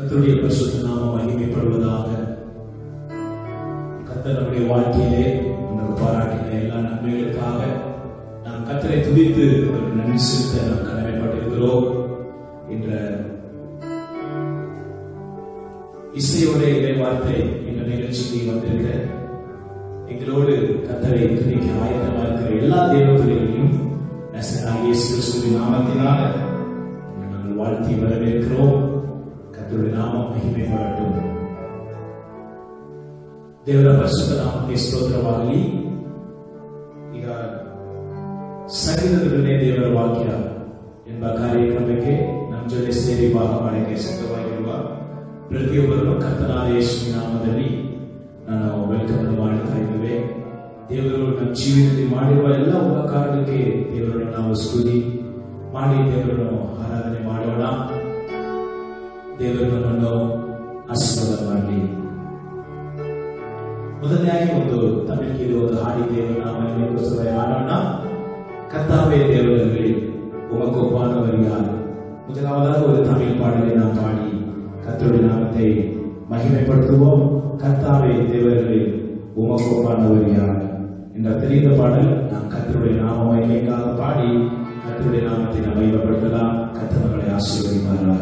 கர்த்தருடைய பரிசுத்த நாமம் மகிமைப்படுவதாக கர்த்தர் நம்முடைய வாழ்க்கையிலே நமக்கு பாராட்டின எல்லா நன்மைகளுக்காக நாம் கர்த்தரை துதித்து அவருக்கு நன்றி செலுத்த நாம் கடமைப்பட்டிருக்கிறோம் என்ற இசையோட இறை வார்த்தை என்ற நிகழ்ச்சிக்கு வந்திருக்கிற எங்களோடு கர்த்தரை துதிக்க ஆயத்தமாக இருக்கிற எல்லா தேவ பிள்ளைகளையும் நசனாகிய இயேசு கிறிஸ்துவின் நாமத்தினால நாங்கள் வாழ்த்தி வரவேற்கிறோம் கர்த்தருடைய நாமம் ಮಹಿಮೆಪಡட்டும் ದೇವರ ಪರಿಶುದ್ಧ ನಾಮಕ್ಕೆ ಸ್ತೋತ್ರವಾಗಲಿ ಈಗ ಸಂಗೀತದಲ್ಲೇ ದೇವರ ವಾಕ್ಯ ಎಂಬ ಕಾರ್ಯಕ್ರಮಕ್ಕೆ ನಮ್ಮ ಜೊತೆ ಸೇರಿ ಭಾಗ ಮಾಡಕ್ಕೆ ಸಿದ್ಧವಾಗಿರುವ ಪ್ರತಿಯೊಬ್ಬರನ್ನು ಕರ್ತನಾದ ಯೇಸುವಿನ ನಾಮದಲ್ಲಿ ನಾನು ವೆಲ್ಕಮ್ ಮಾಡುತ್ತಾ ಇದ್ದೇವೆ ದೇವರು ನಮ್ಮ ಜೀವನದಲ್ಲಿ ಮಾಡಿರುವ ಎಲ್ಲ ಉಪಕಾರಕ್ಕೆ ದೇವರನ್ನು ನಾವು ಸ್ತುತಿ ಮಾಡಿ ದೇವರನ್ನು ಆರಾಧನೆ ಮಾಡೋಣ ದೇವರು ನಮ್ಮನ್ನು ಆಶೀರ್ವಾದ ಮಾಡಲಿ ಮೊದಲನೆಯಾಗಿ ಒಂದು ತಮಿಳಿಗೆ ಒಂದು ಹಾಡಿ ದೇವರ ನಾಮಕ್ಕೋಸ್ಕರ ಹಾಡೋಣ கத்தாவே தேவர்கள் உமக்கு ஒப்பானவர் யார் முதலாவதாக ஒரு தமிழ் பாடலை நாம் பாடி கத்தருடைய நாமத்தை மகிமைப்படுத்துவோம் கத்தாவே தேவர்களே உமக்கு ஒப்பானவர் யார் என்ற தெரிந்த பாடல் நாம் கத்தருடைய நாம மகிமைக்காக பாடி கத்தருடைய நாமத்தை நாம் மகிமைப்படுத்தலாம் கத்தவர்களை ஆசீர்வதிப்பாராக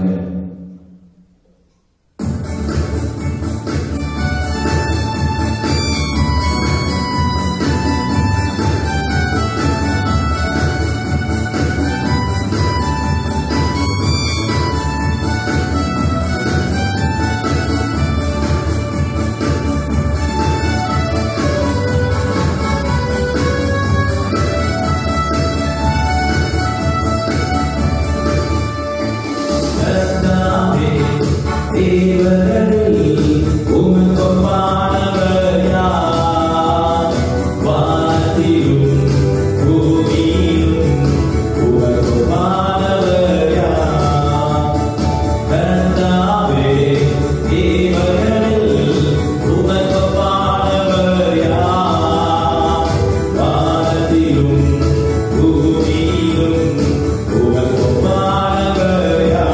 கர்த்தாவே, தேவர்களே, உமக்கு ஒப்பானவர் யார்? வானத்திலும் பூமியிலும் உமக்கு ஒப்பானவர் யார்? கர்த்தாவே, தேவர்களே, உமக்கு ஒப்பானவர் யார்? வானத்திலும் பூமியிலும் உமக்கு ஒப்பானவர் யார்?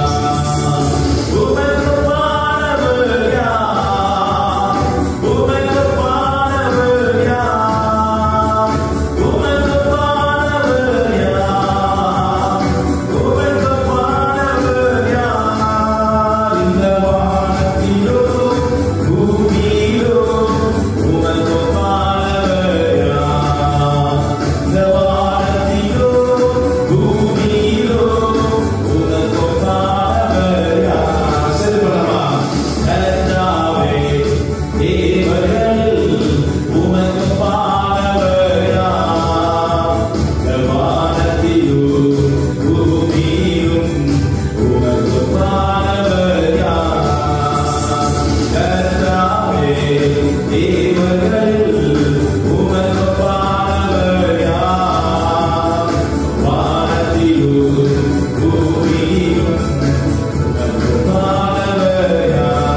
உமக்கு ஒப்பானவர் யார்? உமக்கு ஒப்பானவர் யார்? உமக்கு ஒப்பானவர் யார்? உமக்கு ஒப்பானவர் யார்? இந்த வானத்திலோ, பூமியிலோ உமக்கு ஒப்பானவர் யார்? இந்த வானத்திலோ, பூமியிலோ உமக்கு ஒப்பானவர் யார்? செல்வமா கர்த்தாவே, தேவர்கள் உமக்கு ஒப்பானவர் யார்? இந்த வானத்திலும் பூமியிலும் உமக்கு ஒப்பானவர் யார்? கர்த்தாவே, தேவர்கள் உமக்கு ஒப்பானவர் யார்? வானத்திலும் பூமியிலும் உமக்கு ஒப்பானவர் யார்?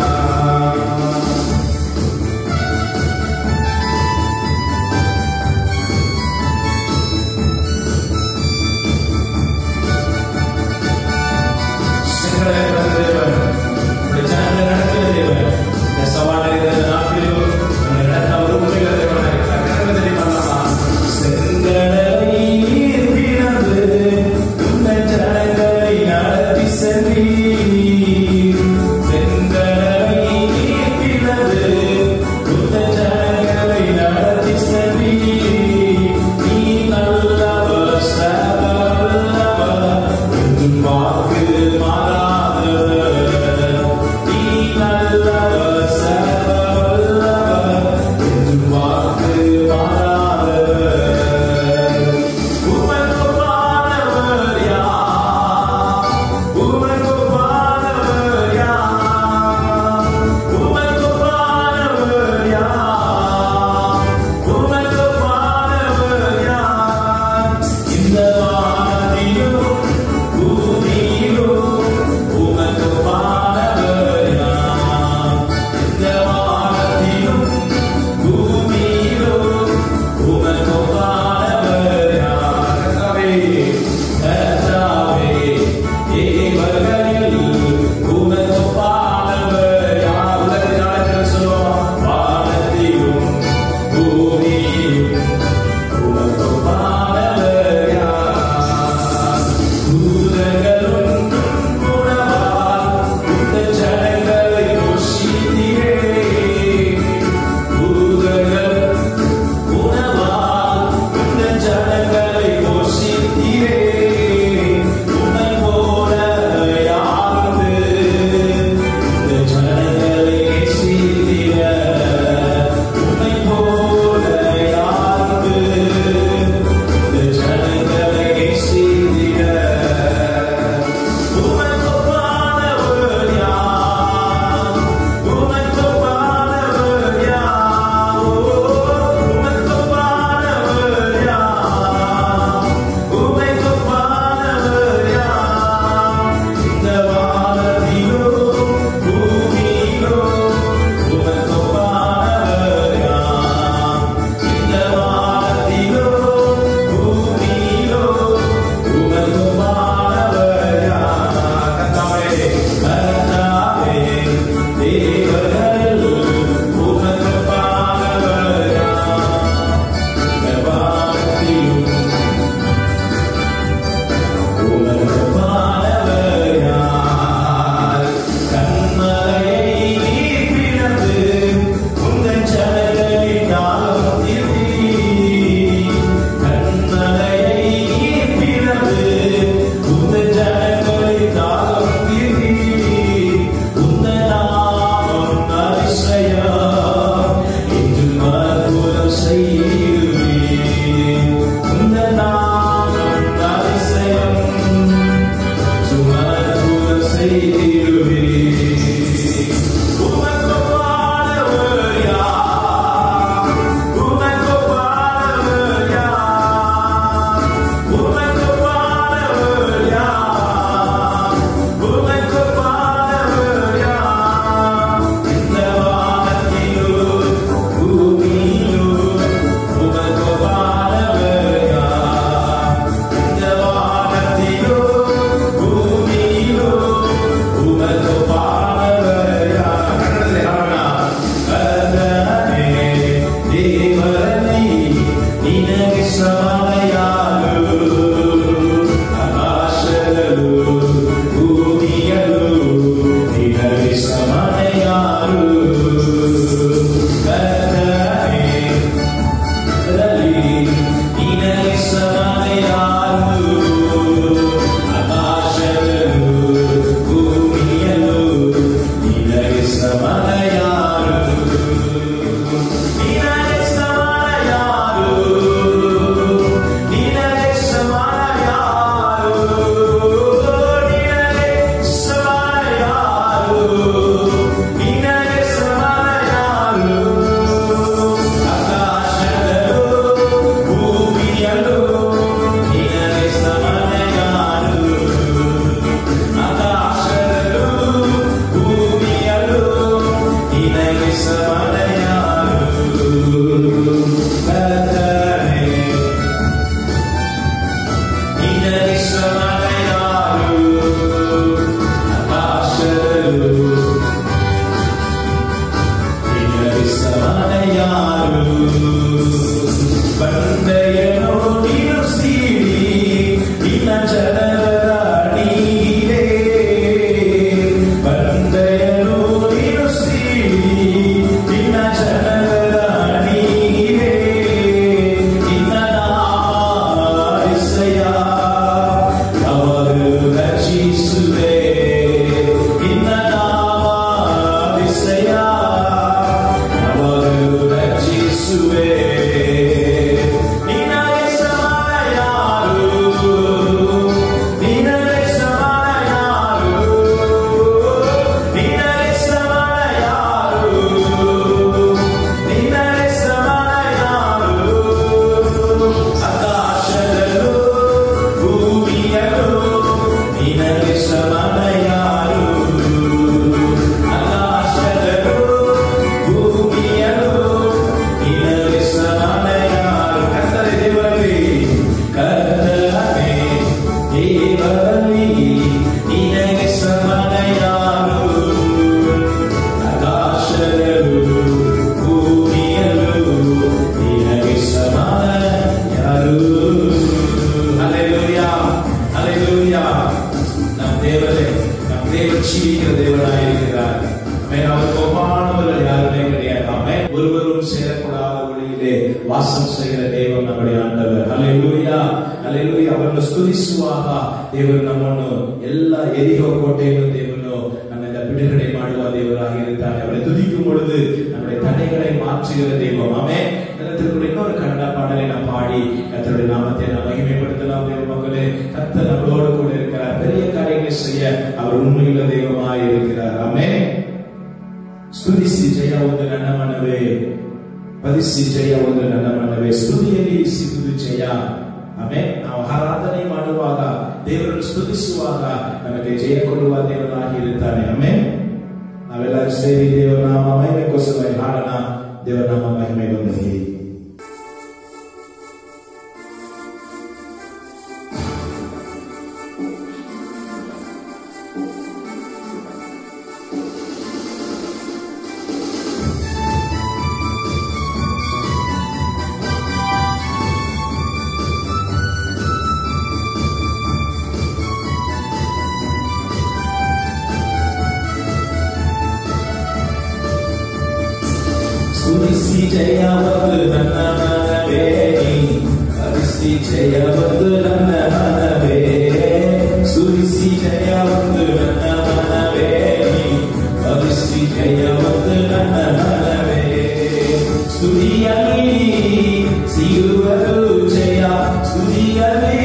சிங்கள தேவன் உடைய ஜனங்களை நடத்துகிற தேவன் இந்த சவாலை இந்த நாட்டிலும் நம்மை நடத்த அவர் உண்மையில தேவனாக இருக்கிறார் கடமை தெரியுமா செங்கடலை நீர் பிளந்து, உங்கள் ஜனங்களை நடத்தி சென்றீர். செங்கடலை நீர் பிளந்து, உங்கள் ஜனங்களை நடத்தி சென்றீர். நீ நல்லவர், சர்வ வல்லவர், என்றும் வாக்கு மாறாதவர். நீ நல்லவர், சர்வ வல்லவர், என்றும் வாக்கு மாறாதவர். உமக்கு ஒப்பானவர் யார்? உமக்கு ஒப்பானவர் யார்? உமக்கு ஒப்பானவர் யார்? உமக்கு ஒப்பானவர் யார்? இந்த வானத்திலும் பூமியிலும் Hallelujah. Hallelujah. நம் தேவனை நம் தேவன் ஜீவிக்கிற தேவனாய் இருக்கிறார் ஆமென். அவருக்கு ஒப்பானவர்கள் யாருமே கிடையாது ஆமென். ஒருவரும் சேரக்கூடாத ஒளியிலே வாசம் செய்கிற தேவன் நம்முடைய ஆண்டவர் ஹalleluya ஹalleluya ಅವರನ್ನು ಸ್ತುತಿಸುವಾಗ ದೇವರು ನಮ್ಮನ್ನು ಎಲ್ಲ ಎರಿಹೋ ಕೋಟೆಯನ್ನು ದೇವನು ನಮ್ಮಿಂದ ಬಿಡುಗಡೆ ಮಾಡುವ ದೇವರಾಗಿರುತ್ತಾನೆ ಅವரை துதிக்கும் பொழுது நம்முடைய தடைகளை மாற்றுகிற தெய்வம் ஆமே தினத்திற்குள்ள இன்னொரு கண்ட பாடலை நாம் பாடி கத்தருடைய நாமத்தை நாம் மகிமைப்படுத்தலாம் தேவ மக்களே கத்தர் நம்மளோடு கூட இருக்கிறார் பெரிய காரியங்களை செய்ய அவர் உண்மையுள்ள தெய்வமாய் இருக்கிறார் ஆமே ಸ್ತುತಿಸಿ ಜಯ ಒಂದು ನನ್ನ ಮನವೇ ಪದಿಸಿ ಜಯ ಒಂದು ನನ್ನ ಮನವೇ ಸ್ತುತಿಯಲ್ಲಿ ಸಿಗುವುದು ಜಯ ಆಮೇಲೆ ನಾವು ಆರಾಧನೆ ಮಾಡುವಾಗ ದೇವರನ್ನು ಸ್ತುತಿಸುವಾಗ ನಮಗೆ ಜಯ ಕೊಡುವ ದೇವರಾಗಿ ಇರುತ್ತಾನೆ ಆಮೇಲೆ ನಾವೆಲ್ಲರೂ ಸೇರಿ ದೇವರ ನಾಮ ಮಹಿಮೆಗೋಸ್ಕರ ಹಾಡೋಣ ದೇವರ ನಾಮ ಮಹಿಮೆ ಬಂದಿದೆ ಸ್ತುತಿಸಿ ಜಯವದು ನನ್ನ ಮನವೇ ಹರಿಸಿ ಜಯವದು ನನ್ನ ಮನವೇ ಸ್ತುತಿಸಿ ಜಯವದು ನನ್ನ ಮನವೇ ಹರಿಸಿ ಜಯವದು ನನ್ನ ಮನವೇ ಸ್ತುತಿಯಲ್ಲಿ ಸಿಗುವರು ಜಯ ಸ್ತುತಿಯಲ್ಲಿ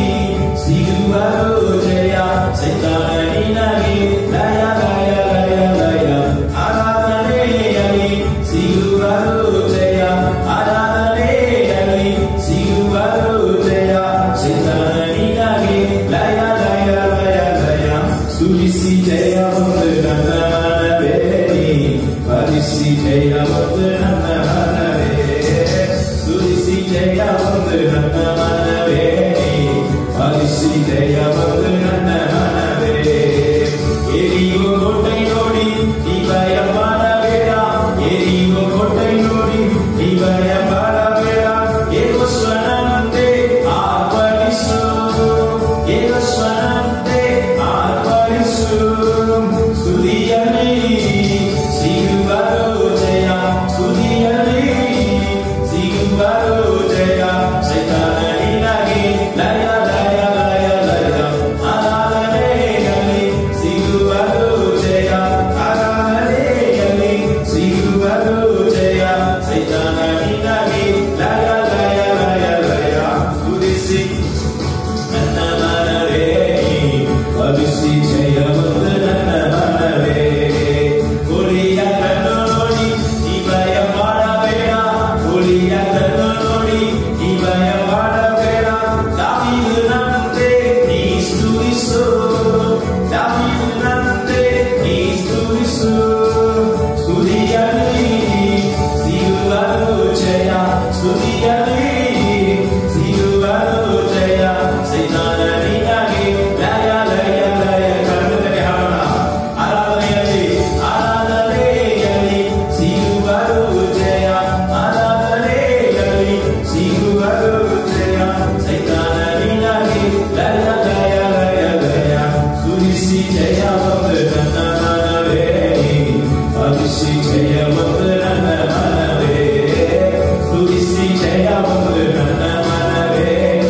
ಸಿಗುವರು ಜಯ ಸೈತಾನ ನಿನಗೆ ಲಯ ಲಯ ಲಯ ಲಯ ಆರಾಧನೆಯಲ್ಲಿ ಸಿಗುವರು ಜಯ ಆರಾಧನೆಯಲ್ಲಿ ಸಿಗುವರು ಜಯ ಸೈತಾನ ನಿನಗೆ ಲಯ ಲಯ ಲಯ ಲಯ ಸ್ತುತಿಸಿ ಜಯ ಒಂದು ನನ್ನ ಮನವೇ ಭರಿಸಿ ಜಯ ಒಂದು ನನ್ನ ಮನವೇ ಸ್ತುತಿಸಿ ಜಯ ಒಂದು ನನ್ನ ಮನವೇ ಭರಿಸಿ ಜಯ ಒಂದು ನನ್ನ ಮನವೇ ಎರಿಯುವ ಕೋಟೆ ನೋಡಿ ಈ ಭಯ ಮಾಡಬೇಡ ಎರಿಯುವ ಕೋಟೆ ನೋಡಿ ಈ ಭಯ ಮಾಡಬೇಡ ಏಕಸ್ವನಂತೆ ಆರ್ಪಡಿಸು ಏಕಸ್ವನಂತೆ ಆರ್ಪಡಿಸು ಸ್ತುತಿಯಲ್ಲಿ ಸಿಗುವರು ಜಯ ಸ್ತುತಿಯಲ್ಲಿ ಸಿಗುವರು ಜಯ ಸೈತಾನ ನಿನಗೆ ಲಯ ಲಯ ಲಯ ಲಯ ಆರಾಧನೆಯಲ್ಲಿ ಸಿಗುವರು ಜಯ ಆರಾಧನೆಯಲ್ಲಿ ಸಿಗುವರು ಜಯ ಸೈತಾನ ನಿನಗೆ ಲಯ ಲಯ ಲಯ ಲಯ ಸ್ತುತಿಸಿ ನನ್ನ ಮನವೇ ಭವಿಸಿ ಜಯವಂತ ನನ್ನ ಮನವೇ ಹುಲಿಯ ಕಣ್ಣು ನೋಡಿ ಈ ಭಯ ಮಾಡಬೇಡ ಹುಲಿಯ ಕಣ್ಣು ನೋಡಿ ಈ ಭಯ ಮಾಡಬೇಡ ದಾವಿದನಂತೆ ನೀ ಸ್ತುತಿಸು ದಾವಿದನಂತೆ ನೀ ಸ್ತುತಿಸು ಸ್ತುತಿಯಲ್ಲಿ ಸಿಗುವರು ಜಯ ಸ್ತುತಿಯಲ್ಲಿ ಸಿಗುವರು ಜಯ ಸೈತಾನ ನಿನಗೆ ಲಯ ಲಯ ಲಯ ಕಣ್ಣುಗಳಿಗೆ ಹಾಡೋಣ ಆರಾಧನೆಯಲ್ಲಿ ಆರಾಧನೆಯಲ್ಲಿ ಸಿಗುವರು ಜಯ ಆರಾಧನೆಯಲ್ಲಿ ಸಿಗುವರು ಜಯ ಸೈತಾನ ನಿನಗೆ ಲಯ ಲಯ ಲಯ ಲಯ ಸುರಿಸಿ ಜಯ ಒಂದು ನನ್ನ ಮನವೇ ಭವಿಸಿ ಜಯ ಒಂದು ನನ್ನ ಮನವೇ ಸುರಿಸಿ ಜಯ ಒಂದು ನನ್ನ ಮನವೇ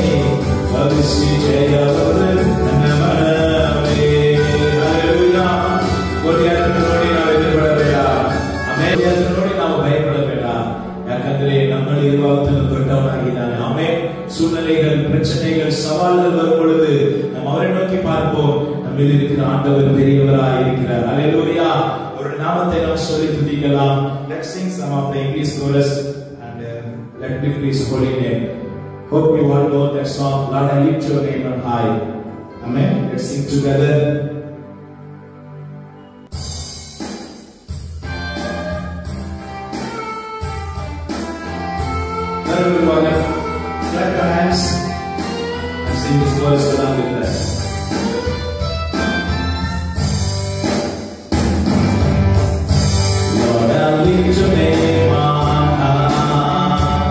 ಭವಿಸಿ ಜಯ ಒಂದು ನನ್ನ ಮನವೇ Hallelujah. ಗೋಲಿಯಾತನ್ನು ನೋಡಿ ನಾವು ಎದುರುಗೊಳ್ಳಬೇಡ ಆಮೇಲೆ ನೋಡಿ ನಾವು ಭಯಪಡಬೇಡ ಯಾಕಂದ್ರೆ நம்மளிರುವ ஒருத்தன் ದೊಡ್ಡவனாಗಿದ್ದಾನೆ ஆமே சூழ்நிலைகள் பிரச்சனைகள் சவால்கள் வரும் பொழுது நம்ம அவரை நோக்கி பார்ப்போம் நம்ம இருக்கிற ஆண்டவர் பெரியவராய் இருக்கிறார் அல்லேலூயா ஒரு நாமத்தை நாம் சொல்லி துதிக்கலாம் let's sing some of the english chorus and uh, let me praise holy name hope you all know that song lord i lift your name on high Amen. Let's sing together. Everyone, clap your hands and sing this verse along with us. Lord, I lift your name on high.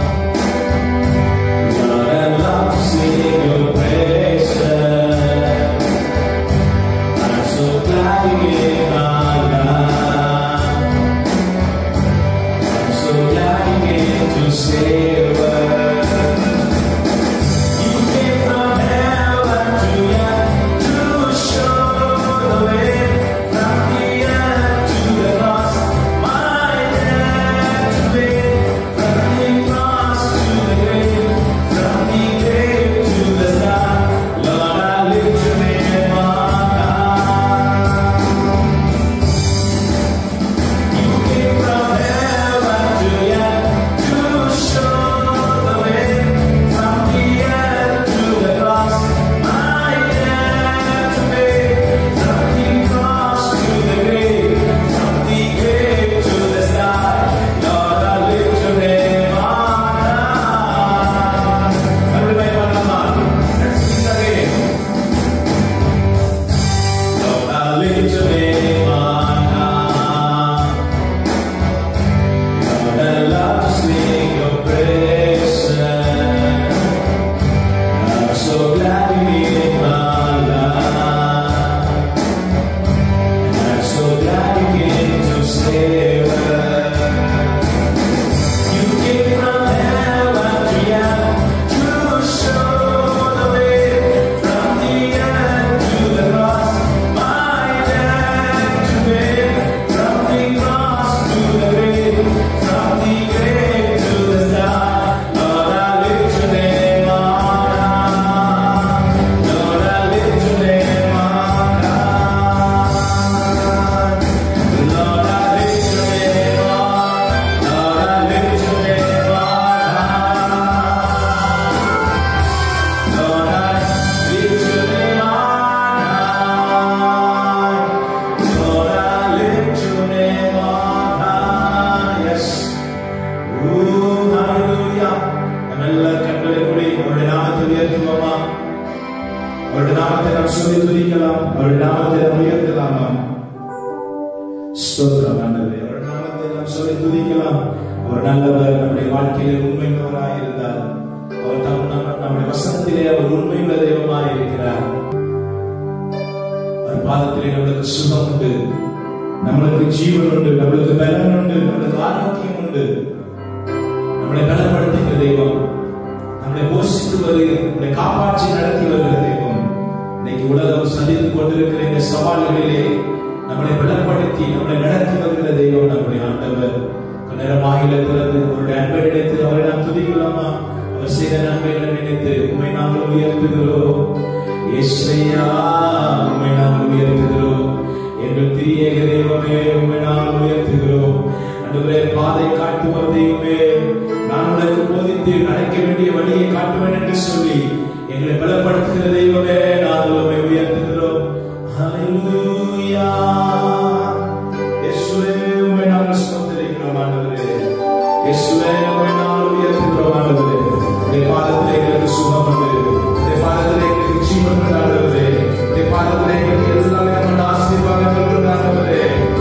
Lord, I love to sing your praises. I'm so glad you gave my life. I'm so glad you came to save us. You came from heaven to earth to show the way from the earth to the cross. My debt to pay from the cross to the grave, from the grave to the sky. Lord, I lift your name on high. You came from heaven to earth to show the way from the earth to the cross. My debt to pay from the cross to the grave, from the grave to the sky. Lord, I lift your name on high. Everybody, one more. Let's sing again. Lord, I lift your name on high. Lord, I love to sing your praises. I'm so glad you in my life. And I'm so glad you came to save us. You came from heaven to earth to show the way from the earth to the cross. My debt to pay from the cross to the grave, from the grave to the sky. Lord, I lift your name on high. Lord, I lift your name on high. Lord, I lift your name on. Lord, I lift your name on high. Lord, I lift your name on high. Lord, I lift your name on high. Yes. Oh, hallelujah. நம்மெல்லாம் கண்களை மூடி அவருடைய நாமத்தை உயர்த்துவோமா அவருடைய நாமத்தை நாம் சொல்லி துதிக்கலாம் அவருடைய நாமத்தை நாம் உயர்த்தலாமா ஸ்தோத்திரம் ஆண்டவரே அவருடைய நாமத்தை நாம் சொல்லி துதிக்கலாம் அவர் நல்லவர் நம்முடைய வாழ்க்கையிலே உண்மையுள்ளவராய் இருந்தார் அவர் தம் நம்ம- நம்முடைய வசனத்திலே அவர் உண்மையுள்ள தெய்வமாய் இருக்கிறார் அவர் பாதத்திலே நம்மளுக்கு சுகம் உண்டு நம்மளுக்கு ஜீவன் உண்டு நம்மளுக்கு பலன் உண்டு நம்மளுக்கு ஆரோக்கியம் உண்டு நம்மளை பலப்படுத்துகிற தெய்வம் நம்மளை போஷித்து வருகிற நம்மளை காப்பாற்றி நடத்தி வருகிற தெய்வம் இன்னைக்கு உலகம் சந்தித்துக் கொண்டிருக்கிற இந்த சவால்களிலே நம்மளை பலப்படுத்தி நம்மளை நடத்தி வருகிற தெய்வம் நம்முடைய ஆண்டவர் நேரமாகில திறந்து அவருடைய அன்பை நினைத்து அவரை நாம் துதிக்கலாமா அவர் செய்த நன்மைகளை நினைத்து உண்மை நாங்கள் உயர்த்துகிறோம் இயேசுவையா உண்மை நாங்கள் உயர்த்துகிறோம் எங்கள் திரியேக தெய்வமே உண்மை நாங்கள் உயர்த்துகிறோம் அன்றுவரே பாதை காட்டுவர் தெய்வமே நான் உனக்கு போதித்து நடக்க வேண்டிய வழியை காட்டுவேன் என்று சொல்லி எங்களை பலப்படுத்துகிற தெய்வமே நாங்கள் உண்மை உயர்த்துகிறோம் ஹalleluya இயேசுவே உம்மை நாங்கள் ஸ்தோத்திரிக்கிறோம் ஆண்டவரே இயேசுவே உம்மை நாங்கள் உயர்த்துகிறோம் ஆண்டவரே உடைய பாதத்திலே எங்களுக்கு சுகம் உண்டு உடைய பாதத்திலே எங்களுக்கு ஜீவன் உண்டு ஆண்டவரே உடைய பாதத்திலே எங்களுக்கு எல்லா விதமான ஆசீர்வாதங்கள் உண்டு ஆண்டவரே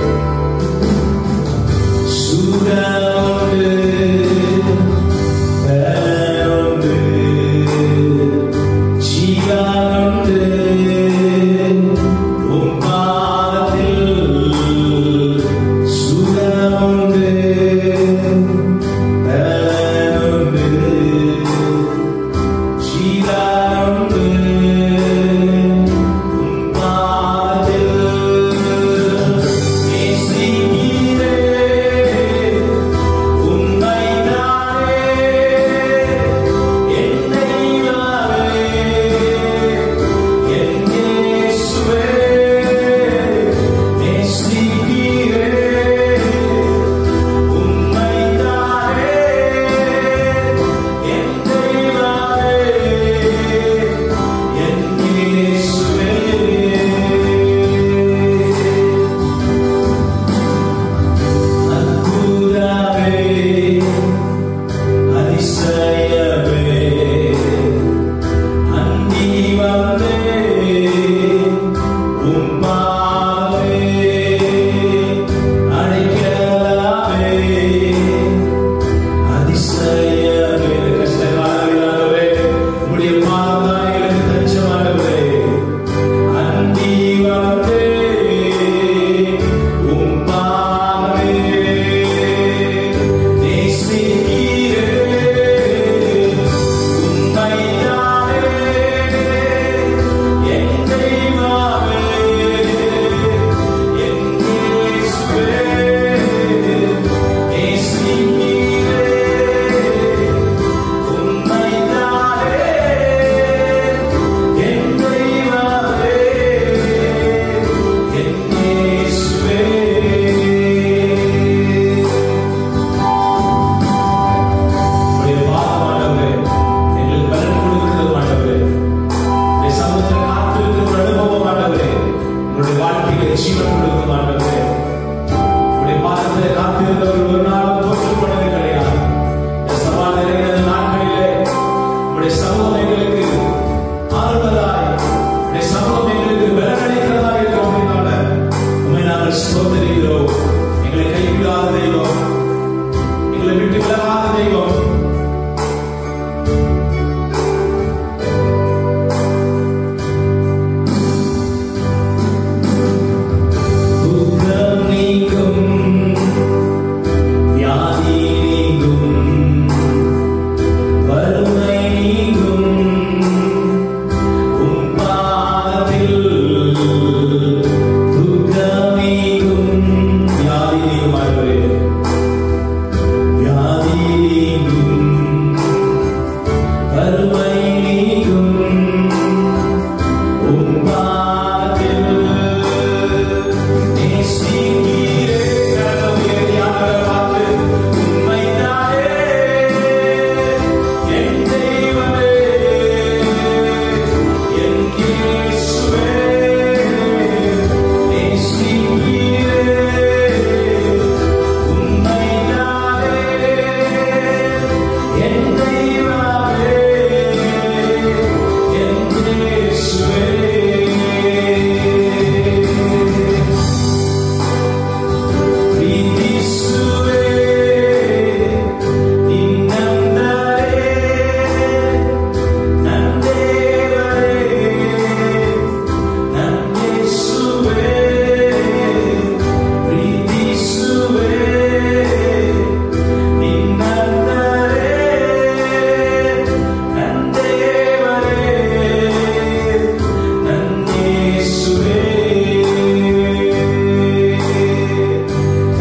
சுகமுண்டு பலனுண்டு ஜீவனுண்டு உம் பாதத்தில் ஜீவன் கொடுக்கும் ஆண்டவரே உடைய பாதத்திலே காத்திருந்தவர்கள் ஒரு நாளும் தோற்று போனது கிடையாது இந்த சவால் நிறைந்த நாட்களிலே உடைய சமூகம் எங்களுக்கு ஆறுதலாய் உடைய சமூகம் எங்களுக்கு பலனளிக்கிறதா இருக்கிறோம் உண்மை நாங்கள் சோதரிகிறோம் எங்களை கைவிடாத தெய்வம் எங்களை விட்டு விலகாத தெய்வம் துக்கம் நீக்கும் வியாதி நீங்கும் வறுமை நீங்கும் உம் பாதத்தில் துக்கம் நீங்கும் வியாதி நீங்கும் ஆண்டவரே. வியாதி நீங்கும் வறுமை நீங்கும் உம் பாதத்தில் நேசிக்கிறே கடவுள் உயர்த்தியானவர் பார்த்து உம்மைத்தானே என் தெய்வமே என் இயேசுவே நேசிக்கிறே உம்மைத்தானே என் தெய்வமே என் இயேசுவே ಪ್ರೀತಿಸುವೆ ನಿನ್ನಂದರೆ ನಂದೇವರೇ ನಂದೇಸುವೆ ಪ್ರೀತಿಸುವೆ ನಿನ್ನಂದರೆ ನಂದೇವರೇ ನಂದೇಸುವೆ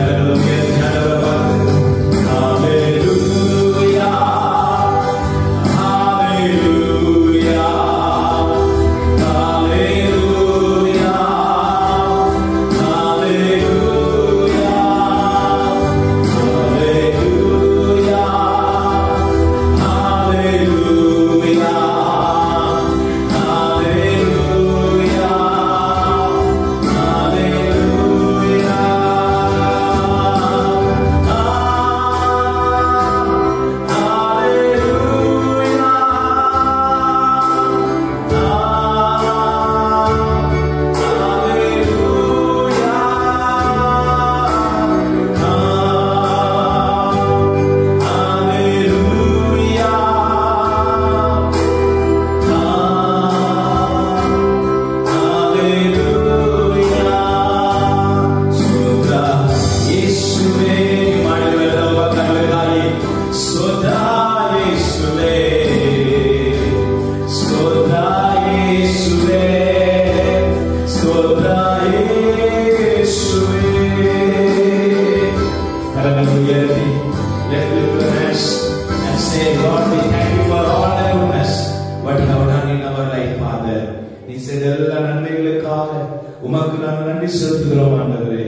And say, Lord, we thank you for all the goodness what you have done in our life, Father. நீ செய்த எல்லா நன்மைகளுக்காக உமக்கு நாங்கள் நன்றி செலுத்துகிறோம் ஆண்டவரே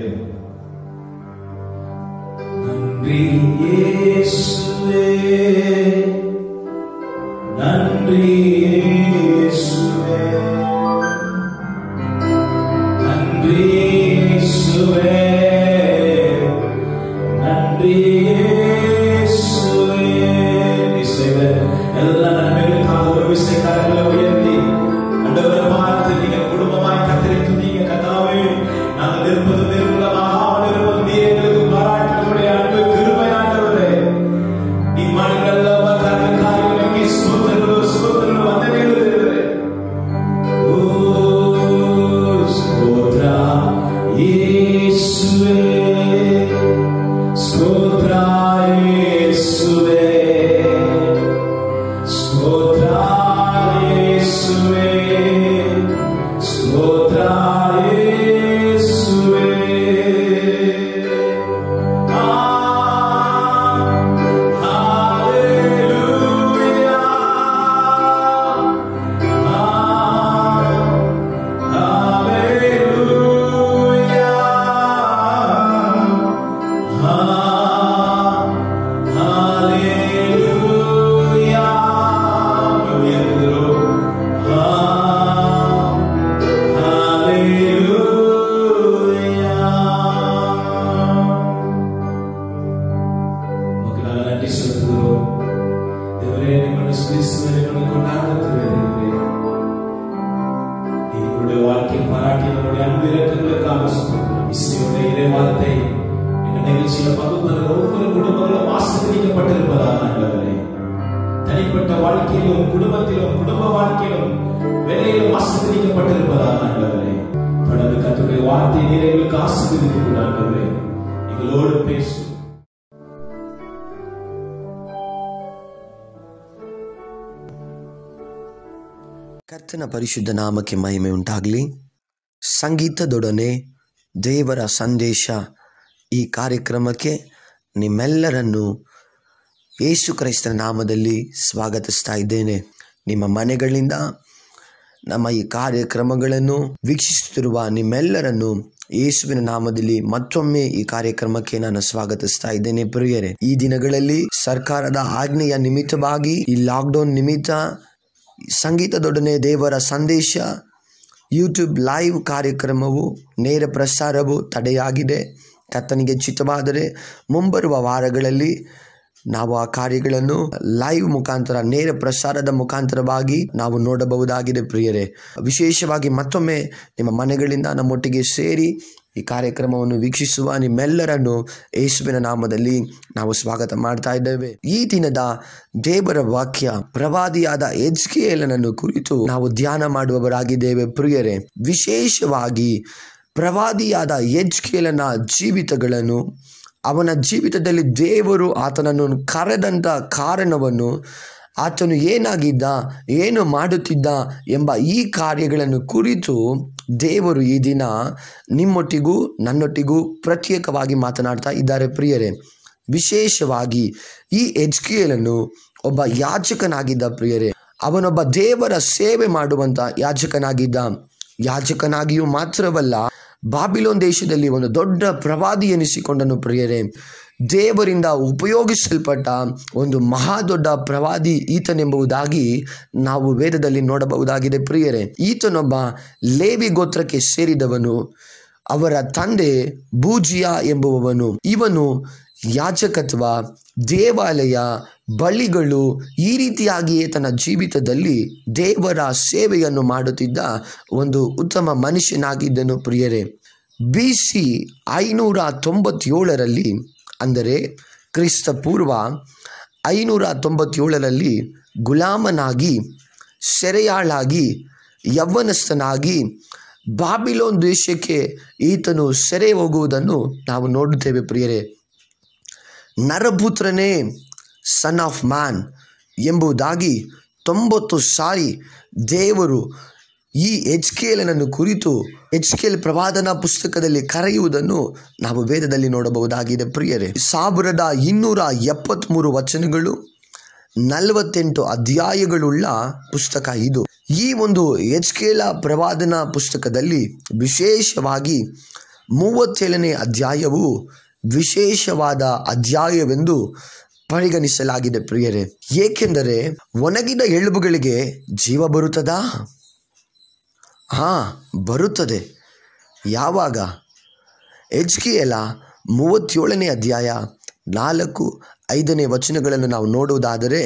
நன்றி இயேசுவே நன்றி இயேசுவே நன்றி இயேசுவே நன்றி இயேசுவே நீ செய்த எல்லா நன்மைகளுக்காக ஒரு விசைக்காரங்களை உயர்த்தி ஆண்டவரை பார்த்து நீங்க குடும்பமாய் கத்திரித்து நீங்க கதாவே நாங்கள் இருப்பது நிர்மூலமாக இருப்பது நீ எங்களுக்கு பாராட்டினுடைய அன்பு கிருபையாண்டவரே நீ மனிதர்கள் கர்ம காரியங்களுக்கு ஸ்தோத்திரங்களும் ஸ்தோத்திரங்களும் வந்தனே தேவரே ಓ ಸ್ತೋತ್ರ ಯೇಸು மத்தியிலும் குடும்பத்திலும் குடும்ப வாழ்க்கையிலும் வேலையிலும் ஆசீர்வதிக்கப்பட்டிருப்பதாக ஆண்டவரே தொடர்ந்து கத்துடைய வார்த்தை நிறைவுக்கு ஆசீர்வதித்து ஆண்டவரே எங்களோடு பேசும் ಕರ್ತನ ಪರಿಶುದ್ಧ ನಾಮಕ್ಕೆ ಮಹಿಮೆ ಉಂಟಾಗಲಿ ಸಂಗೀತದೊಡನೆ ದೇವರ ಸಂದೇಶ ಈ ಕಾರ್ಯಕ್ರಮಕ್ಕೆ ನಿಮ್ಮೆಲ್ಲರನ್ನು ಯೇಸು ಕ್ರೈಸ್ತನ ನಾಮದಲ್ಲಿ ಸ್ವಾಗತಿಸ್ತಾ ಇದ್ದೇನೆ ನಿಮ್ಮ ಮನೆಗಳಿಂದ ನಮ್ಮ ಈ ಕಾರ್ಯಕ್ರಮಗಳನ್ನು ವೀಕ್ಷಿಸುತ್ತಿರುವ ನಿಮ್ಮೆಲ್ಲರನ್ನು ಯೇಸುವಿನ ನಾಮದಲ್ಲಿ ಮತ್ತೊಮ್ಮೆ ಈ ಕಾರ್ಯಕ್ರಮಕ್ಕೆ ನಾನು ಸ್ವಾಗತಿಸ್ತಾ ಇದ್ದೇನೆ ಪ್ರಿಯರೇ ಈ ದಿನಗಳಲ್ಲಿ ಸರ್ಕಾರದ ಆಜ್ಞೆಯ ನಿಮಿತ್ತವಾಗಿ ಈ ಲಾಕ್ಡೌನ್ ನಿಮಿತ್ತ ಸಂಗೀತದೊಡನೆ ದೇವರ ಸಂದೇಶ ಯೂಟ್ಯೂಬ್ ಲೈವ್ ಕಾರ್ಯಕ್ರಮವು ನೇರ ಪ್ರಸಾರವು ತಡೆಯಾಗಿದೆ ಕರ್ತನಿಗೆ ಚಿತ್ತವಾದರೆ ಮುಂಬರುವ ವಾರಗಳಲ್ಲಿ ನಾವು ಆ ಕಾರ್ಯಗಳನ್ನು ಲೈವ್ ಮುಖಾಂತರ ನೇರ ಪ್ರಸಾರದ ಮುಖಾಂತರವಾಗಿ ನಾವು ನೋಡಬಹುದಾಗಿದೆ ಪ್ರಿಯರೇ ವಿಶೇಷವಾಗಿ ಮತ್ತೊಮ್ಮೆ ನಿಮ್ಮ ಮನೆಗಳಿಂದ ನಮ್ಮೊಟ್ಟಿಗೆ ಸೇರಿ ಈ ಕಾರ್ಯಕ್ರಮವನ್ನು ವೀಕ್ಷಿಸುವ ನಿಮ್ಮೆಲ್ಲರನ್ನು ಯೇಸುವಿನ ನಾಮದಲ್ಲಿ ನಾವು ಸ್ವಾಗತ ಮಾಡ್ತಾ ಇದ್ದೇವೆ ಈ ದಿನದ ದೇವರ ವಾಕ್ಯ ಪ್ರವಾದಿಯಾದ ಎಜ್ಕೇಲನನ್ನು ಕುರಿತು ನಾವು ಧ್ಯಾನ ಮಾಡುವವರಾಗಿದ್ದೇವೆ ಪ್ರಿಯರೇ ವಿಶೇಷವಾಗಿ ಪ್ರವಾದಿಯಾದ ಎಜ್ಕೇಲನ ಜೀವಿತಗಳನ್ನು ಅವನ ಜೀವಿತದಲ್ಲಿ ದೇವರು ಆತನನ್ನು ಕರೆದಂಥ ಕಾರಣವನ್ನು ಆತನು ಏನಾಗಿದ್ದ ಏನು ಮಾಡುತ್ತಿದ್ದ ಎಂಬ ಈ ಕಾರ್ಯಗಳನ್ನು ಕುರಿತು ದೇವರು ಈ ದಿನ ನಿಮ್ಮೊಟ್ಟಿಗೂ ನನ್ನೊಟ್ಟಿಗೂ ಪ್ರತ್ಯೇಕವಾಗಿ ಮಾತನಾಡ್ತಾ ಇದ್ದಾರೆ ಪ್ರಿಯರೇ ವಿಶೇಷವಾಗಿ ಈ ಎಜ್ಕಿಯಲನ್ನು ಒಬ್ಬ ಯಾಜಕನಾಗಿದ್ದ ಪ್ರಿಯರೇ ಅವನೊಬ್ಬ ದೇವರ ಸೇವೆ ಮಾಡುವಂಥ ಯಾಜಕನಾಗಿದ್ದ ಯಾಜಕನಾಗಿಯೂ ಮಾತ್ರವಲ್ಲ ಬಾಬಿಲೋನ್ ದೇಶದಲ್ಲಿ ಒಂದು ದೊಡ್ಡ ಪ್ರವಾದಿ ಎನಿಸಿಕೊಂಡನು ಪ್ರಿಯರೇ ದೇವರಿಂದ ಉಪಯೋಗಿಸಲ್ಪಟ್ಟ ಒಂದು ಮಹಾ ದೊಡ್ಡ ಪ್ರವಾದಿ ಈತನೆಂಬುದಾಗಿ ನಾವು ವೇದದಲ್ಲಿ ನೋಡಬಹುದಾಗಿದೆ ಪ್ರಿಯರೇ ಈತನೊಬ್ಬ ಲೇವಿ ಗೋತ್ರಕ್ಕೆ ಸೇರಿದವನು ಅವರ ತಂದೆ ಬೂಜಿಯಾ ಎಂಬುವವನು ಇವನು ಯಾಜಕತ್ವ ದೇವಾಲಯ ಬಳಿಗಳು ಈ ರೀತಿಯಾಗಿಯೇ ತನ್ನ ಜೀವಿತದಲ್ಲಿ ದೇವರ ಸೇವೆಯನ್ನು ಮಾಡುತ್ತಿದ್ದ ಒಂದು ಉತ್ತಮ ಮನುಷ್ಯನಾಗಿದ್ದನು ಪ್ರಿಯರೇ ಬಿ ಸಿ ಐನೂರ ತೊಂಬತ್ತೇಳರಲ್ಲಿ ಅಂದರೆ ಕ್ರಿಸ್ತ ಪೂರ್ವ ಐನೂರ ತೊಂಬತ್ತೇಳರಲ್ಲಿ ಗುಲಾಮನಾಗಿ ಸೆರೆಯಾಳಾಗಿ ಯವ್ವನಸ್ಥನಾಗಿ ಬಾಬಿಲೋನ್ ದೇಶಕ್ಕೆ ಈತನು ಸೆರೆ ಹೋಗುವುದನ್ನು ನಾವು ನೋಡುತ್ತೇವೆ ಪ್ರಿಯರೇ ನರಪುತ್ರನೇ ಸನ್ ಆಫ್ ಮ್ಯಾನ್ ಎಂಬುದಾಗಿ ತೊಂಬತ್ತು ಸಾರಿ ದೇವರು ಈ ಎಚ್ಕೇಲನನ್ನು ಕುರಿತು ಎಚ್ಕೇಲ್ ಪ್ರವಾದನ ಪುಸ್ತಕದಲ್ಲಿ ಕರೆಯುವುದನ್ನು ನಾವು ವೇದದಲ್ಲಿ ನೋಡಬಹುದಾಗಿದೆ ಪ್ರಿಯರೇ ಸಾವಿರದ ಇನ್ನೂರ ಎಪ್ಪತ್ತ್ಮೂರು ವಚನಗಳು ನಲವತ್ತೆಂಟು ಅಧ್ಯಾಯಗಳುಳ್ಳ ಪುಸ್ತಕ ಇದು ಈ ಒಂದು ಎಚ್ಕೇಲ ಪ್ರವಾದನ ಪುಸ್ತಕದಲ್ಲಿ ವಿಶೇಷವಾಗಿ ಮೂವತ್ತೇಳನೇ ಅಧ್ಯಾಯವು ವಿಶೇಷವಾದ ಅಧ್ಯಾಯವೆಂದು ಪರಿಗಣಿಸಲಾಗಿದೆ ಪ್ರಿಯರೇ ಏಕೆಂದರೆ ಒಣಗಿದ ಎಳುಬುಗಳಿಗೆ ಜೀವ ಬರುತ್ತದಾ ಹಾ ಬರುತ್ತದೆ ಯಾವಾಗ ಎಚ್ಕಿಯಲ ಮೂವತ್ತೇಳನೇ ಅಧ್ಯಾಯ ನಾಲ್ಕು ಐದನೇ ವಚನಗಳನ್ನು ನಾವು ನೋಡುವುದಾದರೆ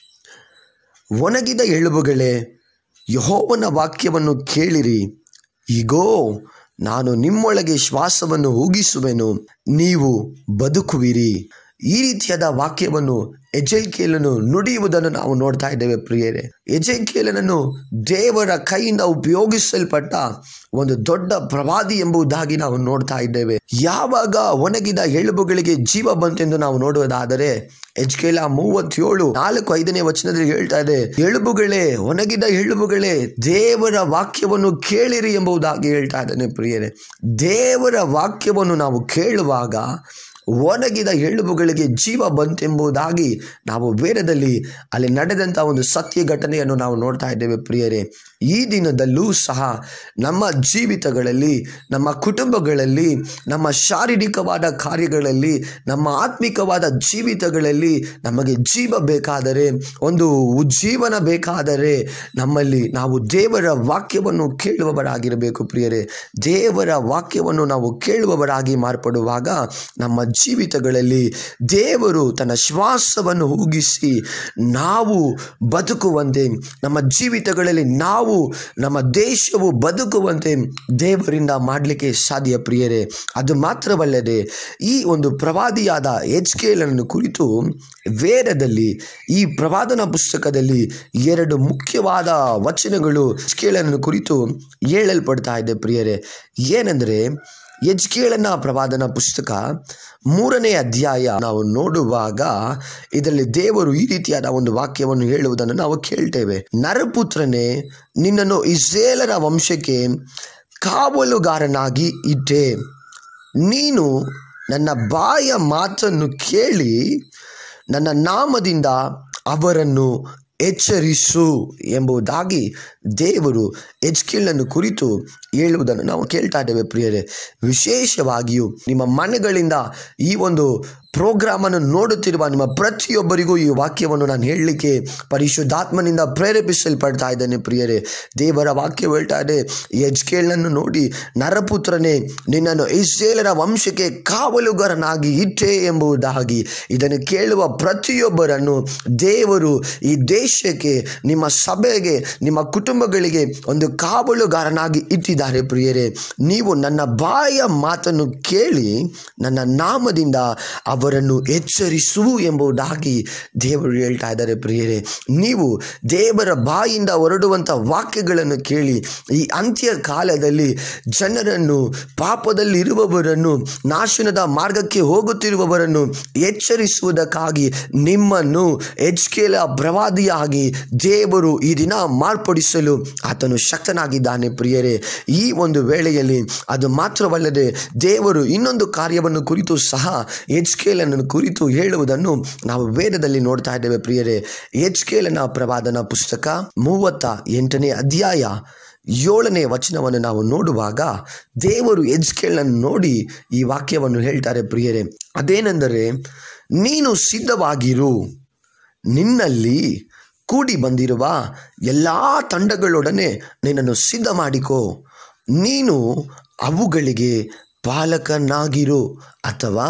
ಒಣಗಿದ ಎಳುಬುಗಳೇ ಯಹೋವನ ವಾಕ್ಯವನ್ನು ಕೇಳಿರಿ ಈಗೋ ನಾನು ನಿಮ್ಮೊಳಗೆ ಶ್ವಾಸವನ್ನು ಊಗಿಸುವೆನು ನೀವು ಬದುಕುವಿರಿ ಈ ರೀತಿಯಾದ ವಾಕ್ಯವನ್ನು ಎಜೆಲ್ಕೇಲನು ನುಡಿಯುವುದನ್ನು ನಾವು ನೋಡ್ತಾ ಇದ್ದೇವೆ ಪ್ರಿಯರೇ ಎಜೆಲ್ಕೇಲನನ್ನು ದೇವರ ಕೈಯಿಂದ ಉಪಯೋಗಿಸಲ್ಪಟ್ಟ ಒಂದು ದೊಡ್ಡ ಪ್ರವಾದಿ ಎಂಬುದಾಗಿ ನಾವು ನೋಡ್ತಾ ಇದ್ದೇವೆ ಯಾವಾಗ ಒಣಗಿದ ಎಳುಬುಗಳಿಗೆ ಜೀವ ಬಂತೆಂದು ನಾವು ನೋಡುವುದಾದರೆ ಎಜ್ಕೇಲ ಮೂವತ್ತೇಳು ನಾಲ್ಕು ಐದನೇ ವಚನದಲ್ಲಿ ಹೇಳ್ತಾ ಇದೆ ಎಳುಬುಗಳೇ ಒಣಗಿದ ಎಳುಬುಗಳೇ ದೇವರ ವಾಕ್ಯವನ್ನು ಕೇಳಿರಿ ಎಂಬುದಾಗಿ ಹೇಳ್ತಾ ಇದ್ದಾನೆ ಪ್ರಿಯರೇ ದೇವರ ವಾಕ್ಯವನ್ನು ನಾವು ಕೇಳುವಾಗ ಒಣಗಿದ ಎಳುಬುಗಳಿಗೆ ಜೀವ ಬಂತೆಂಬುದಾಗಿ ನಾವು ವೇದದಲ್ಲಿ ಅಲ್ಲಿ ನಡೆದಂಥ ಒಂದು ಸತ್ಯ ಘಟನೆಯನ್ನು ನಾವು ನೋಡ್ತಾ ಇದ್ದೇವೆ ಪ್ರಿಯರೇ ಈ ದಿನದಲ್ಲೂ ಸಹ ನಮ್ಮ ಜೀವಿತಗಳಲ್ಲಿ ನಮ್ಮ ಕುಟುಂಬಗಳಲ್ಲಿ ನಮ್ಮ ಶಾರೀರಿಕವಾದ ಕಾರ್ಯಗಳಲ್ಲಿ ನಮ್ಮ ಆತ್ಮಿಕವಾದ ಜೀವಿತಗಳಲ್ಲಿ ನಮಗೆ ಜೀವ ಬೇಕಾದರೆ ಒಂದು ಉಜ್ಜೀವನ ಬೇಕಾದರೆ ನಮ್ಮಲ್ಲಿ ನಾವು ದೇವರ ವಾಕ್ಯವನ್ನು ಕೇಳುವವರಾಗಿರಬೇಕು ಪ್ರಿಯರೇ ದೇವರ ವಾಕ್ಯವನ್ನು ನಾವು ಕೇಳುವವರಾಗಿ ಮಾರ್ಪಡುವಾಗ ನಮ್ಮ ಜೀವಿತಗಳಲ್ಲಿ ದೇವರು ತನ್ನ ಶ್ವಾಸವನ್ನು ಊಗಿಸಿ ನಾವು ಬದುಕುವಂತೆ ನಮ್ಮ ಜೀವಿತಗಳಲ್ಲಿ ನಾವು ನಮ್ಮ ದೇಶವು ಬದುಕುವಂತೆ ದೇವರಿಂದ ಮಾಡಲಿಕ್ಕೆ ಸಾಧ್ಯ ಪ್ರಿಯರೇ ಅದು ಮಾತ್ರವಲ್ಲದೆ ಈ ಒಂದು ಪ್ರವಾದಿಯಾದ ಎಚ್ ಕೇಲನ್ನು ಕುರಿತು ವೇದದಲ್ಲಿ ಈ ಪ್ರವಾದನ ಪುಸ್ತಕದಲ್ಲಿ ಎರಡು ಮುಖ್ಯವಾದ ವಚನಗಳು ಎಚ್ಕೇಳನ್ನು ಕುರಿತು ಹೇಳಲ್ಪಡ್ತಾ ಇದೆ ಪ್ರಿಯರೇ ಏನೆಂದರೆ ಎಜ್ಕೇಳನ ಪ್ರವಾದನ ಪುಸ್ತಕ ಮೂರನೇ ಅಧ್ಯಾಯ ನಾವು ನೋಡುವಾಗ ಇದರಲ್ಲಿ ದೇವರು ಈ ರೀತಿಯಾದ ಒಂದು ವಾಕ್ಯವನ್ನು ಹೇಳುವುದನ್ನು ನಾವು ಕೇಳ್ತೇವೆ ನರಪುತ್ರನೇ ನಿನ್ನನ್ನು ಇಸ್ರೇಲರ ವಂಶಕ್ಕೆ ಕಾವಲುಗಾರನಾಗಿ ಇಟ್ಟೆ ನೀನು ನನ್ನ ಬಾಯ ಮಾತನ್ನು ಕೇಳಿ ನನ್ನ ನಾಮದಿಂದ ಅವರನ್ನು ಎಚ್ಚರಿಸು ಎಂಬುದಾಗಿ ದೇವರು ಎಚ್ಕಿಳನ್ನು ಕುರಿತು ಹೇಳುವುದನ್ನು ನಾವು ಕೇಳ್ತಾ ಇದ್ದೇವೆ ಪ್ರಿಯರೇ ವಿಶೇಷವಾಗಿಯೂ ನಿಮ್ಮ ಮನೆಗಳಿಂದ ಈ ಒಂದು ಪ್ರೋಗ್ರಾಮನ್ನು ನೋಡುತ್ತಿರುವ ನಿಮ್ಮ ಪ್ರತಿಯೊಬ್ಬರಿಗೂ ಈ ವಾಕ್ಯವನ್ನು ನಾನು ಹೇಳಲಿಕ್ಕೆ ಪರಿಶುದ್ಧಾತ್ಮನಿಂದ ಪ್ರೇರೇಪಿಸಲ್ಪಡ್ತಾ ಇದ್ದೇನೆ ಪ್ರಿಯರೇ ದೇವರ ವಾಕ್ಯ ಹೇಳ್ತಾ ಇದೆ ಎಜ್ಕೇಳನ್ನು ನೋಡಿ ನರಪುತ್ರನೇ ನಿನ್ನನ್ನು ಇಸ್ರೇಲರ ವಂಶಕ್ಕೆ ಕಾವಲುಗಾರನಾಗಿ ಇಟ್ಟೆ ಎಂಬುದಾಗಿ ಇದನ್ನು ಕೇಳುವ ಪ್ರತಿಯೊಬ್ಬರನ್ನು ದೇವರು ಈ ದೇಶಕ್ಕೆ ನಿಮ್ಮ ಸಭೆಗೆ ನಿಮ್ಮ ಕುಟುಂಬಗಳಿಗೆ ಒಂದು ಕಾವಲುಗಾರನಾಗಿ ಇಟ್ಟಿದ್ದಾರೆ ಪ್ರಿಯರೇ ನೀವು ನನ್ನ ಬಾಯ ಮಾತನ್ನು ಕೇಳಿ ನನ್ನ ನಾಮದಿಂದ ಅವರನ್ನು ಎಚ್ಚರಿಸು ಎಂಬುದಾಗಿ ದೇವರು ಹೇಳ್ತಾ ಇದ್ದಾರೆ ಪ್ರಿಯರೇ ನೀವು ದೇವರ ಬಾಯಿಂದ ಹೊರಡುವಂಥ ವಾಕ್ಯಗಳನ್ನು ಕೇಳಿ ಈ ಅಂತ್ಯ ಕಾಲದಲ್ಲಿ ಜನರನ್ನು ಪಾಪದಲ್ಲಿರುವವರನ್ನು ನಾಶನದ ಮಾರ್ಗಕ್ಕೆ ಹೋಗುತ್ತಿರುವವರನ್ನು ಎಚ್ಚರಿಸುವುದಕ್ಕಾಗಿ ನಿಮ್ಮನ್ನು ಎಚ್ಕೆಲ ಪ್ರವಾದಿಯಾಗಿ ದೇವರು ಈ ದಿನ ಮಾರ್ಪಡಿಸಲು ಆತನು ಶಕ್ತನಾಗಿದ್ದಾನೆ ಪ್ರಿಯರೇ ಈ ಒಂದು ವೇಳೆಯಲ್ಲಿ ಅದು ಮಾತ್ರವಲ್ಲದೆ ದೇವರು ಇನ್ನೊಂದು ಕಾರ್ಯವನ್ನು ಕುರಿತು ಸಹ ಎಚ್ಕೇಲನ್ನು ಕುರಿತು ಹೇಳುವುದನ್ನು ನಾವು ವೇದದಲ್ಲಿ ನೋಡ್ತಾ ಇದ್ದೇವೆ ಪ್ರಿಯರೇ ಎಚ್ಕೇಲನ ಪ್ರವಾದನ ಪುಸ್ತಕ ಮೂವತ್ತ ಎಂಟನೇ ಅಧ್ಯಾಯ ಏಳನೇ ವಚನವನ್ನು ನಾವು ನೋಡುವಾಗ ದೇವರು ಎಜ್ಕೇಳನ್ನು ನೋಡಿ ಈ ವಾಕ್ಯವನ್ನು ಹೇಳ್ತಾರೆ ಪ್ರಿಯರೇ ಅದೇನೆಂದರೆ ನೀನು ಸಿದ್ಧವಾಗಿರು ನಿನ್ನಲ್ಲಿ ಕೂಡಿ ಬಂದಿರುವ ಎಲ್ಲ ತಂಡಗಳೊಡನೆ ನಿನ್ನನ್ನು ಸಿದ್ಧ ಮಾಡಿಕೋ ನೀನು ಅವುಗಳಿಗೆ ಪಾಲಕನಾಗಿರು ಅಥವಾ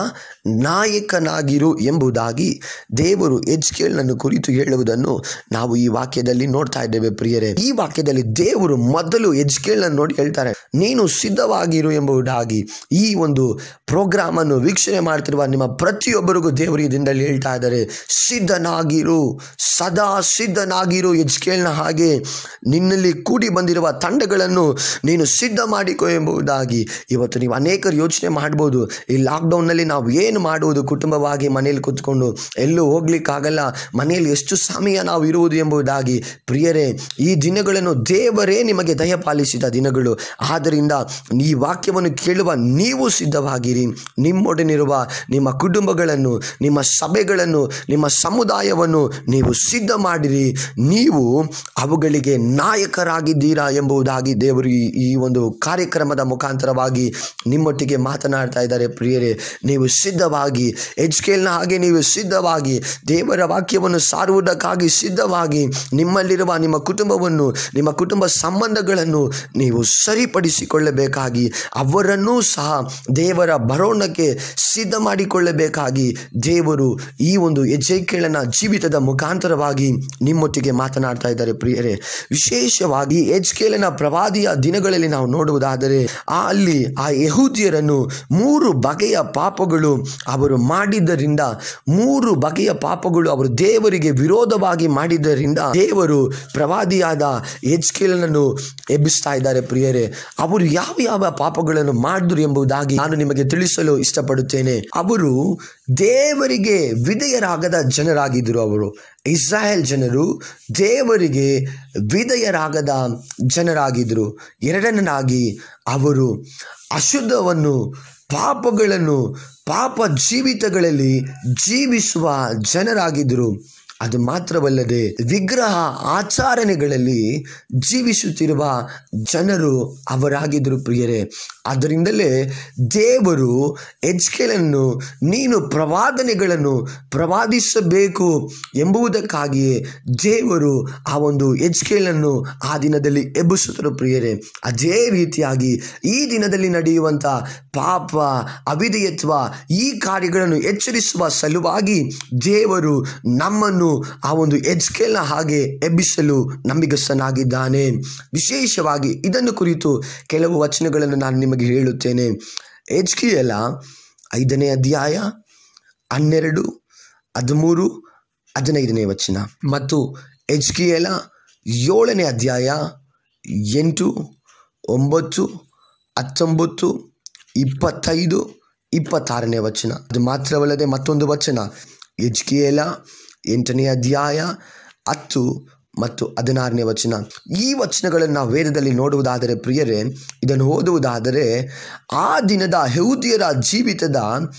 ನಾಯಕನಾಗಿರು ಎಂಬುದಾಗಿ ದೇವರು ಎಜ್ಕೇಲ್ನನ್ನು ಕುರಿತು ಹೇಳುವುದನ್ನು ನಾವು ಈ ವಾಕ್ಯದಲ್ಲಿ ನೋಡ್ತಾ ಇದ್ದೇವೆ ಪ್ರಿಯರೇ ಈ ವಾಕ್ಯದಲ್ಲಿ ದೇವರು ಮೊದಲು ಎಜ್ಕೇಲ್ನನ್ನು ನೋಡಿ ಹೇಳ್ತಾರೆ ನೀನು ಸಿದ್ಧವಾಗಿರು ಎಂಬುದಾಗಿ ಈ ಒಂದು ಪ್ರೋಗ್ರಾಮ್ ಅನ್ನು ವೀಕ್ಷಣೆ ಮಾಡ್ತಿರುವ ನಿಮ್ಮ ಪ್ರತಿಯೊಬ್ಬರಿಗೂ ದೇವರು ಈ ದಿನದಲ್ಲಿ ಹೇಳ್ತಾ ಇದ್ದಾರೆ ಸಿದ್ಧನಾಗಿರು ಸದಾ ಸಿದ್ಧನಾಗಿರು ಎಜ್ಕೇಲ್ನ ಹಾಗೆ ನಿನ್ನಲ್ಲಿ ಕೂಡಿ ಬಂದಿರುವ ತಂಡಗಳನ್ನು ನೀನು ಸಿದ್ಧ ಮಾಡಿಕೊ ಎಂಬುದಾಗಿ ಇವತ್ತು ನೀವು ಅನೇಕರು ಯೋಚನೆ ಮಾಡ್ಬೋದು ಈ ಲಾಕ್ಡೌನ್ನಲ್ಲಿ ನಾವು ಏನು ಮಾಡುವುದು ಕುಟುಂಬವಾಗಿ ಮನೆಯಲ್ಲಿ ಕೂತ್ಕೊಂಡು ಎಲ್ಲೂ ಹೋಗ್ಲಿಕ್ಕಾಗಲ್ಲ ಮನೆಯಲ್ಲಿ ಎಷ್ಟು ಸಮಯ ನಾವು ಇರುವುದು ಎಂಬುದಾಗಿ ಪ್ರಿಯರೇ ಈ ದಿನಗಳನ್ನು ದೇವರೇ ನಿಮಗೆ ದಯಪಾಲಿಸಿದ ದಿನಗಳು ಆದ್ದರಿಂದ ಈ ವಾಕ್ಯವನ್ನು ಕೇಳುವ ನೀವು ಸಿದ್ಧವಾಗಿರಿ ನಿಮ್ಮೊಡನಿರುವ ನಿಮ್ಮ ಕುಟುಂಬಗಳನ್ನು ನಿಮ್ಮ ಸಭೆಗಳನ್ನು ನಿಮ್ಮ ಸಮುದಾಯವನ್ನು ನೀವು ಸಿದ್ಧ ಮಾಡಿರಿ ನೀವು ಅವುಗಳಿಗೆ ನಾಯಕರಾಗಿದ್ದೀರಾ ಎಂಬುದಾಗಿ ದೇವರು ಈ ಈ ಒಂದು ಕಾರ್ಯಕ್ರಮದ ಮುಖಾಂತರವಾಗಿ ನಿಮ್ಮೊಟ್ಟಿಗೆ ಮಾತನಾಡ್ತಾ ಇದ್ದಾರೆ ಪ್ರಿಯರೇ ನೀವು ಸಿದ್ಧವಾಗಿ ಎಜ್ಕೇಲ್ನ ಹಾಗೆ ನೀವು ಸಿದ್ಧವಾಗಿ ದೇವರ ವಾಕ್ಯವನ್ನು ಸಾರುವುದಕ್ಕಾಗಿ ಸಿದ್ಧವಾಗಿ ನಿಮ್ಮಲ್ಲಿರುವ ನಿಮ್ಮ ಕುಟುಂಬವನ್ನು ನಿಮ್ಮ ಕುಟುಂಬ ಸಂಬಂಧಗಳನ್ನು ನೀವು ಸರಿಪಡಿಸಿಕೊಳ್ಳಬೇಕಾಗಿ ಅವರನ್ನೂ ಸಹ ದೇವರ ಬರೋಣಕ್ಕೆ ಸಿದ್ಧ ಮಾಡಿಕೊಳ್ಳಬೇಕಾಗಿ ದೇವರು ಈ ಒಂದು ಎಜೇಕೇಳನ ಜೀವಿತದ ಮುಖಾಂತರವಾಗಿ ನಿಮ್ಮೊಟ್ಟಿಗೆ ಮಾತನಾಡ್ತಾ ಇದ್ದಾರೆ ಪ್ರಿಯರೇ ವಿಶೇಷವಾಗಿ ಎಜ್ಕೇಲನ ಪ್ರವಾದಿಯ ದಿನಗಳಲ್ಲಿ ನಾವು ನೋಡುವುದಾದರೆ ಆ ಅಲ್ಲಿ ಆ ಯಹೂದ್ಯರನ್ನು ಮೂರು ಬಗೆಯ ಪಾಪಗಳು ಅವರು ಮಾಡಿದ್ದರಿಂದ ಮೂರು ಬಗೆಯ ಪಾಪಗಳು ಅವರು ದೇವರಿಗೆ ವಿರೋಧವಾಗಿ ಮಾಡಿದ್ದರಿಂದ ದೇವರು ಪ್ರವಾದಿಯಾದ ಎಜ್ಕೇಲನನ್ನು ಎಬ್ಬಿಸ್ತಾ ಇದ್ದಾರೆ ಪ್ರಿಯರೇ ಅವರು ಯಾವ ಯಾವ ಪಾಪಗಳನ್ನು ಮಾಡಿದ್ರು ಎಂಬುದಾಗಿ ನಾನು ನಿಮಗೆ ತಿಳಿಸಲು ಇಷ್ಟಪಡುತ್ತೇನೆ ಅವರು ದೇವರಿಗೆ ವಿಧೇಯರಾಗದ ಜನರಾಗಿದ್ದರು ಅವರು ಇಸ್ರಾಯೇಲ್ ಜನರು ದೇವರಿಗೆ ವಿಧೇಯರಾಗದ ಜನರಾಗಿದ್ದರು ಎರಡನೇದಾಗಿ ಅವರು ಅಶುದ್ಧವನ್ನು ಪಾಪಗಳನ್ನು ಪಾಪ ಜೀವಿತಗಳಲ್ಲಿ ಜೀವಿಸುವ ಜನರಾಗಿದ್ದರು ಅದು ಮಾತ್ರವಲ್ಲದೆ ವಿಗ್ರಹ ಆಚರಣೆಗಳಲ್ಲಿ ಜೀವಿಸುತ್ತಿರುವ ಜನರು ಅವರಾಗಿದ್ದರು ಪ್ರಿಯರೇ ಅದರಿಂದಲೇ ದೇವರು ಎಜ್ಕೇಲನ್ನು ನೀನು ಪ್ರವಾದನೆಗಳನ್ನು ಪ್ರವಾದಿಸಬೇಕು ಎಂಬುದಕ್ಕಾಗಿಯೇ ದೇವರು ಆ ಒಂದು ಎಜ್ಕೇಲನ್ನು ಆ ದಿನದಲ್ಲಿ ಎಬ್ಬಿಸುತ್ತರು ಪ್ರಿಯರೇ ಅದೇ ರೀತಿಯಾಗಿ ಈ ದಿನದಲ್ಲಿ ನಡೆಯುವಂಥ ಪಾಪ ಅವಿಧೇಯತ್ವ ಈ ಕಾರ್ಯಗಳನ್ನು ಎಚ್ಚರಿಸುವ ಸಲುವಾಗಿ ದೇವರು ನಮ್ಮನ್ನು ಆ ಒಂದು ಎಜ್ಕೇಲ್ನ ಹಾಗೆ ಎಬ್ಬಿಸಲು ನಂಬಿಗಸ್ತನಾಗಿದ್ದಾನೆ ವಿಶೇಷವಾಗಿ ಇದನ್ನು ಕುರಿತು ಕೆಲವು ವಚನಗಳನ್ನು ನಾನು ನಿಮಗೆ ಹೇಳುತ್ತೇನೆ ಎಜ್ಕಿಯಲ ಐದನೇ ಅಧ್ಯಾಯ ಹನ್ನೆರಡು ಹದಿಮೂರು ಹದಿನೈದನೇ ವಚನ ಮತ್ತು ಎಜ್ಕಿಯಲ ಏಳನೇ ಅಧ್ಯಾಯ ಎಂಟು ಒಂಬತ್ತು ಹತ್ತೊಂಬತ್ತು ಇಪ್ಪತ್ತೈದು ಇಪ್ಪತ್ತಾರನೇ ವಚನ ಅದು ಮಾತ್ರವಲ್ಲದೆ ಮತ್ತೊಂದು ವಚನ ಎಜ್ಕಿಯಲ ಎಂಟನೇ ಅಧ್ಯಾಯ ಹತ್ತು ಮತ್ತು ಹದಿನಾರನೇ ವಚನ ಈ ವಚನಗಳನ್ನು ನಾವು ವೇದದಲ್ಲಿ ನೋಡುವುದಾದರೆ ಪ್ರಿಯರೇ ಇದನ್ನು ಓದುವುದಾದರೆ ಆ ದಿನದ ಯಹೂದಿಯರ ಜೀವಿತದ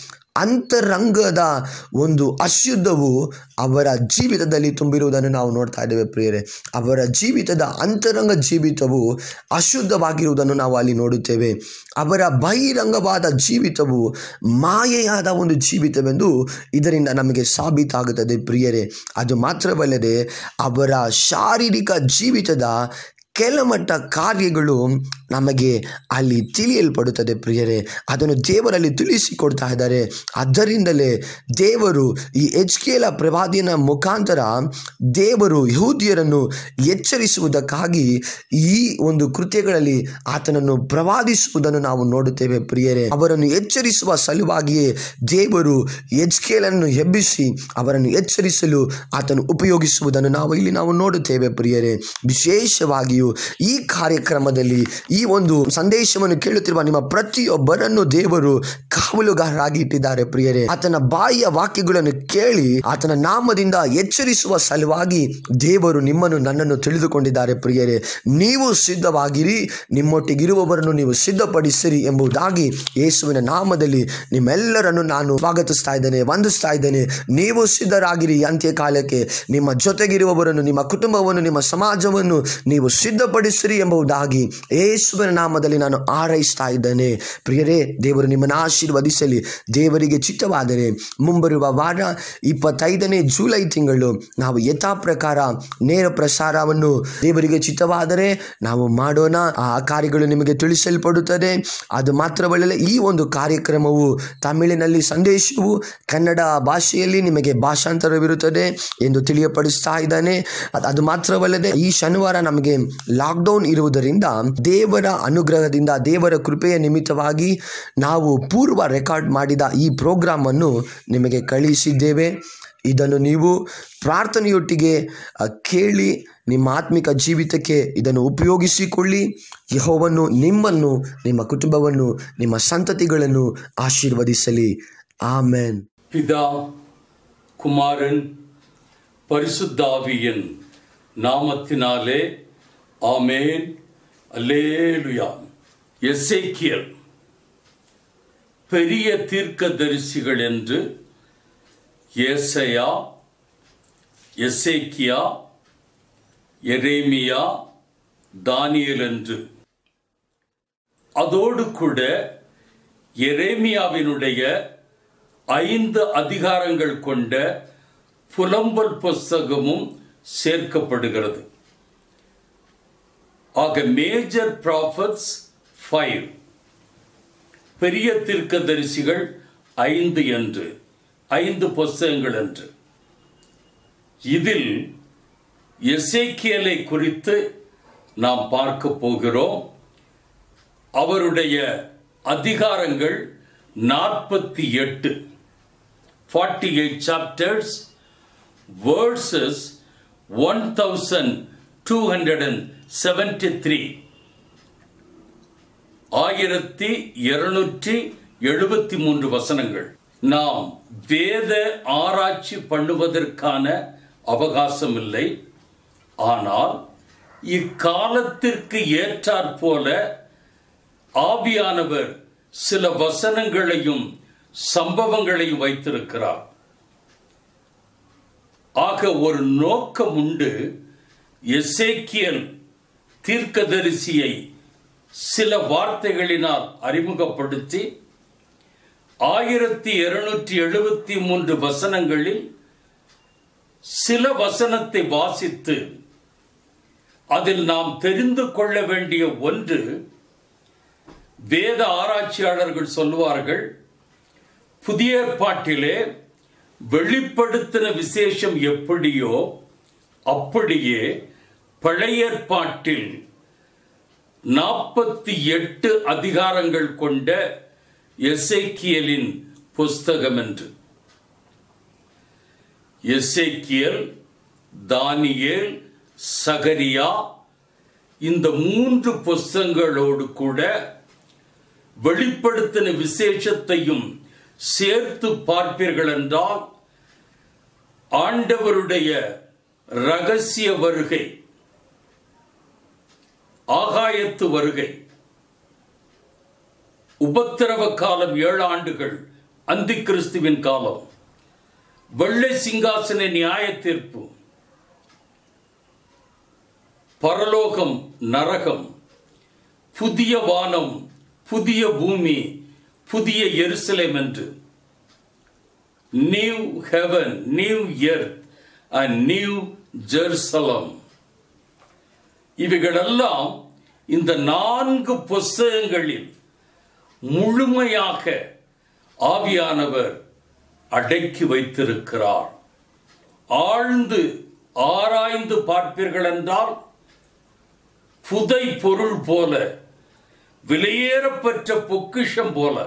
ಅಂತರಂಗದ ಒಂದು ಅಶುದ್ಧವು ಅವರ ಜೀವಿತದಲ್ಲಿ ತುಂಬಿರುವುದನ್ನು ನಾವು ನೋಡ್ತಾ ಇದ್ದೇವೆ ಪ್ರಿಯರೇ ಅವರ ಜೀವಿತದ ಅಂತರಂಗ ಜೀವಿತವು ಅಶುದ್ಧವಾಗಿರುವುದನ್ನು ನಾವು ಅಲ್ಲಿ ನೋಡುತ್ತೇವೆ ಅವರ ಬಹಿರಂಗವಾದ ಜೀವಿತವು ಮಾಯೆಯಾದ ಒಂದು ಜೀವಿತವೆಂದು ಇದರಿಂದ ನಮಗೆ ಸಾಬೀತಾಗುತ್ತದೆ ಪ್ರಿಯರೇ ಅದು ಮಾತ್ರವಲ್ಲದೆ ಅವರ ಶಾರೀರಿಕ ಜೀವಿತದ ಕೆಳಮಟ್ಟ ಕಾರ್ಯಗಳು ನಮಗೆ ಅಲ್ಲಿ ತಿಳಿಯಲ್ಪಡುತ್ತದೆ ಪ್ರಿಯರೇ ಅದನ್ನು ದೇವರಲ್ಲಿ ತಿಳಿಸಿಕೊಡ್ತಾ ಇದ್ದಾರೆ ಅದರಿಂದಲೇ ದೇವರು ಈ ಎಚ್ ಕೆಲ ಪ್ರವಾದಿಯನ ಮುಖಾಂತರ ದೇವರು ಯಹೂದಿಯರನ್ನು ಎಚ್ಚರಿಸುವುದಕ್ಕಾಗಿ ಈ ಒಂದು ಕೃತ್ಯಗಳಲ್ಲಿ ಆತನನ್ನು ಪ್ರವಾದಿಸುವುದನ್ನು ನಾವು ನೋಡುತ್ತೇವೆ ಪ್ರಿಯರೇ ಅವರನ್ನು ಎಚ್ಚರಿಸುವ ಸಲುವಾಗಿಯೇ ದೇವರು ಎಜ್ಕೇಲನ್ನು ಎಬ್ಬಿಸಿ ಅವರನ್ನು ಎಚ್ಚರಿಸಲು ಆತನು ಉಪಯೋಗಿಸುವುದನ್ನು ನಾವು ಇಲ್ಲಿ ನಾವು ನೋಡುತ್ತೇವೆ ಪ್ರಿಯರೇ ವಿಶೇಷವಾಗಿಯೂ ಈ ಕಾರ್ಯಕ್ರಮದಲ್ಲಿ ಈ ಒಂದು ಸಂದೇಶವನ್ನು ಕೇಳುತ್ತಿರುವ ನಿಮ್ಮ ಪ್ರತಿಯೊಬ್ಬರನ್ನು ದೇವರು ಕಾವಲುಗಾರರಾಗಿ ಇಟ್ಟಿದ್ದಾರೆ ಪ್ರಿಯರೇ ಆತನ ಬಾಯಿಯ ವಾಕ್ಯಗಳನ್ನು ಕೇಳಿ ಆತನ ನಾಮದಿಂದ ಎಚ್ಚರಿಸುವ ಸಲುವಾಗಿ ದೇವರು ನಿಮ್ಮನ್ನು ನನ್ನನ್ನು ತಿಳಿದುಕೊಂಡಿದ್ದಾರೆ ಪ್ರಿಯರೇ ನೀವು ಸಿದ್ಧವಾಗಿರಿ ನಿಮ್ಮೊಟ್ಟಿಗಿರುವವರನ್ನು ನೀವು ಸಿದ್ಧಪಡಿಸಿರಿ ಎಂಬುದಾಗಿ ಯೇಸುವಿನ ನಾಮದಲ್ಲಿ ನಿಮ್ಮೆಲ್ಲರನ್ನು ನಾನು ಸ್ವಾಗತಿಸ್ತಾ ಇದ್ದೇನೆ ವಂದಿಸ್ತಾ ಇದ್ದೇನೆ ನೀವು ಸಿದ್ಧರಾಗಿರಿ ಅಂತ್ಯಕಾಲಕ್ಕೆ ನಿಮ್ಮ ಜೊತೆಗಿರುವವರನ್ನು ನಿಮ್ಮ ಕುಟುಂಬವನ್ನು ನಿಮ್ಮ ಸಮಾಜವನ್ನು ನೀವು ಸಿದ್ಧಪಡಿಸಿರಿ ಎಂಬುದಾಗಿ ಯೇಸುವಿನ ನಾಮದಲ್ಲಿ ನಾನು ಆರೈಸ್ತಾ ಇದ್ದೇನೆ ಪ್ರಿಯರೇ ದೇವರು ನಿಮ್ಮನ್ನು ಆಶೀರ್ವದಿಸಲಿ ದೇವರಿಗೆ ಚಿತ್ತವಾದರೆ ಮುಂಬರುವ ವಾರ ಇಪ್ಪತ್ತೈದನೇ ಜುಲೈ ತಿಂಗಳು ನಾವು ಯಥಾ ಪ್ರಕಾರ ನೇರ ಪ್ರಸಾರವನ್ನು ದೇವರಿಗೆ ಚಿತ್ತವಾದರೆ ನಾವು ಮಾಡೋಣ ಆ ಕಾರ್ಯಗಳು ನಿಮಗೆ ತಿಳಿಸಲ್ಪಡುತ್ತದೆ ಅದು ಮಾತ್ರವಲ್ಲದೆ ಈ ಒಂದು ಕಾರ್ಯಕ್ರಮವು ತಮಿಳಿನಲ್ಲಿ ಸಂದೇಶವು ಕನ್ನಡ ಭಾಷೆಯಲ್ಲಿ ನಿಮಗೆ ಭಾಷಾಂತರವಿರುತ್ತದೆ ಎಂದು ತಿಳಿಯಪಡಿಸ್ತಾ ಇದ್ದಾನೆ ಅದ್- ಅದು ಮಾತ್ರವಲ್ಲದೆ ಈ ಶನಿವಾರ ನಮಗೆ ಲಾಕ್ಡೌನ್ ಇರುವುದರಿಂದ ದೇವರ ಅನುಗ್ರಹದಿಂದ ದೇವರ ಕೃಪೆಯ ನಿಮಿತ್ತವಾಗಿ ನಾವು ಪೂರ್ವ ರೆಕಾರ್ಡ್ ಮಾಡಿದ ಈ ಪ್ರೋಗ್ರಾಮ್ ಅನ್ನು ನಿಮಗೆ ಕಳುಹಿಸಿದ್ದೇವೆ ಇದನ್ನು ನೀವು ಪ್ರಾರ್ಥನೆಯೊಟ್ಟಿಗೆ ಅ, ಕೇಳಿ ನಿಮ್ಮ ಆತ್ಮಿಕ ಜೀವಿತಕ್ಕೆ ಇದನ್ನು ಉಪಯೋಗಿಸಿಕೊಳ್ಳಿ ಯಹೋವನ್ನು ನಿಮ್ಮನ್ನು ನಿಮ್ಮ ಕುಟುಂಬವನ್ನು ನಿಮ್ಮ ಸಂತತಿಗಳನ್ನು ಆಶೀರ್ವದಿಸಲಿ ಆಮೇನ್ பிதா குமாரன் பரிசுத்தாவியின் நாமத்தினாலே ஆமேன் அல்லேலுயா எசேக்கியல் பெரிய தீர்க்கதரிசிகள் என்று ஏசையா எசேக்கியா எரேமியா தானியேல் என்று அதோடு கூட எரேமியாவினுடைய ஐந்து அதிகாரங்கள் கொண்ட புலம்பல் புஸ்தகமும் சேர்க்கப்படுகிறது ஆக மேஜர் ப்ராஃபட்ஸ் ஃபைவ் பெரிய தீர்க்கதரிசிகள் ஐந்து என்று ஐந்து புஸ்தகங்கள் என்று இதில் எசேக்கியலை குறித்து நாம் பார்க்க போகிறோம் அவருடைய அதிகாரங்கள் நாற்பத்தி எட்டு forty eight chapters versus one thousand two hundred and seventy three ஆயிரத்தி இருநூற்றி எழுபத்தி மூன்று வசனங்கள் நாம் வேத ஆராய்ச்சி பண்ணுவதற்கான அவகாசம் இல்லை ஆனால் இக்காலத்திற்கு ஏற்றாற்போல ஆவியானவர் சில வசனங்களையும் சம்பவங்களையும் வைத்திருக்கிறார் ஆக ஒரு நோக்கம் உண்டு எசேக்கியல் தீர்க்கதரிசியை சில வார்த்தைகளினால் அறிமுகப்படுத்தி ஆயிரத்தி இருநூற்றி எழுபத்தி மூன்று வசனங்களில் சில வசனத்தை வாசித்து அதில் நாம் தெரிந்து கொள்ள வேண்டிய ஒன்று வேத ஆராய்ச்சியாளர்கள் சொல்வார்கள் புதிய ஏற்பாட்டிலே வெளிப்படுத்தின விசேஷம் எப்படியோ அப்படியே பழைய ஏற்பாட்டில் நாற்பத்தி எட்டு அதிகாரங்கள் கொண்ட எசேக்கியலின் புஸ்தகம் என்று எசேக்கியல் தானியேல் சகரியா இந்த மூன்று புஸ்தங்களோடு கூட வெளிப்படுத்தின விசேஷத்தையும் சேர்த்து பார்ப்பீர்கள் என்றால் ஆண்டவருடைய ரகசிய வருகை ஆகாயத்து வருகை உபத்திரவ காலம் ஏழு ஆண்டுகள் அந்தி கிறிஸ்துவின் காலம் வெள்ளை சிங்காசன நியாய தீர்ப்பு பரலோகம் நரகம் புதிய வானம் புதிய பூமி புதிய எருசலேம் என்று new heaven new earth and new Jerusalem இவைகளெல்லாம் இந்த நான்கு புஸ்தகங்களில் முழுமையாக ஆவியானவர் அடக்கி வைத்திருக்கிறார் ஆழ்ந்து ஆராய்ந்து பார்ப்பீர்கள் என்றால் புதை பொருள் போல விலையேறப்பெற்ற பொக்கிஷம் போல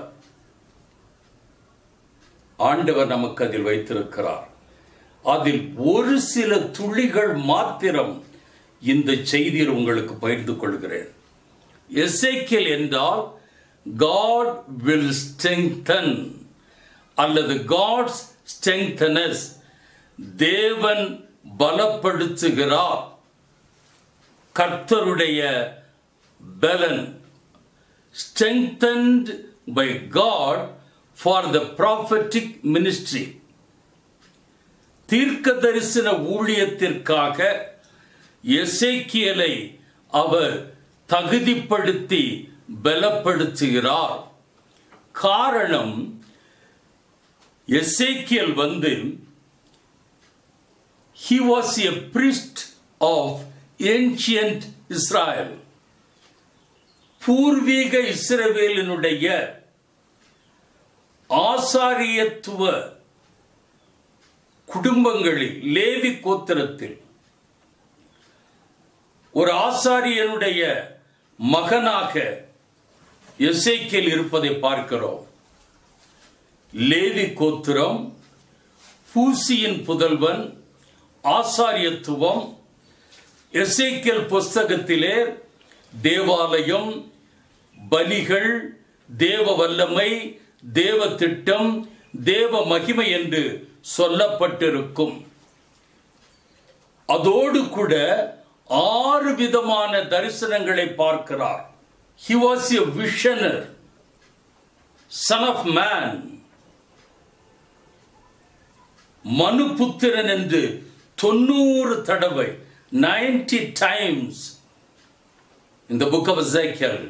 ஆண்டவர் நமக்கு அதில் வைத்திருக்கிறார் அதில் ஒரு சில துளிகள் மாத்திரம் இந்த செய்தியில் உங்களுக்கு பகிர்ந்து கொள்கிறேன் எசேக்கியல் என்றால் காட் வில் ஸ்ட்ரெங்தன் அல்லது காட்ஸ் ஸ்ட்ரெங்தனஸ் தேவன் பலப்படுத்துகிறார் கர்த்தருடைய பலன் strengthened by God for the prophetic ministry தீர்க்க தரிசன ஊழியத்திற்காக எசேக்கியலை அவர் தகுதிப்படுத்தி பலப்படுத்துகிறார் காரணம் எசேக்கியல் வந்து he was a priest of ancient Israel பூர்வீக இஸ்ரவேலினுடைய ஆசாரியத்துவ குடும்பங்களில் லேவி கோத்திரத்தில் ஒரு ஆசாரியனுடைய மகனாக எசேக்கியல் இருப்பதை பார்க்கிறோம் லேவி கோத்திரம் பூசியின் புதல்வன் ஆசாரியத்துவம் எசேக்கியல் புஸ்தகத்திலே தேவாலயம் பலிகள் தேவ வல்லமை தேவ திட்டம் தேவ மகிமை என்று சொல்லப்பட்டிருக்கும் அதோடு கூட ஆறு விதமான தரிசனங்களை பார்க்கிறார் he was a visionary son of man மனுபுத்திரன் என்று தொண்ணூறு தடவை நைன்டி டைம்ஸ் இந்த புக் ஆஃப் எசேக்கியல்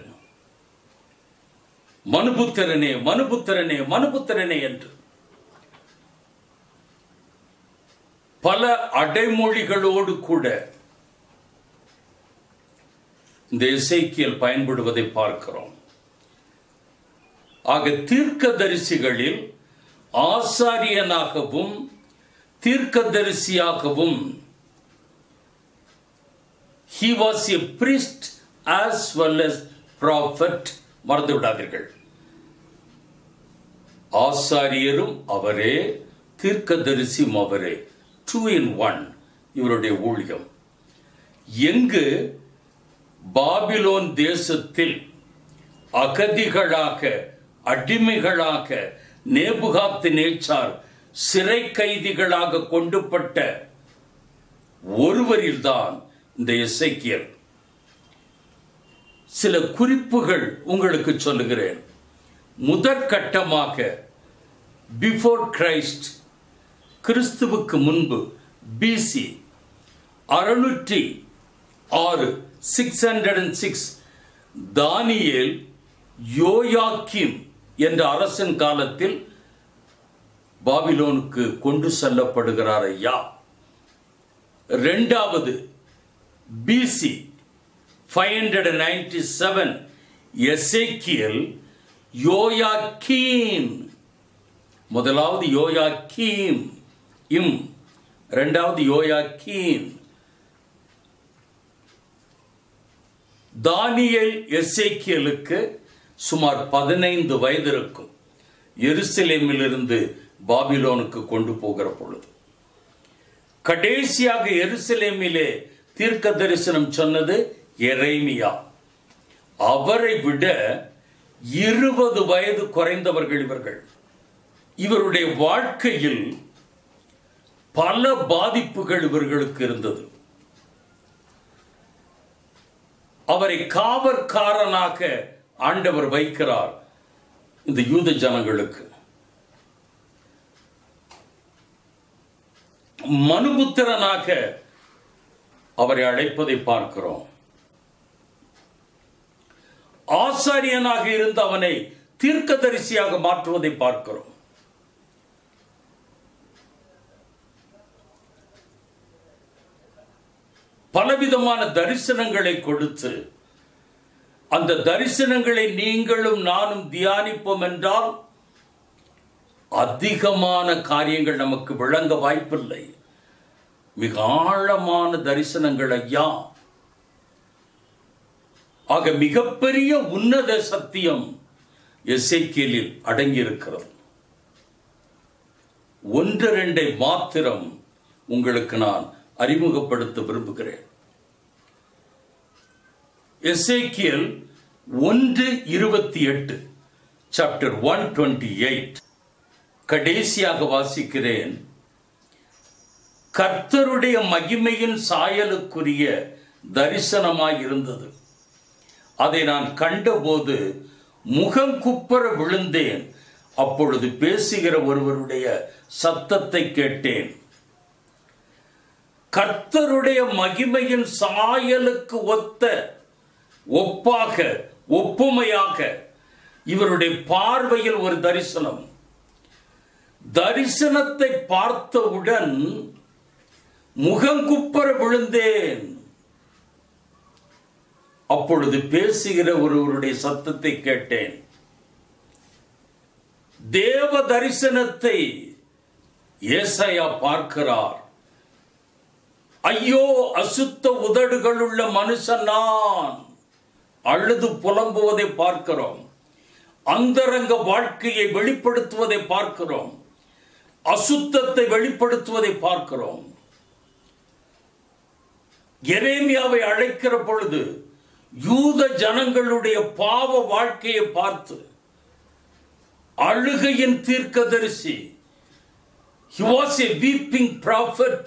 மனுபுத்திரனே மனுபுத்திரனே மனுபுத்திரனே என்று பல அடைமொழிகளோடு கூட இந்த இசைக்கியல் பயன்படுவதை பார்க்கிறோம் ஆக தீர்க்கதரிசிகளில் ஆசாரியனாகவும் தீர்க்கதரிசியாகவும் he was a priest as well as prophet மறந்து விடாதீர்கள் ஆசாரியரும் அவரே தீர்க்கதரிசியும் அவரே டூ இன் ஒன் இவருடைய ஊழியம் எங்கு பாபிலோன் தேசத்தில் அகதிகளாக அடிமைகளாக நேபுகாத்து நேச்சார் சிறை கைதிகளாக கொண்டுபட்ட ஒருவரில்தான் இந்த இசைக்கியல் சில குறிப்புகள் உங்களுக்கு சொல்லுகிறேன் முதற்கட்டமாக பிஃபோர் கிரைஸ்ட் கிறிஸ்துவுக்கு முன்பு பிசி அறுநூற்றி ஆறு சிக்ஸ் ஹண்ட்ரட் அண்ட் சிக்ஸ் தானியேல் யோயாக்கிம் என்ற அரசன் காலத்தில் பாபிலோனுக்கு கொண்டு செல்லப்படுகிறார் ஐயா ரெண்டாவது BC five hundred ninety seven எசேக்கியல் யோயாக்கீம் முதலாவது யோயாக்கீம் இம் ரெண்டாவது யோயாக்கீம் தானியேல் எசேக்கியலுக்கு சுமார் பதினைந்து வயது இருக்கும் எருசலேமிலிருந்து பாபிலோனுக்கு கொண்டு போகிற பொழுது கடைசியாக எருசலேமிலே தீர்க்க தரிசனம் சொன்னது எரேமியா அவரை விட இருபது வயது குறைந்தவர்கள் இவர்கள் இவருடைய வாழ்க்கையில் பல பாதிப்புகள் இவர்களுக்கு இருந்தது அவரை காவற்காரனாக ஆண்டவர் வைக்கிறார் இந்த யூத ஜனங்களுக்கு மனுபுத்திரனாக அவரை அழைப்பதை பார்க்கிறோம் ஆசாரியனாக இருந்த அவனை தீர்க்கதரிசியாக மாற்றுவதை பார்க்கிறோம் பலவிதமான தரிசனங்களை கொடுத்து அந்த தரிசனங்களை நீங்களும் நானும் தியானிப்போம் என்றால் அதிகமான காரியங்கள் நமக்கு விளங்க வாய்ப்பில்லை மிக ஆழமான தரிசனங்கள் ஐயா ஆக மிகப்பெரிய உன்னத சத்தியம் எசேக்கியலில் அடங்கியிருக்கிறது ஒன்று ரெண்டை மாத்திரம் உங்களுக்கு நான் அறிமுகப்படுத்த விரும்புகிறேன் எசேக்கியல் ஒன்று இருபத்தி எட்டு சாப்டர் ஒன் டுவெண்ட்டி எயிட் கடைசியாக வாசிக்கிறேன் கர்த்தருடைய மகிமையின் சாயலுக்குரிய தரிசனமாய் இருந்தது அதை நான் கண்டபோது முகங்குப்புற விழுந்தேன் அப்பொழுது பேசுகிற ஒருவருடைய சத்தத்தை கேட்டேன் கர்த்தருடைய மகிமையின் சாயலுக்கு ஒத்த ஒப்பாக ஒப்புமையாக இவருடைய பார்வையில் ஒரு தரிசனம் தரிசனத்தை பார்த்தவுடன் முகங்குப்பர விழுந்தேன் அப்பொழுது பேசுகிற ஒருவருடைய சத்தத்தை கேட்டேன் தேவ தரிசனத்தை ஏசாயா பார்க்கிறார் ஐயோ அசுத்த உதடுகளுள்ள மனுஷன் நான் அழுது புலம்புவதை பார்க்கிறோம் அந்தரங்க வாழ்க்கையை வெளிப்படுத்துவதை பார்க்கிறோம் அசுத்தத்தை வெளிப்படுத்துவதை பார்க்கிறோம் எரேமியாவை அழைக்கிற பொழுது யூத ஜனங்களுடைய பாவ வாழ்க்கையை பார்த்து அழுகையின் தீர்க்கதரிசி he was a weeping prophet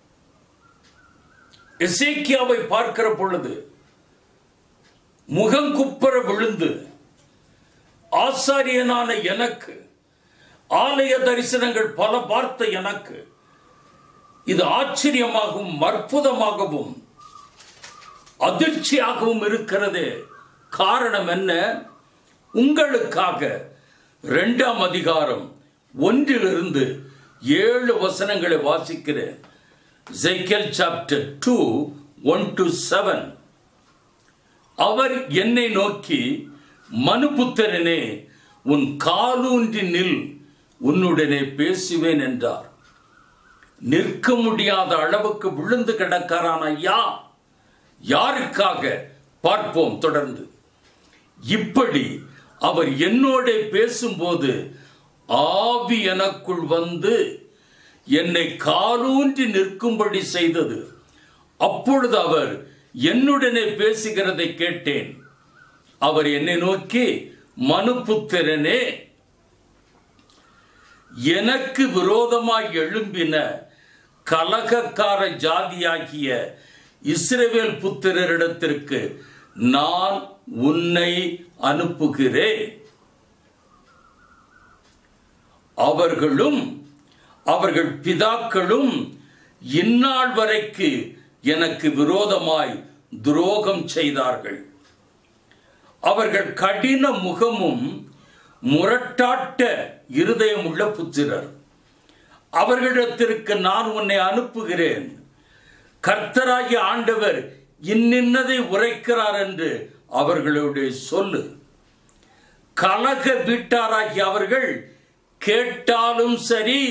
எசேக்கியாவை பார்க்கிற பொழுது முகங்குப்புற விழுந்து ஆசாரியனான எனக்கு ஆலய தரிசனங்கள் பல பார்த்த எனக்கு இது ஆச்சரியமாகவும் அற்புதமாகவும் அதிர்ச்சியாகவும் இருக்கிறது காரணம் என்ன உங்களுக்காக இரண்டாம் அதிகாரம் ஒன்றிலிருந்து ஏழு வசனங்களை வாசிக்கிறேன் Ezekiel chapter two one to seven அவர் என்னை நோக்கி மனுபுத்திரனே உன் காலூன்றி நில் உன்னுடனே பேசுவேன் என்றார் நிற்க முடியாத அளவுக்கு விழுந்து கிடக்கிறான் ஐயா யாருக்காக பார்ப்போம் தொடர்ந்து இப்படி அவர் என்னோட பேசும்போது ஆவி எனக்குள் வந்து என்னை காலூன்றி நிற்கும்படி செய்தது அப்பொழுது அவர் என்னுடனே பேசுகிறதை கேட்டேன் அவர் என்னை நோக்கி மனுபுத்திரனே எனக்கு விரோதமாய் எழும்பின கலகக்கார ஜாதியாகிய இஸ்ரவேல் புத்திரரிடத்திற்கு நான் உன்னை அனுப்புகிறேன் அவர்களும் அவர்கள் பிதாக்களும் இந்நாள் வரைக்கு எனக்கு விரோதமாய் துரோகம் செய்தார்கள் அவர்கள் கடின முகமும் முரட்டாட்ட இருதயமுள்ள புத்திரர் அவர்களிடத்திற்கு நான் உன்னை அனுப்புகிறேன் கர்த்தராகிய ஆண்டவர் இன்னின்னதை உரைக்கிறார் என்று அவர்களுடைய சொல்லு கலக வீட்டாராகிய அவர்கள் கேட்டாலும் சரி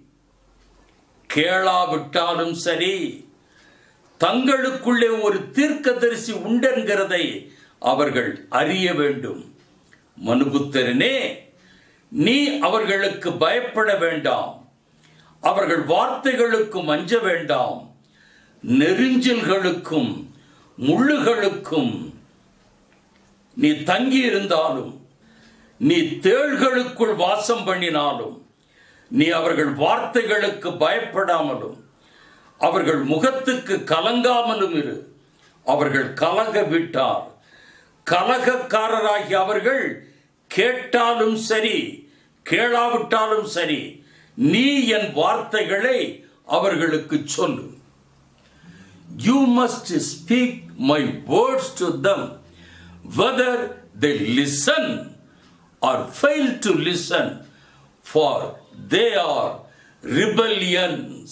கேளாவிட்டாலும் சரி தங்களுக்குள்ளே ஒரு தீர்க்கதரிசி உண்டென்கிறதை அவர்கள் அறிய வேண்டும் மனுபுத்தரனே நீ அவர்களுக்கு பயப்பட வேண்டாம் அவர்கள் வார்த்தைகளுக்கும் அஞ்ச வேண்டாம் நெருஞ்சில்களுக்கும் முள்ளுகளுக்கும் நீ தங்கி இருந்தாலும் நீ தேள்களுக்குள் வாசம் பண்ணினாலும் நீ அவர்கள் வார்த்தைகளுக்கு பயப்படாமலும் அவர்கள் முகத்துக்கு கலங்காமலும் இரு அவர்கள் கலங்க விட்டார் கலகக்காரராகி அவர்கள் கேட்டாலும் சரி கேளாவிட்டாலும் சரி நீ என் வார்த்தைகளை அவர்களுக்கு சொல்லு you must speak my words to them whether they listen or fail to listen for they are rebellions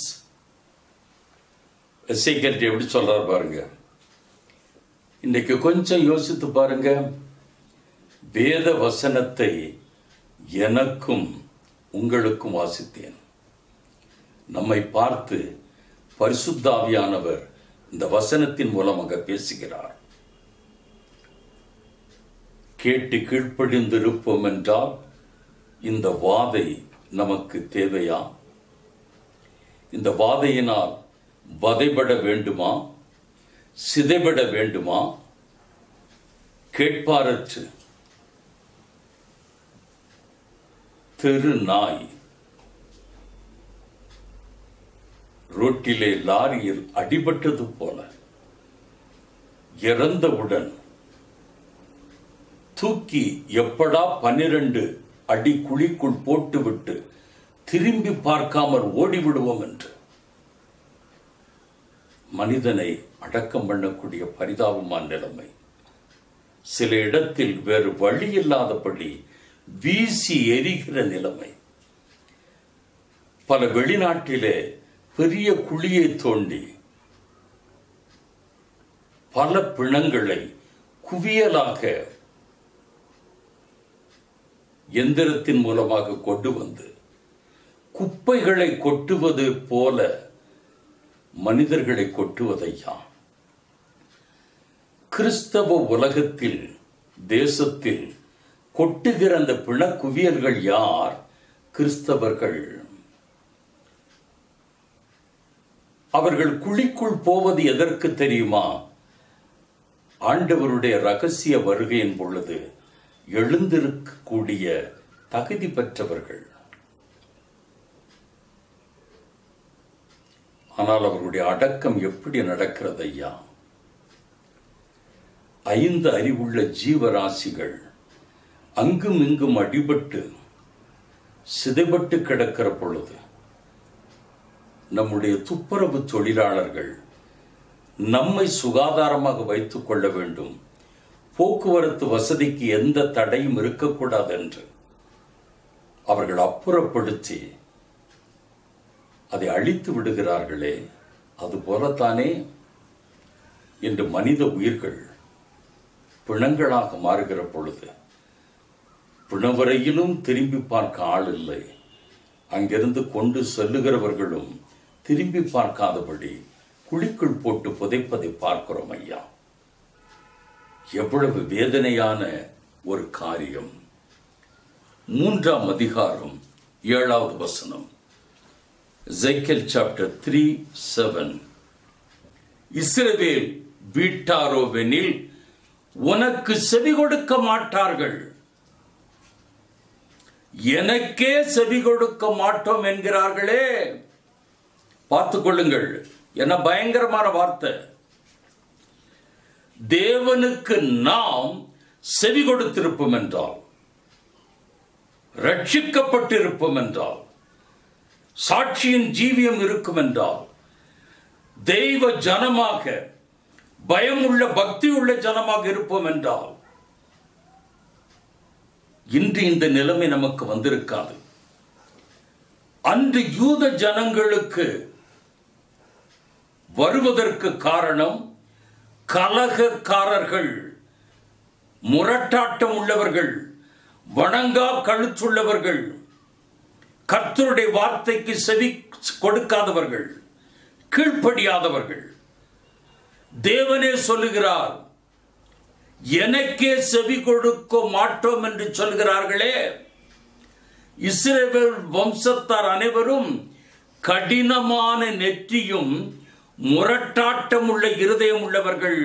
சீக்கிரத்தை எப்படி சொல்றாரு பாருங்க இன்னைக்கு கொஞ்சம் யோசித்து பாருங்க வேத வசனத்தை எனக்கும் உங்களுக்கும் வாசித்தேன் நம்மை பார்த்து பரிசுத்தாவியானவர் இந்த வசனத்தின் மூலமாக பேசுகிறார் கேட்டு கீழ்ப்படிந்திருப்போம் என்றால் இந்த வாதை நமக்கு தேவையா இந்த வாதையினால் வதைபட வேண்டுமா சிதைபட வேண்டுமா கேட்பாரற்று தெரு நாய் ரோட்டிலே லாரியில் அடிபட்டது போல இறந்தவுடன் தூக்கி எப்படா பன்னிரண்டு அடி குழிக்குள் போட்டுவிட்டு திரும்பி பார்க்காமல் ஓடிவிடுவோம் என்று மனிதனை அடக்கம் பண்ணக்கூடிய பரிதாபமான நிலைமை சில இடத்தில் வேறு வழி இல்லாதபடி வீசி எரிகிற நிலைமை பல வெளிநாட்டிலே பெரிய குழியை தோண்டி பல பிணங்களை குவியலாக எந்திரத்தின் மூலமாக கொண்டு வந்து குப்பைகளை கொட்டுவது போல மனிதர்களை கொட்டுவதையா கிறிஸ்தவ உலகத்தில் தேசத்தில் கொட்டுகிற அந்த பிணக்குவியல்கள் யார் கிறிஸ்தவர்கள் அவர்கள் குழிக்குள் போவது எதற்கு தெரியுமா ஆண்டவருடைய ரகசிய வருகையின் பொழுது எழுந்திருக்கக்கூடிய தகுதி பெற்றவர்கள் ஆனால் அவருடைய அடக்கம் எப்படி நடக்கிறது ஐயா ஐந்து அறிவுள்ள ஜீவராசிகள் அங்கும் இங்கும் அடிபட்டு சிதைபட்டு கிடக்கிற பொழுது நம்முடைய துப்புரவு தொழிலாளர்கள் நம்மை சுகாதாரமாக வைத்துக் கொள்ள வேண்டும் போக்குவரத்து வசதிக்கு எந்த தடையும் இருக்கக்கூடாது என்று அவர்கள் அப்புறப்படுத்தி அதை அழித்து விடுகிறார்களே அது போலத்தானே இன்று மனித உயிர்கள் பிணங்களாக மாறுகிற பொழுது பிணவரையிலும் திரும்பி பார்க்க ஆள் இல்லை அங்கிருந்து கொண்டு செல்லுகிறவர்களும் திரும்பி பார்க்காதபடி குழிக்குள் போட்டு புதைப்பதை பார்க்கிறோம் ஐயா எவ்வளவு வேதனையான ஒரு காரியம் மூன்றாம் அதிகாரம் ஏழாவது வசனம் ஜெக்கல் சாப்டர் த்ரீ செவன் இஸ்ரவேல் வீட்டாரோவெனில் உனக்கு செவி கொடுக்க மாட்டார்கள் எனக்கே செவி கொடுக்க மாட்டோம் என்கிறார்களே பார்த்துக் கொள்ளுங்கள் என்ன பயங்கரமான வார்த்தை தேவனுக்கு நாம் செவி கொடுத்திருப்போம் என்றால் ரட்சிக்கப்பட்டிருப்போம் என்றால் சாட்சியின் ஜீவியம் இருக்கும் என்றால் தெய்வ ஜனமாக பயமுள்ள பக்தி உள்ள ஜனமாக இருப்போம் என்றால் இன்று இந்த நிலைமை நமக்கு வந்திருக்காது அன்று யூத ஜனங்களுக்கு வருவதற்கு காரணம் கலகக்காரர்கள் முரட்டாட்டம் உள்ளவர்கள் வணங்கா கழுத்துள்ளவர்கள் கர்த்தருடைய வார்த்தைக்கு செவி கொடுக்காதவர்கள் கீழ்ப்படியாதவர்கள் தேவனே சொல்லுகிறார் எனக்கே செவி கொடுக்க மாட்டோம் என்று சொல்கிறார்களே இஸ்ரேல் வம்சத்தார் அனைவரும் கடினமான நெற்றியும் முரட்டாட்டம் உள்ள இருதயம் உள்ளவர்கள்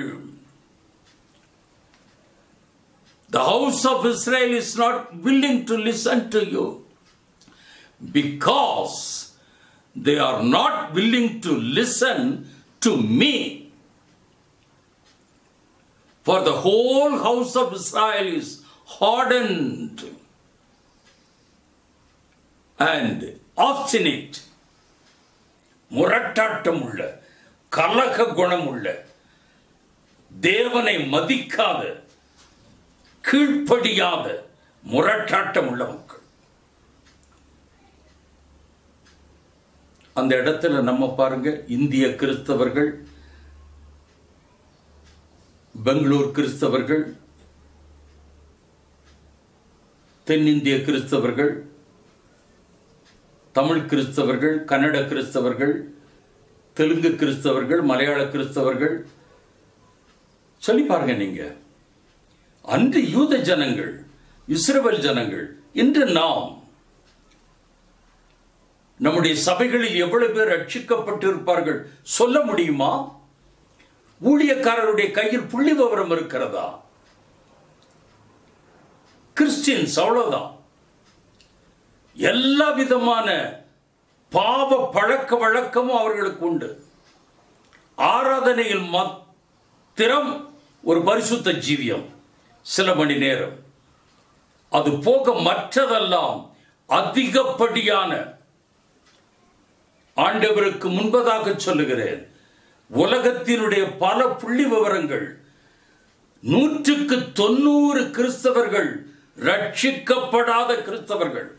The house of Israel is not willing to listen to you because they are not willing to listen to me. For the whole house of Israel is hardened and obstinate. முரட்டாட்டம் உள்ள கலக குணம் உள்ள தேவனை மதிக்காத கீழ்ப்படியாத முரட்டாட்டம் உள்ள மக்கள் அந்த இடத்துல நம்ம பாருங்க இந்திய கிறிஸ்தவர்கள் பெங்களூர் கிறிஸ்தவர்கள் தென்னிந்திய கிறிஸ்தவர்கள் தமிழ் கிறிஸ்தவர்கள் கன்னட கிறிஸ்தவர்கள் தெலுங்கு கிறிஸ்தவர்கள் மலையாள கிறிஸ்தவர்கள் சொல்லி பாருங்க நீங்க அன்று யூத ஜனங்கள் இஸ்ரவேல் ஜனங்கள் இன்று நாம் நம்முடைய சபைகளில் எவ்வளவு பேர் ரட்சிக்கப்பட்டிருப்பார்கள் சொல்ல முடியுமா ஊழியக்காரருடைய கையில் புள்ளி விவரம் இருக்கிறதா கிறிஸ்டியன்ஸ் அவ்வளவுதான் எல்லா விதமான பாவ பழக்க வழக்கமும் அவர்களுக்கு உண்டு ஆராதனையில் மாத்திரம் ஒரு பரிசுத்த ஜீவியம் சில மணி நேரம் அது போக மற்றதெல்லாம் அதிகப்படியான ஆண்டவருக்கு முன்பதாக சொல்லுகிறேன் உலகத்தினுடைய பல புள்ளி விவரங்கள் நூற்றுக்கு தொண்ணூறு கிறிஸ்தவர்கள் ரட்சிக்கப்படாத கிறிஸ்தவர்கள்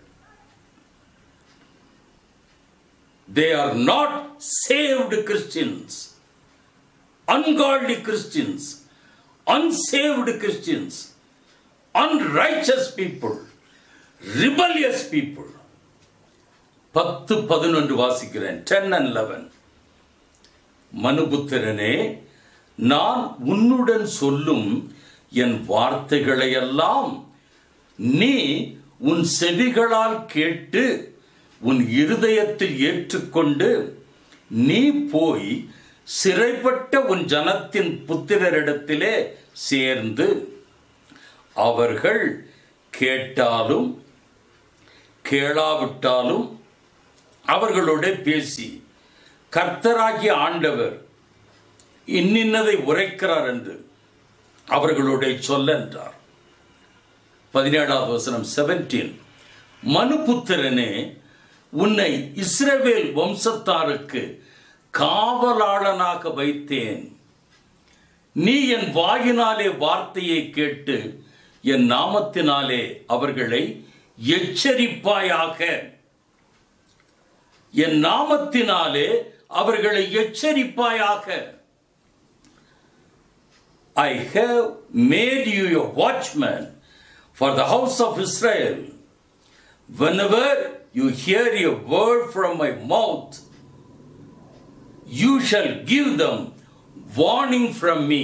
they are not saved Christians ungodly Christians, unsaved Christians, unrighteous people, rebellious people. பத்து பதினொன்று வாசிக்கிறேன் டென் அண்ட் லெவன் மனுபுத்திரனே நான் உன்னுடன் சொல்லும் என் வார்த்தைகளையெல்லாம் நீ உன் செவிகளால் கேட்டு உன் இருதயத்தில் ஏற்றுக்கொண்டு நீ போய் சிறைப்பட்ட உன் ஜனத்தின் புத்திரரிடத்திலே சேர்ந்து அவர்கள் கேட்டாலும் கேளாவிட்டாலும் அவர்களோட பேசி கர்த்தராகிய ஆண்டவர் இன்னின்னதை உரைக்கிறார் என்று அவர்களோட சொல்ல என்றார் பதினேழாவது வசனம் செவன்டீன் மனுபுத்திரனே உன்னை இஸ்ரவேல் வம்சத்தாருக்கு காவலாளனாக வைத்தேன் நீ என் வாயினாலே வார்த்தையை கேட்டு என் நாமத்தினாலே அவர்களை எச்சரிப்பாயாக என் நாமத்தினாலே அவர்களை எச்சரிப்பாயாக I have made you a watchman for the house of Israel. Whenever you hear a word from my mouth, you shall give them warning from me.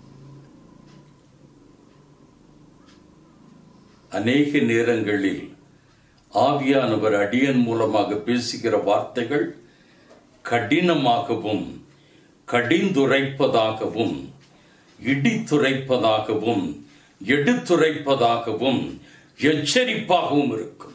அநேக நேரங்களில் ஆவியானவர் அடியன் மூலமாக பேசுகிற வார்த்தைகள் கடினமாகவும் கடிந்துரைப்பதாகவும் இடித்துரைப்பதாகவும் எடுத்துரைப்பதாகவும் எச்சரிப்பாகவும் இருக்கும்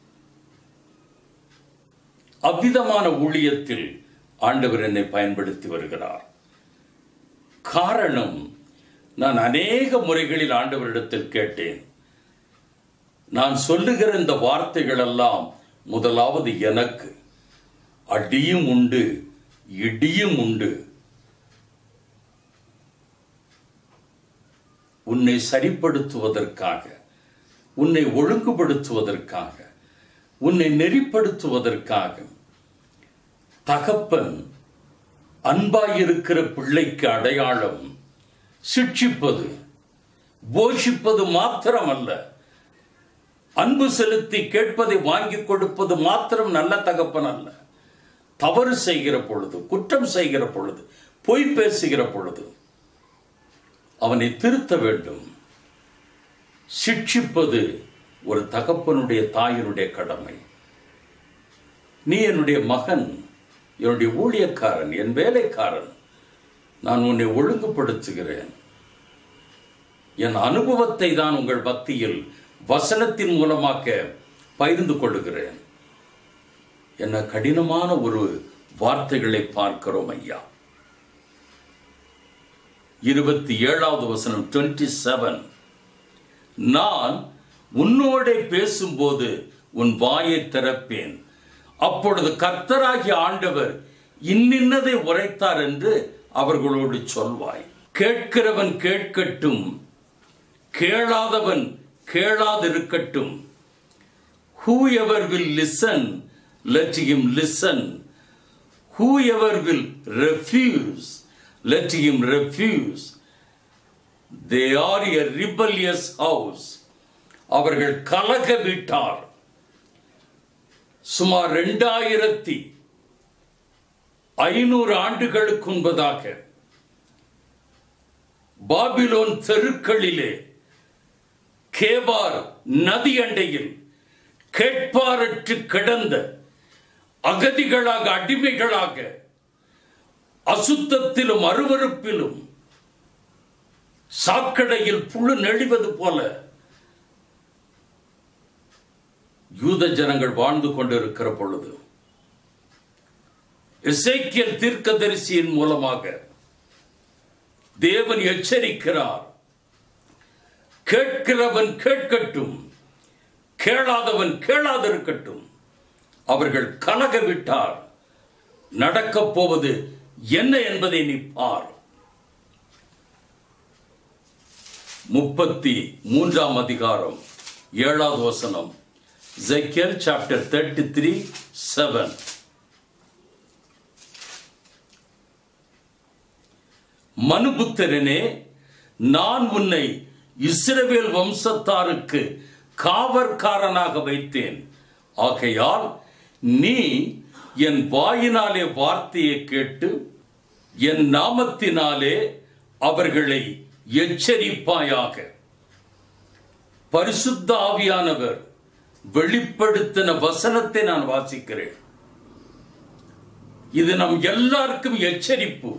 அவ்விதமான ஊழியத்தில் ஆண்டவர் என்னை பயன்படுத்தி வருகிறார் காரணம் நான் அநேக முறைகளில் ஆண்டவரிடத்தில் கேட்டேன் நான் சொல்லுகிற இந்த வார்த்தைகள் எல்லாம் முதலாவது எனக்கு அடியும் உண்டு இடியும் உண்டு உன்னை சரிப்படுத்துவதற்காக உன்னை ஒழுங்குபடுத்துவதற்காக உன்னை நெறிப்படுத்துவதற்காக தகப்பன் அன்பாயிருக்கிற பிள்ளைக்கு அடையாளம் சிட்சிப்பது போஷிப்பது மாத்திரமல்ல அன்பு செலுத்தி கேட்பதை வாங்கி கொடுப்பது மாத்திரம் நல்ல தகப்பன் அல்ல தவறு செய்கிற பொழுது குற்றம் செய்கிற பொழுது பொய் பேசுகிற பொழுது அவனை திருத்த வேண்டும் சிட்சிப்பது ஒரு தகப்பனுடைய தாயினுடைய கடமை நீ என்னுடைய மகன் என்னுடைய ஊழியக்காரன் என் வேலைக்காரன் நான் உன்னை ஒழுங்குபடுத்துகிறேன் என் அனுபவத்தை தான் உங்கள் பக்தியில் வசனத்தின் மூலமாக பகிர்ந்து கொள்ளுகிறேன் என்ன கடினமான ஒரு வார்த்தைகளை பார்க்கிறோம் ஐயா இருபத்தி ஏழாவது வசனம் டுவெண்ட்டி செவன் நான் உன்னோடே பேசும்போது உன் வாயை திறப்பேன் அப்பொழுது கர்த்தராகிய ஆண்டவர் இன்னின்னதை உரைத்தார் என்று அவர்களோடு சொல்வாய் கேட்கிறவன் கேட்கட்டும் கேளாதவன் கேளாதிருக்கட்டும் whoever will listen let him listen whoever will refuse let him refuse they are a rebellious house அவர்கள் கலக விட்டார் சுமார் ரெண்டாயிரத்தி ஐநூறு ஆண்டுகளுக்கு முன்பதாக பாபிலோன் தெருக்களிலே கேபார் நதி அண்டையில் கேட்பாரற்று கிடந்த அகதிகளாக அடிமைகளாக அசுத்தத்திலும் அருவருப்பிலும் சாக்கடையில் புழு நெளிவது போல யூத ஜனங்கள் வாழ்ந்து கொண்டிருக்கிற பொழுது இசைக்கியல் தீர்க்கதரிசியின் மூலமாக தேவன் எச்சரிக்கிறார் கேட்கிறவன் கேட்கட்டும் கேளாதவன் கேளாதிருக்கட்டும் அவர்கள் கலக விட்டார் நடக்கப் போவது என்ன என்பதை நீ பார் முப்பத்தி மூன்றாம் அதிகாரம் ஏழாவது வசனம் Ezekiel chapter thirty three seven மனுபுத்திரனே நான் உன்னை இஸ்ரவேல் வம்சத்தாருக்கு காவற்காரனாக வைத்தேன் ஆகையால் நீ என் வாயினாலே வார்த்தையை கேட்டு என் நாமத்தினாலே அவர்களை எச்சரிப்பாயாக பரிசுத்த ஆவியானவர் வெளிப்படுத்தின வசனத்தை நான் வாசிக்கிறேன் இது நம் எல்லாருக்கும் எச்சரிப்பு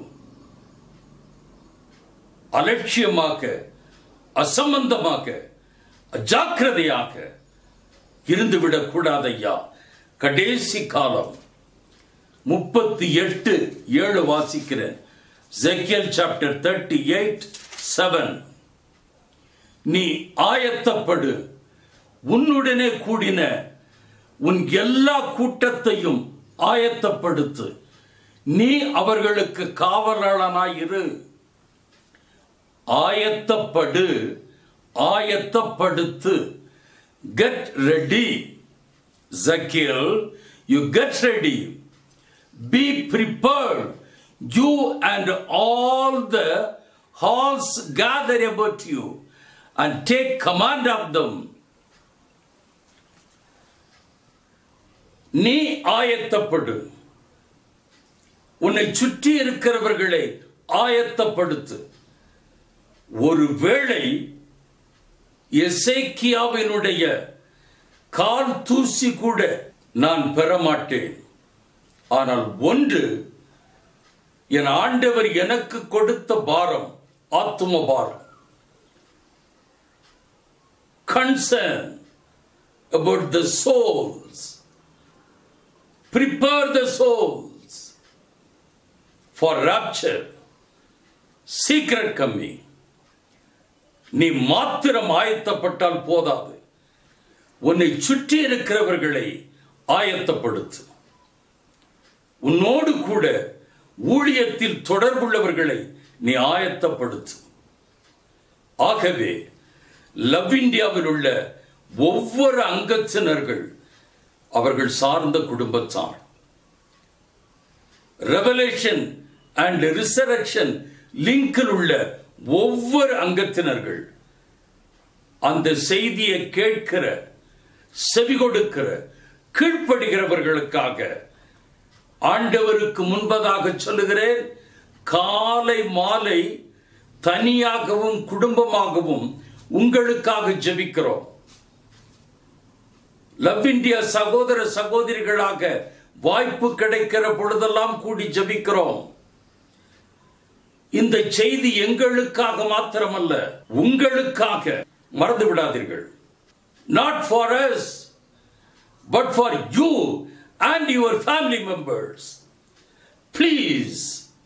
அலட்சியமாக அசம்பந்தமாக அஜாக்கிரதையாக இருந்துவிடக் கூடாதையா கடைசி காலம் முப்பத்தி எட்டு ஏழு வாசிக்கிறேன் Ezekiel chapter thirty eight seven நீ ஆயத்தப்படு உன்னுடனே கூடின உன் எல்லா கூட்டத்தையும் ஆயத்தப்படுத்து நீ அவர்களுக்கு காவலாளனாயிரு ஆயத்தப்படு ஆயத்தப்படுத்து get ready Ezekiel you get ready be prepared you and all the hordes gather about you and take command of them நீ ஆயத்தப்படு உன்னை சுற்றி இருக்கிறவர்களை ஆயத்தப்படுத்து ஒருவேளை எசேக்கியாவினுடைய கால் தூசி கூட நான் பெற மாட்டேன் ஆனால் ஒன்று என் ஆண்டவர் எனக்கு கொடுத்த பாரம் ஆத்தும பாரம் concern about the souls prepare the souls for rapture secret coming நீ மாத்திரம் ஆயத்தப்பட்டால் போதாது உன்னை சுற்றி இருக்கிறவர்களை ஆயத்தப்படுத்து உன்னோடு கூட ஊழியத்தில் தொடர்புள்ளவர்களை நீ ஆயத்தப்படுத்து ஆகவே லவ் இந்தியாவில் உள்ள ஒவ்வொரு அங்கத்தினர்கள் அவர்கள் சார்ந்த குடும்பத்தார் ரெவலேஷன் அண்ட் ரிசரக்ஷன் லிங்கில் உள்ள ஒவ்வொரு அங்கத்தினர்கள் அந்த செய்தியை கேட்கிற செவி கொடுக்கிற கீழ்ப்படுகிறவர்களுக்காக ஆண்டவருக்கு முன்பதாக சொல்லுகிறேன் காலை மாலை தனியாகவும் குடும்பமாகவும் உங்களுக்காக ஜெபிக்கிறோம் லவ் இந்தியா சகோதர சகோதரிகளாக வாய்ப்பு கிடைக்கிற பொழுதெல்லாம் கூடி ஜெபிக்கிறோம் இந்த செய்தி எங்களுக்காக மாத்திரமல்ல உங்களுக்காக மறந்து விடாதீர்கள் not for us but for you and your family members please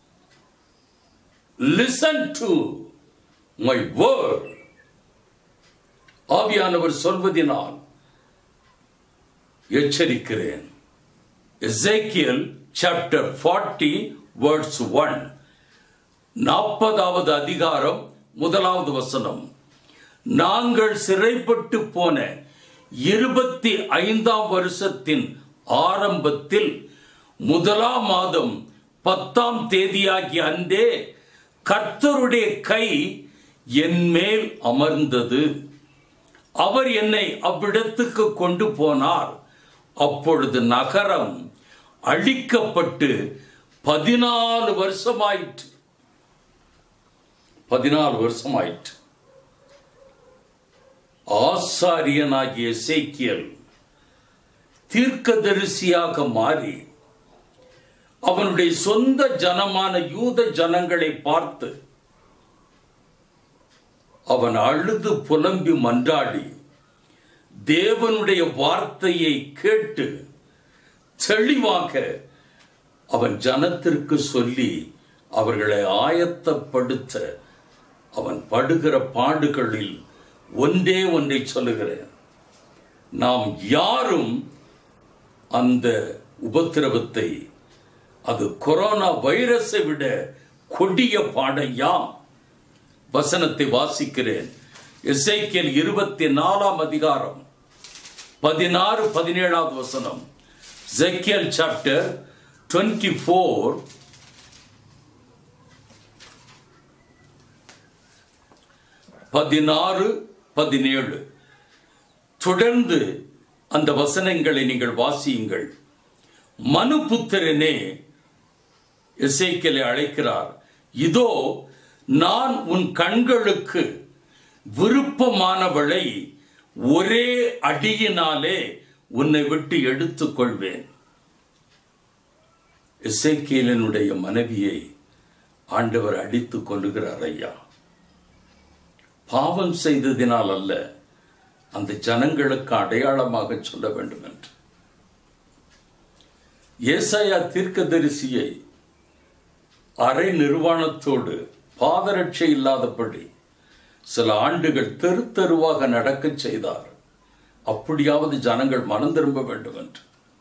listen to my word ஆவியானவர் சொல்வதினால் எச்சரிக்கிறேன் Ezekiel chapter forty verse one நாற்பதாவது அதிகாரம் முதலாவது வசனம் நாங்கள் சிறைப்பட்டு போன இருபத்தி ஐந்தாம் வருஷத்தின் ஆரம்பத்தில் முதலாம் மாதம் பத்தாம் தேதியாகிய அன்றே கர்த்தருடைய கை என் மேல் அமர்ந்தது அவர் என்னை அவ்விடத்துக்கு கொண்டு போனார் அப்பொழுது நகரம் அழிக்கப்பட்டு பதினாலு வருஷமாயிற்று பதினாலு வருஷமாயிற்று ஆசாரியனாகிய சேக்கியல் தீர்க்கதரிசியாக மாறி அவனுடைய சொந்த ஜனமான யூத ஜனங்களை பார்த்து அவன் அழுது புலம்பி மன்றாடி தேவனுடைய வார்த்தையை கேட்டு தெளிவாக அவன் ஜனத்திற்கு சொல்லி அவர்களை ஆயத்தப்படுத்த அவன் படுகிற பாடுகளில் ஒன்றே ஒன்றை சொல்லுகிறேன் நாம் யாரும் அந்த உபத்திரவத்தை அது கொரோனா வைரஸை விட கொடிய பாடையாம் வசனத்தை வாசிக்கிறேன் எசேக்கியல் இருபத்தி நாலாம் அதிகாரம் பதினாறு பதினேழாவது வசனம் ஜெக்கியல் சாப்டர் டுவெண்ட்டி ஃபோர் பதினாறு பதினேழு தொடர்ந்து அந்த வசனங்களை நீங்கள் வாசியுங்கள் மனுபுத்திரனே எசேக்கியலை அழைக்கிறார் இதோ நான் உன் கண்களுக்கு விருப்பமானவளை ஒரே அடியினாலே உன்னை விட்டு எடுத்துக் கொள்வேன் எசேக்கியலனுடைய மனைவியை ஆண்டவர் அடித்துக் கொள்ளுகிறார் ஐயா பாவம் செய்ததினால் அல்ல அந்த ஜனங்களுக்கு அடையாளமாக சொல்ல வேண்டும் என்று ஏசாயா தீர்க்கதரிசியை அரை நிர்வாணத்தோடு பாதரட்சை இல்லாதபடி சில ஆண்டுகள் தெரு தெருவாக நடக்கச் செய்தார் அப்படியாவது ஜனங்கள் மனம் திரும்ப வேண்டும் என்று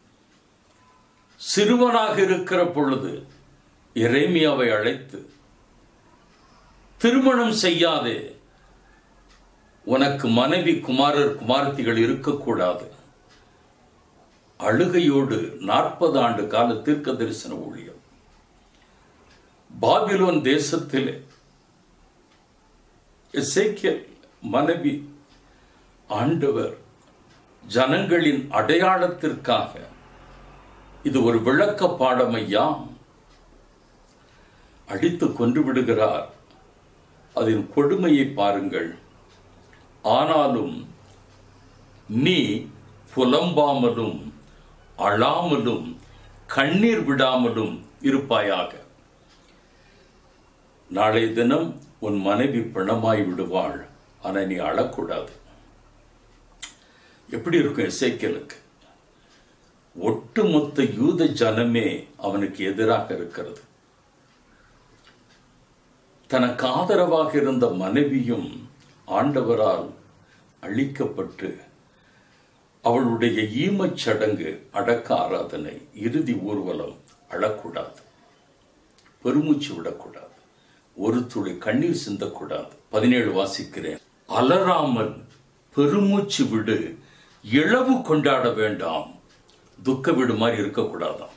சிறுவனாக இருக்கிற பொழுது எரேமியாவை அழைத்து திருமணம் செய்யாதே உனக்கு மனைவி குமாரர் குமாரத்திகள் இருக்கக்கூடாது அழுகையோடு நாற்பது ஆண்டு கால தீர்க்க தரிசன ஊழியம் பாபிலோன் தேசத்திலே எசேக்கியல் மனைவி ஆண்டவர் ஜனங்களின் அடையாளத்திற்காக இது ஒரு விளக்க பாடம் ஐயா அடித்து கொண்டு விடுகிறார் அதன் கொடுமையை பாருங்கள் ஆனாலும் நீ புலம்பாமலும் அழாமலும் கண்ணீர் விடாமலும் இருப்பாயாக நாளை தினம் உன் மனைவி பிணமாய் விடுவாள் ஆனா நீ அழக்கூடாது எப்படி இருக்கும் எசேக்கியலுக்கு ஒட்டுமொத்த யூத ஜனமே அவனுக்கு எதிராக இருக்கிறது தனக்கு ஆதரவாக இருந்த மனைவியும் ஆண்டவரால் அழிக்கப்பட்டு அவளுடைய ஈமச் சடங்கு அடக்க ஆராதனை இறுதி ஊர்வலம் அழக்கூடாது பெருமூச்சு விடக்கூடாது ஒரு துளி கண்ணீர் சிந்தக்கூடாது பதினேழு வாசிக்கிறேன் அலராமல் பெருமூச்சு விடு இழவு கொண்டாட வேண்டாம் துக்க வீடு மாதிரி இருக்கக்கூடாதாம்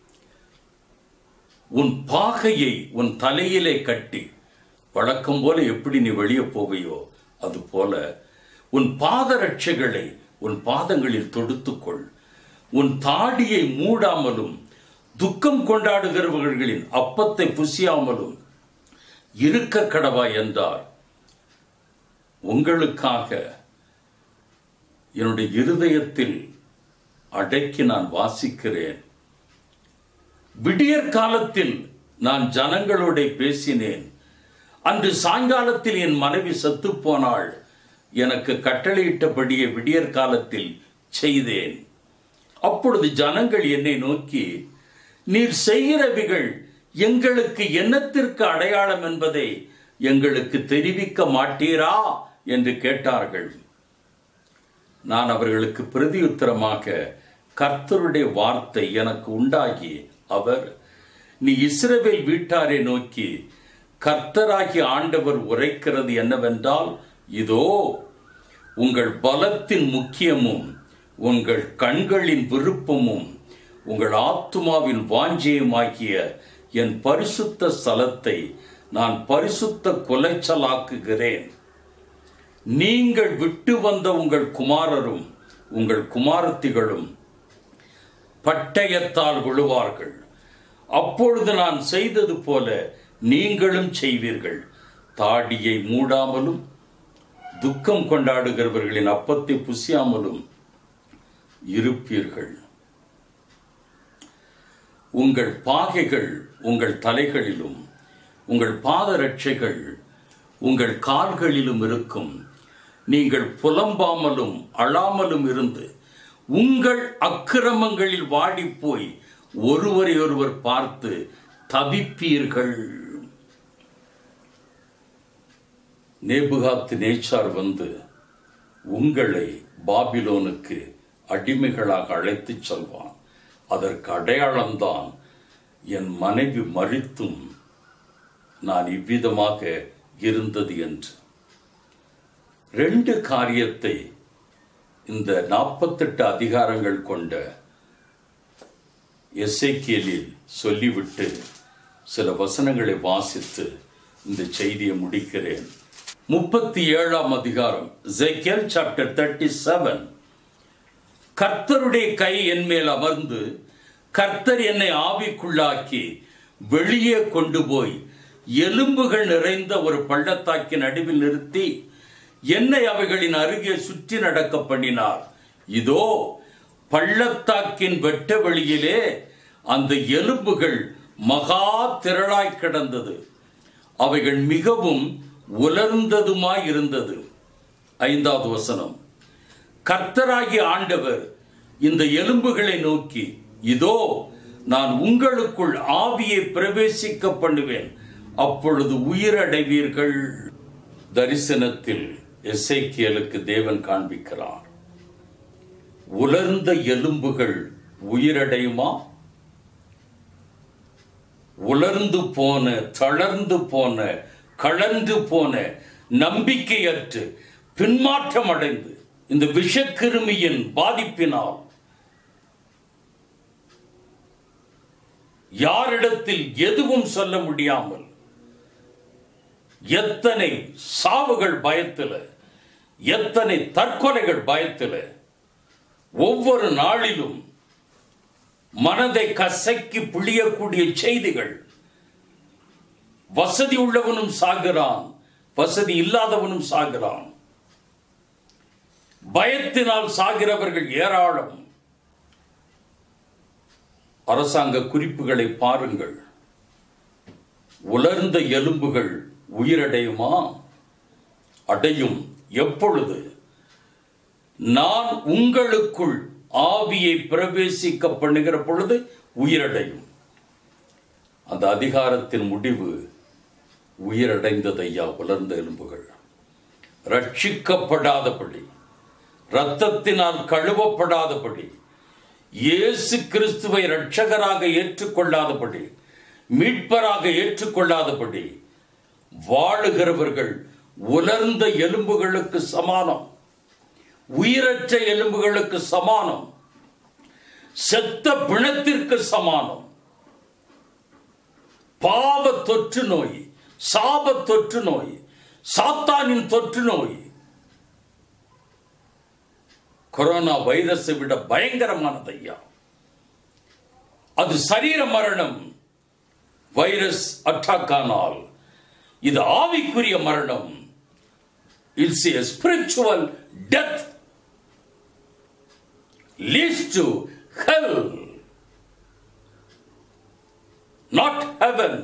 உன் பாகையை உன் தலையிலே கட்டி வழக்கம் போல எப்படி நீ வெளியே போவையோ அது போல உன் பாதரட்சைகளை உன் பாதங்களில் தொடுத்துக்கொள் உன் தாடியை மூடாமலும் துக்கம் கொண்டாடுகிறவர்களின் அப்பத்தை புசியாமலும் இருக்க கடவா என்றார் உங்களுக்காக என்னுடைய இருதயத்தில் அடக்கி நான் வாசிக்கிறேன் விடியற் காலத்தில் நான் ஜனங்களோட பேசினேன் அன்று சாயங்காலத்தில் என் மனைவி செத்துப் போனாள் எனக்கு கட்டளையிட்டபடியே விடியற் காலத்தில் செய்தேன் அப்பொழுது ஜனங்கள் என்னை நோக்கி நீர் செய்கிறவைகள் எங்களுக்கு என்னத்திற்கு அடையாளம் என்பதை எங்களுக்கு தெரிவிக்க மாட்டீரா என்று கேட்டார்கள் நான் அவர்களுக்கு பிரதியுத்தரமாக கர்த்தருடைய வார்த்தை எனக்கு உண்டாகி அவர் நீ இஸ்ரவேல் வீட்டாரை நோக்கி கர்த்தராகி ஆண்டவர் உரைக்கிறது என்னவென்றால் இதோ உங்கள் பலத்தின் முக்கியமும் உங்கள் கண்களின் விருப்பமும் உங்கள் ஆத்துமாவின் வாஞ்சியமாகிய என் பரிசுத்த ஸ்தலத்தை நான் பரிசுத்த குலைச்சலாக்குகிறேன் நீங்கள் விட்டு வந்த உங்கள் குமாரரும் உங்கள் குமாரத்திகளும் பட்டயத்தால் விழுவார்கள் அப்பொழுது நான் செய்தது போல நீங்களும் செய்வீர்கள் தாடியை மூடாமலும் துக்கம் கொண்டாடுகிறவர்களின் அப்பத்தை புசியாமலும் இருப்பீர்கள் உங்கள் பாகைகள் உங்கள் தலைகளிலும் உங்கள் பாதரட்சைகள் உங்கள் கால்களிலும் இருக்கும் நீங்கள் புலம்பாமலும் அழாமலும் இருந்து உங்கள் அக்கிரமங்களில் வாடிப்போய் ஒருவரை ஒருவர் பார்த்து தவிப்பீர்கள் நேபுகாத்து நேச்சார் வந்து உங்களை பாபிலோனுக்கு அடிமைகளாக அழைத்துச் செல்வான் அதற்கு அடையாளம்தான் என் மனைவி மறித்தும் நான் இவ்விதமாக இருந்தது என்று ரெண்டு காரியத்தை இந்த நாற்பத்தெட்டு அதிகாரங்கள் கொண்ட எஸ்ஐக்கியலில் சொல்லிவிட்டு சில வசனங்களை வாசித்து இந்த செய்தியை முடிக்கிறேன் முப்பத்தி ஏழாம் அதிகாரம் ஜெக்கியல் சாப்டர் தேர்ட்டி செவன் கர்த்தருடைய கை என் மேல் அமர்ந்து கர்த்தர் என்னை ஆவிக்குள்ளாக்கி வெளியே கொண்டு போய் எலும்புகள் நிறைந்த ஒரு பள்ளத்தாக்கின் நடுவில் நிறுத்தி என்னை அவைகளின் அருகே சுற்றி நடக்க பண்ணினார் இதோ பள்ளத்தாக்கின் வெட்ட வெளியிலே அந்த எலும்புகள் மகா திரளாய் கிடந்தது அவைகள் மிகவும் உலர்ந்ததுமாய் இருந்தது ஐந்தாவது வசனம் கர்த்தராகிய ஆண்டவர் இந்த எலும்புகளை நோக்கி இதோ நான் உங்களுக்குள் ஆவியை பிரவேசிக்க பண்ணுவேன் அப்பொழுது உயிரடைவீர்கள் தரிசனத்தில் எசேக்கியலுக்கு தேவன் காண்பிக்கிறார் உலர்ந்த எலும்புகள் உயிரடையுமா உலர்ந்து போன தளர்ந்து போன கலந்து போன நம்பிக்கையற்று பின்மாற்றம் அடைந்து இந்த விஷக்கிருமியின் பாதிப்பினால் யாரிடத்தில் எதுவும் சொல்ல முடியாமல் எத்தனை சாவுகள் பயத்தில் எத்தனை தற்கொலைகள் பயத்தில் ஒவ்வொரு நாளிலும் மனதை கசக்கி புளியக்கூடிய செய்திகள் வசதி உள்ளவனும் சாகிறான் வசதி இல்லாதவனும் சாகிறான் பயத்தினால் சாகிறவர்கள் ஏராளம் அரசாங்க குறிப்புகளை பாருங்கள் உலர்ந்த எலும்புகள் உயிரடையுமா அடையும் எப்பொழுது நான் உங்களுக்குள் ஆவியை பிரவேசிக்க பண்ணுகிற பொழுது உயிரடையும் அந்த அதிகாரத்தின் முடிவு உயிரடைந்தது ஐயா உலர்ந்த எலும்புகள் ரட்சிக்கப்படாதபடி இரத்தத்தினால் கழுவப்படாதபடி இயேசு கிறிஸ்துவை இரட்சகராக ஏற்றுக்கொள்ளாதபடி மீட்பராக ஏற்றுக்கொள்ளாதபடி வாழுகிறவர்கள் உலர்ந்த எலும்புகளுக்கு சமானம் உயிரற்ற எலும்புகளுக்கு சமானம் செத்த பிணத்திற்கு சமானம் பாவ தொற்று நோய் சாப தொற்று நோய் சாத்தானின் தொற்று நோய் கொரோனா வைரஸை விட பயங்கரமானது ஐயா அது சரீர மரணம் வைரஸ் அட்டாக் ஆனால் இது ஆவிக்குரிய மரணம் it's a spiritual death leads to hell not heaven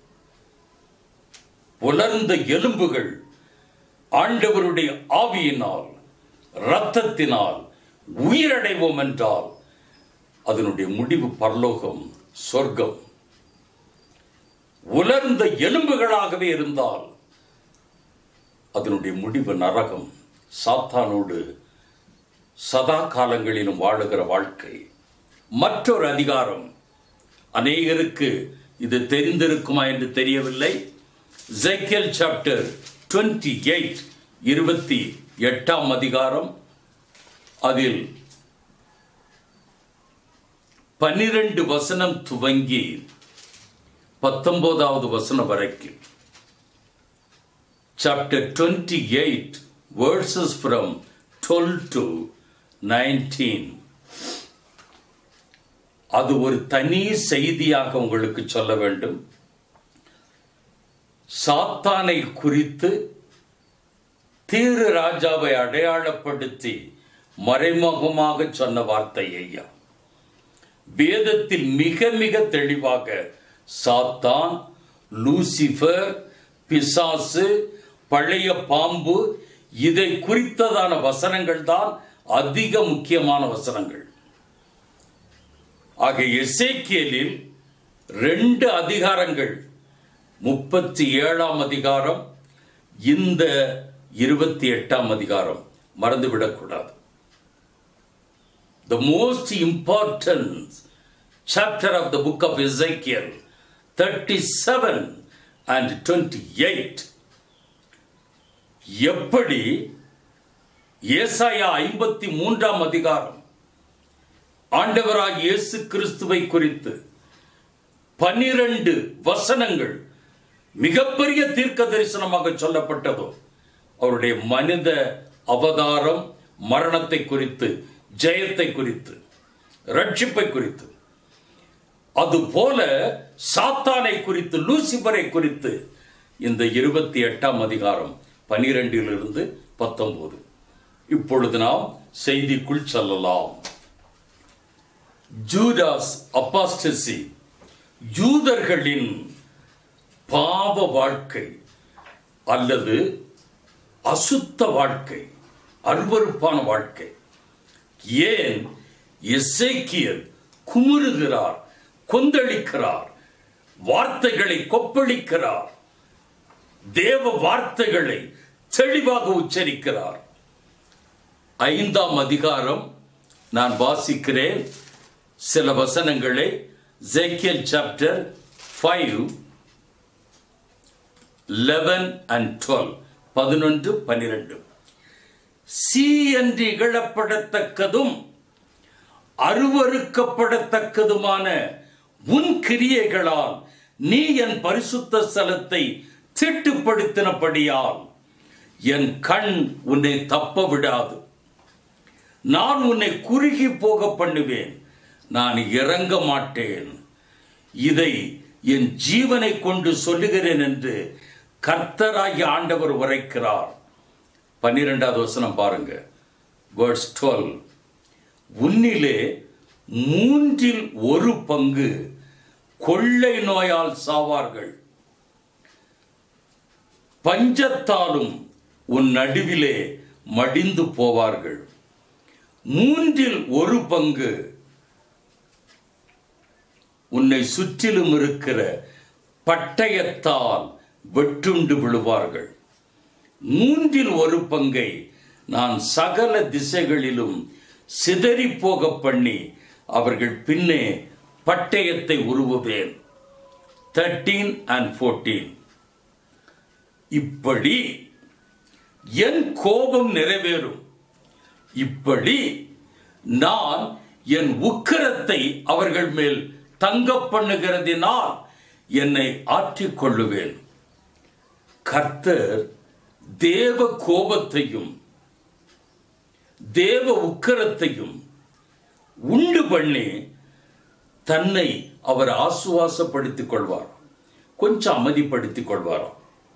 உலர்ந்த எலும்புகள் ஆண்டவருடைய ஆவியினால் இரத்தத்தினால் உயிரடைவோம் என்றால் அதனுடைய முடிவு பரலோகம் சொர்க்கம் உலர்ந்த எலும்புகளாகவே இருந்தால் அதனுடைய முடிவு நரகம் சாத்தானோடு சதா காலங்களிலும் வாழுகிற வாழ்க்கை மற்றொரு அதிகாரம் அநேகருக்கு இது தெரிந்திருக்குமா என்று தெரியவில்லை ஜெக்கல் சாப்டர் டுவெண்ட்டி எயிட் இருபத்தி எட்டாம் அதிகாரம் அதில் பன்னிரண்டு வசனம் துவங்கி பத்தொன்பதாவது வசனம் வரைக்கும் chapter 28 verses from 12 to 19 அது ஒரு தனி செய்தியாக உங்களுக்கு சொல்ல வேண்டும் சாத்தானை குறித்து தீரு ராஜாவை அடையாளப்படுத்தி மறைமுகமாக சொன்ன வார்த்தை ஐயா வேதத்தில் மிக மிக தெளிவாக சாத்தான் லூசிஃபர் பிசாசு பழைய பாம்பு இதை குறித்ததான வசனங்கள் தான் அதிக முக்கியமான வசனங்கள் ஆக எசேக்கியலில் ரெண்டு அதிகாரங்கள் முப்பத்தி ஏழாம் அதிகாரம் இந்த இருபத்தி எட்டாம் அதிகாரம் மறந்துவிடக்கூடாது the most important chapter of the book of Ezekiel 37 and 28 எப்படி ஏசாயா ஐம்பத்தி மூன்றாம் அதிகாரம் ஆண்டவராக இயேசு கிறிஸ்துவை குறித்து பனிரெண்டு வசனங்கள் மிகப்பெரிய தீர்க்க தரிசனமாக சொல்லப்பட்டதோ அவருடைய மனித அவதாரம் மரணத்தை குறித்து ஜெயத்தை குறித்து ரட்சிப்பை குறித்து அதுபோல சாத்தானை குறித்து லூசிபரை குறித்து இந்த இருபத்தி எட்டாம் அதிகாரம் பனிரெண்டிலிருந்து பத்தொன்பது இப்பொழுது நாம் செய்திக்குள் செல்லலாம் ஜூடாஸ் அப்பாஸ்டசி யூதர்களின் பாவ வாழ்க்கை அல்லது அசுத்த வாழ்க்கை அருவருப்பான வாழ்க்கை ஏன் எசேக்கியல் குமுறுகிறார் கொந்தளிக்கிறார் வார்த்தைகளை கொப்பளிக்கிறார் தேவ வார்த்தைகளை தெளிவாக உச்சரிக்கிறார் ஐந்தாம் அதிகாரம் நான் வாசிக்கிறேன் சில வசனங்களை Ezekiel chapter five eleven and twelve பதினொன்று பன்னிரண்டு சி என்று இகழப்படத்தக்கதும் அருவறுக்கப்படத்தக்கதுமான உன் கிரியைகளால் நீ என் பரிசுத்த ஸ்தலத்தை திட்டுப்படுத்தினபடியால் என் கண் உன்னை தப்ப விடாது நான் உன்னை குறுகி போக பண்ணுவேன் நான் இறங்க மாட்டேன் இதை என் ஜீவனை கொண்டு சொல்லுகிறேன் என்று கர்த்தராகி ஆண்டவர் உரைக்கிறார் பன்னிரெண்டாவது வசனம் பாருங்க வேர்ட்ஸ் டுவெல் உன்னிலே மூன்றில் ஒரு பங்கு கொள்ளை நோயால் சாவார்கள் பஞ்சத்தாலும் உன் நடுவிலே மடிந்து போவார்கள் மூன்றில் ஒரு பங்கு உன்னை சுற்றிலும் இருக்கிற பட்டயத்தால் வெட்டுண்டு விழுவார்கள் மூன்றில் ஒரு பங்கை நான் சகல திசைகளிலும் சிதறி போக பண்ணி அவர்கள் பின்னே பட்டயத்தை உருவுவேன் தேர்ட்டீன் அண்ட் ஃபோர்டீன் இப்படி என் கோபம் நிறைவேறும் இப்படி நான் என் உக்கிரத்தை அவர்கள் மேல் தங்க பண்ணுகிறதினால் என்னை ஆற்றிக் கொள்ளுவேன் கர்த்தர் தேவ கோபத்தையும் தேவ உக்கிரத்தையும் உண்டு பண்ணி தன்னை அவர் ஆசுவாசப்படுத்திக் கொள்வார் கொஞ்சம் அமைதிப்படுத்திக் கொள்வாராம்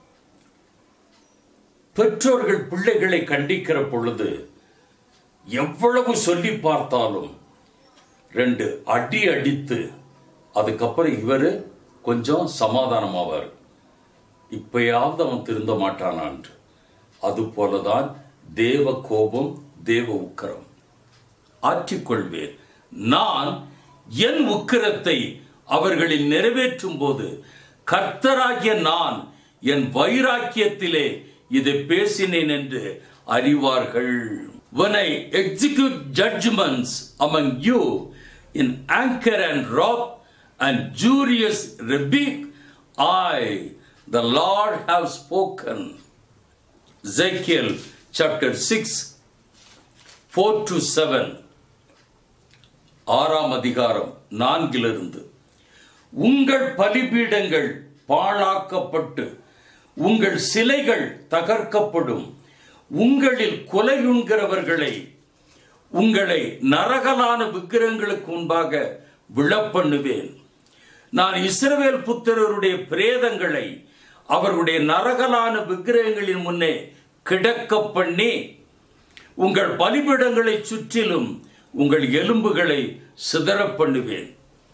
பெற்றோர்கள் பிள்ளைகளை கண்டிக்கிற பொழுது எவ்வளவு சொல்லி பார்த்தாலும் ரெண்டு அடி அடித்து அதுக்கப்புறம் இவரு கொஞ்சம் சமாதானமாவார் இப்பயாவது அவன் திருந்த மாட்டானான்று அது போலதான் தேவ கோபம் தேவ உக்கரம் ஆற்றிக்கொள்வேன் நான் என் உக்கிரத்தை அவர்களில் நிறைவேற்றும் போது கர்த்தராகிய நான் என் வைராக்கியத்திலே இதை பேசினேன் என்று அறிவார்கள் When I execute judgments among you in anger and wrath and furious rebuke, I, the Lord, have spoken. Ezekiel chapter 6, 4 to 7. ஆறாம் அதிகாரம் நான்கிலிருந்து உங்கள் பலிபீடங்கள் பாழாக்கப்பட்டு உங்கள் சிலைகள் தகர்க்கப்படும் உங்களில் கொலையுண்கிறவர்களை உங்களை நரகலான விக்கிரங்களுக்கு முன்பாக விழப்பண்ணுவேன் நான் இஸ்ரவேல் புத்திரருடைய பிரேதங்களை அவர்களுடைய நரகலான விக்கிரகங்களின் முன்னே கிடக்க பண்ணி உங்கள் பலிபீடங்களை சுற்றிலும் உங்கள் எலும்புகளை சிதறப் பண்ணுவேன்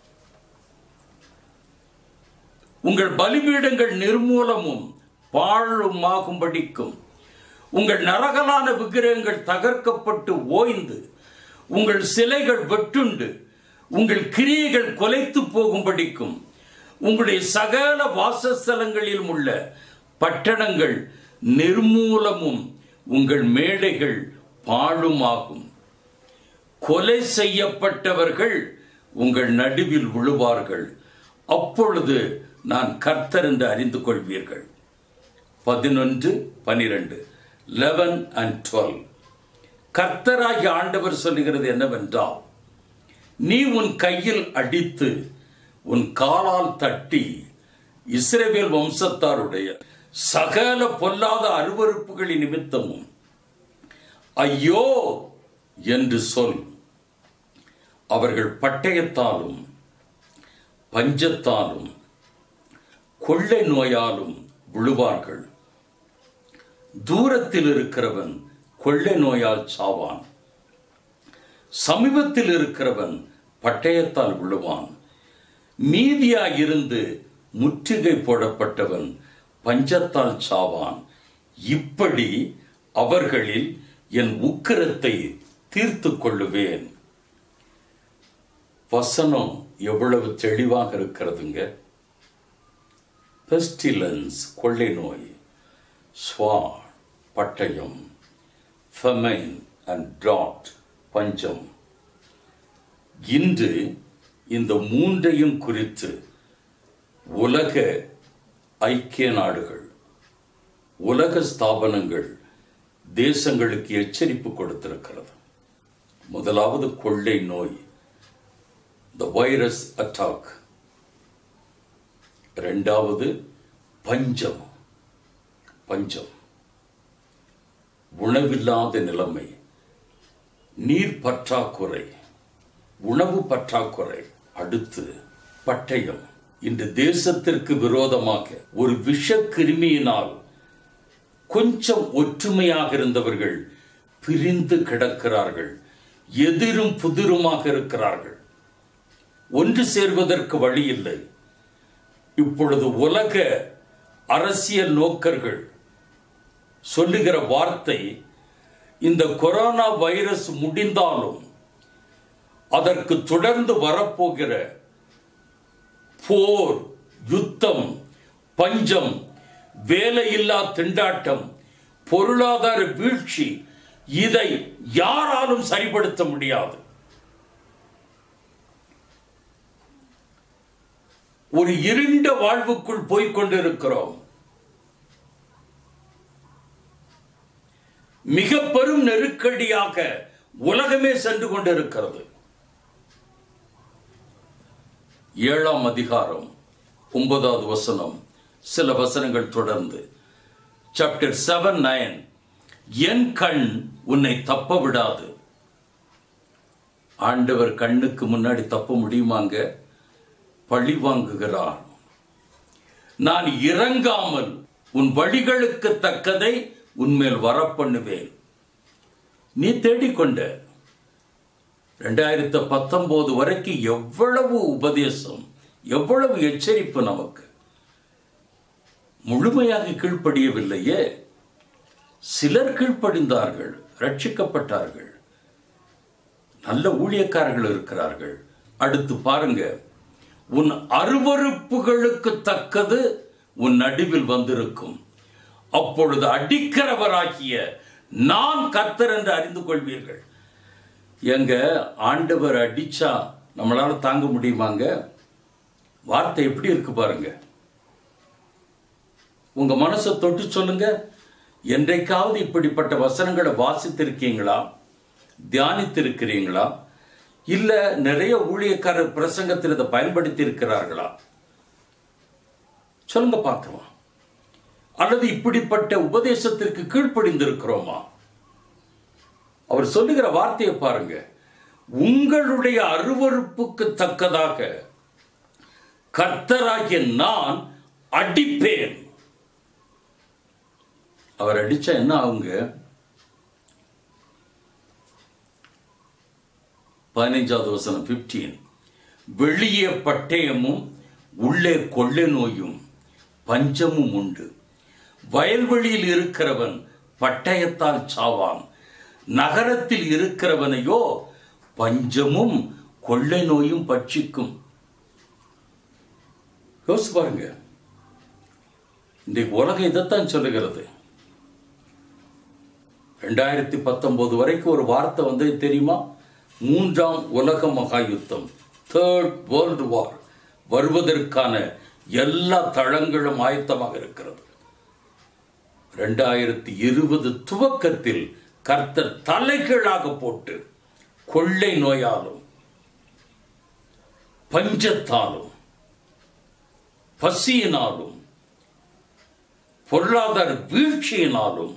உங்கள் பலிபீடங்கள் நிர்மூலமும் பாழுமாகும்படிக்கும் உங்கள் நரகலான விக்கிரகங்கள் தகர்க்கப்பட்டு ஓய்ந்து உங்கள் சிலைகள் வெட்டுண்டு உங்கள் கிரியைகள் கொலைத்து போகும்படிக்கும் உங்களுடைய சகல வாசஸ்தலங்களிலும் உள்ள பட்டணங்கள் நிர்மூலமும் உங்கள் மேடைகள் பாழுமாகும் கொலை செய்யப்பட்டவர்கள் உங்கள் நடுவில் விழுவார்கள் அப்பொழுது நான் கர்த்தர் என்று அறிந்து கொள்வீர்கள் பதினொன்று பனிரெண்டு லெவன் அண்ட் டுவெல் கர்த்தராகிய ஆண்டவர் சொல்லுகிறது என்னவென்றால் நீ உன் கையில் அடித்து உன் காலால் தட்டி இஸ்ரவேல் வம்சத்தாருடைய சகல பொல்லாத அருவருப்புகளின் நிமித்தமும் ஐயோ என்று சொல் அவர்கள் பட்டயத்தாலும் பஞ்சத்தாலும் கொள்ளை நோயாலும் விழுவார்கள் தூரத்தில் இருக்கிறவன் கொள்ளை நோயால் சாவான் சமீபத்தில் இருக்கிறவன் பட்டயத்தால் விழுவான் மீதியாயிருந்து முற்றுகை போடப்பட்டவன் பஞ்சத்தால் சாவான் இப்படி அவர்களில் என் உக்கிரத்தை தீர்த்து கொள்ளுவேன் வசனம் எவ்வளவு தெளிவாக இருக்கிறதுங்க பெஸ்டிலன்ஸ் கொள்ளை நோய் ஸ்வார் பட்டயம் ஃபெமைன் அண்ட் டாட் பஞ்சம் இன்று இந்த மூன்றையும் குறித்து உலக ஐக்கிய நாடுகள் உலக ஸ்தாபனங்கள் தேசங்களுக்கு எச்சரிப்பு கொடுத்திருக்கிறது முதலாவது கொள்ளை நோய் த வைரஸ் அட்டாக் இரண்டாவது பஞ்சம் பஞ்சம் உணவில்லாத நிலைமை நீர் பற்றாக்குறை உணவு பற்றாக்குறை அடுத்து பட்டயம் இந்த தேசத்திற்கு விரோதமாக ஒரு விஷ கிருமியினால் கொஞ்சம் ஒற்றுமையாக இருந்தவர்கள் பிரிந்து கிடக்கிறார்கள் எதிரும் புதிருமாக இருக்கிறார்கள் ஒன்று சேர்வதற்கு வழி இல்லை இப்பொழுது உலக அரசியல் நோக்கர்கள் சொல்லுகிற வார்த்தை இந்த கொரோனா வைரஸ் முடிந்தாலும் அதற்கு தொடர்ந்து வரப்போகிற போர் யுத்தம் பஞ்சம் வேலையில்லா திண்டாட்டம் பொருளாதார வீழ்ச்சி இதை யாராலும் சரிப்படுத்த முடியாது ஒரு இருண்ட வாழ்வுக்குள் போய்க் கொண்டிருக்கிறோம் மிக பெரும் நெருக்கடியாக உலகமே சென்று கொண்டிருக்கிறது ஏழாம் அதிகாரம் ஒன்பதாவது வசனம் சில வசனங்கள் தொடர்ந்து சாப்டர் செவன் நைன் என் கண் உன்னை தப்ப விடாது ஆண்டவர் கண்ணுக்கு முன்னாடி தப்ப முடியுமாங்க பழி வாங்குகிறார் நான் இறங்காமல் உன் வழிகளுக்கு தக்கதை உன்மேல் வரப்பண்ணுவேன் நீ தேடிக்கொண்ட ரெண்டாயிரத்தி பத்தொன்பது வரைக்கும் எவ்வளவு உபதேசம் எவ்வளவு எச்சரிப்பு நமக்கு முழுமையாக கீழ்ப்படியவில்லையே சிலர் கீழ்ப்படிந்தார்கள் ரட்சிக்கப்பட்டார்கள் நல்ல ஊழியக்காரர்கள் இருக்கிறார்கள் அடுத்து பாருங்க உன் அருவருப்புகளுக்கு தக்கது உன் நடுவில் வந்திருக்கும் அப்பொழுது அடிக்கிறவராகிய நான் கர்த்தர் என்று அறிந்து கொள்வீர்கள் எங்க ஆண்டவர் அடிச்சா நம்மளால தாங்க முடியுமாங்க வார்த்தை எப்படி இருக்கு பாருங்க உங்க மனசை தொட்டு சொல்லுங்க என்றைக்காவது இப்படிப்பட்ட வசனங்களை வாசித்திருக்கீங்களா தியானித்திருக்கிறீங்களா இல்ல நிறைய ஊழியக்காரர் பிரசங்கத்தில் இதை பயன்படுத்தி இருக்கிறார்களா சொல்லுங்க பார்க்கலாம் அல்லது இப்படிப்பட்ட உபதேசத்திற்கு கீழ்ப்படிந்திருக்கிறோமா அவர் சொல்லுகிற வார்த்தையை பாருங்க உங்களுடைய அருவருப்புக்கு தக்கதாக கர்த்தராகிய நான் அடிப்பேன் அவர் அடிச்சா என்ன ஆகுங்க பதினைஞ்சாவது வசனம் பிப்டீன் வெளியே பட்டயமும் உள்ளே கொள்ளை நோயும் பஞ்சமும் உண்டு வயல்வெளியில் இருக்கிறவன் பட்டயத்தால் சாவான் நகரத்தில் இருக்கிறவனையோ பஞ்சமும் கொள்ளை நோயும் பட்சிக்கும் யோசிச்சு பாருங்க இன்றைக்கு உலகம் இதைத்தான் சொல்லுகிறது ரெண்டாயிரத்தி பத்தொன்பது வரைக்கும் ஒரு வார்த்தை வந்து தெரியுமா மூன்றாம் உலக மகா யுத்தம் தேர்ட் வேர்ல்டு வார் வருவதற்கான எல்லா தளங்களும் ஆயத்தமாக இருக்கிறது ரெண்டாயிரத்தி இருபது துவக்கத்தில் கர்த்தர் தலைகீழாக போட்டு கொள்ளை நோயாலும் பஞ்சத்தாலும் பசியினாலும் பொருளாதார வீழ்ச்சியினாலும்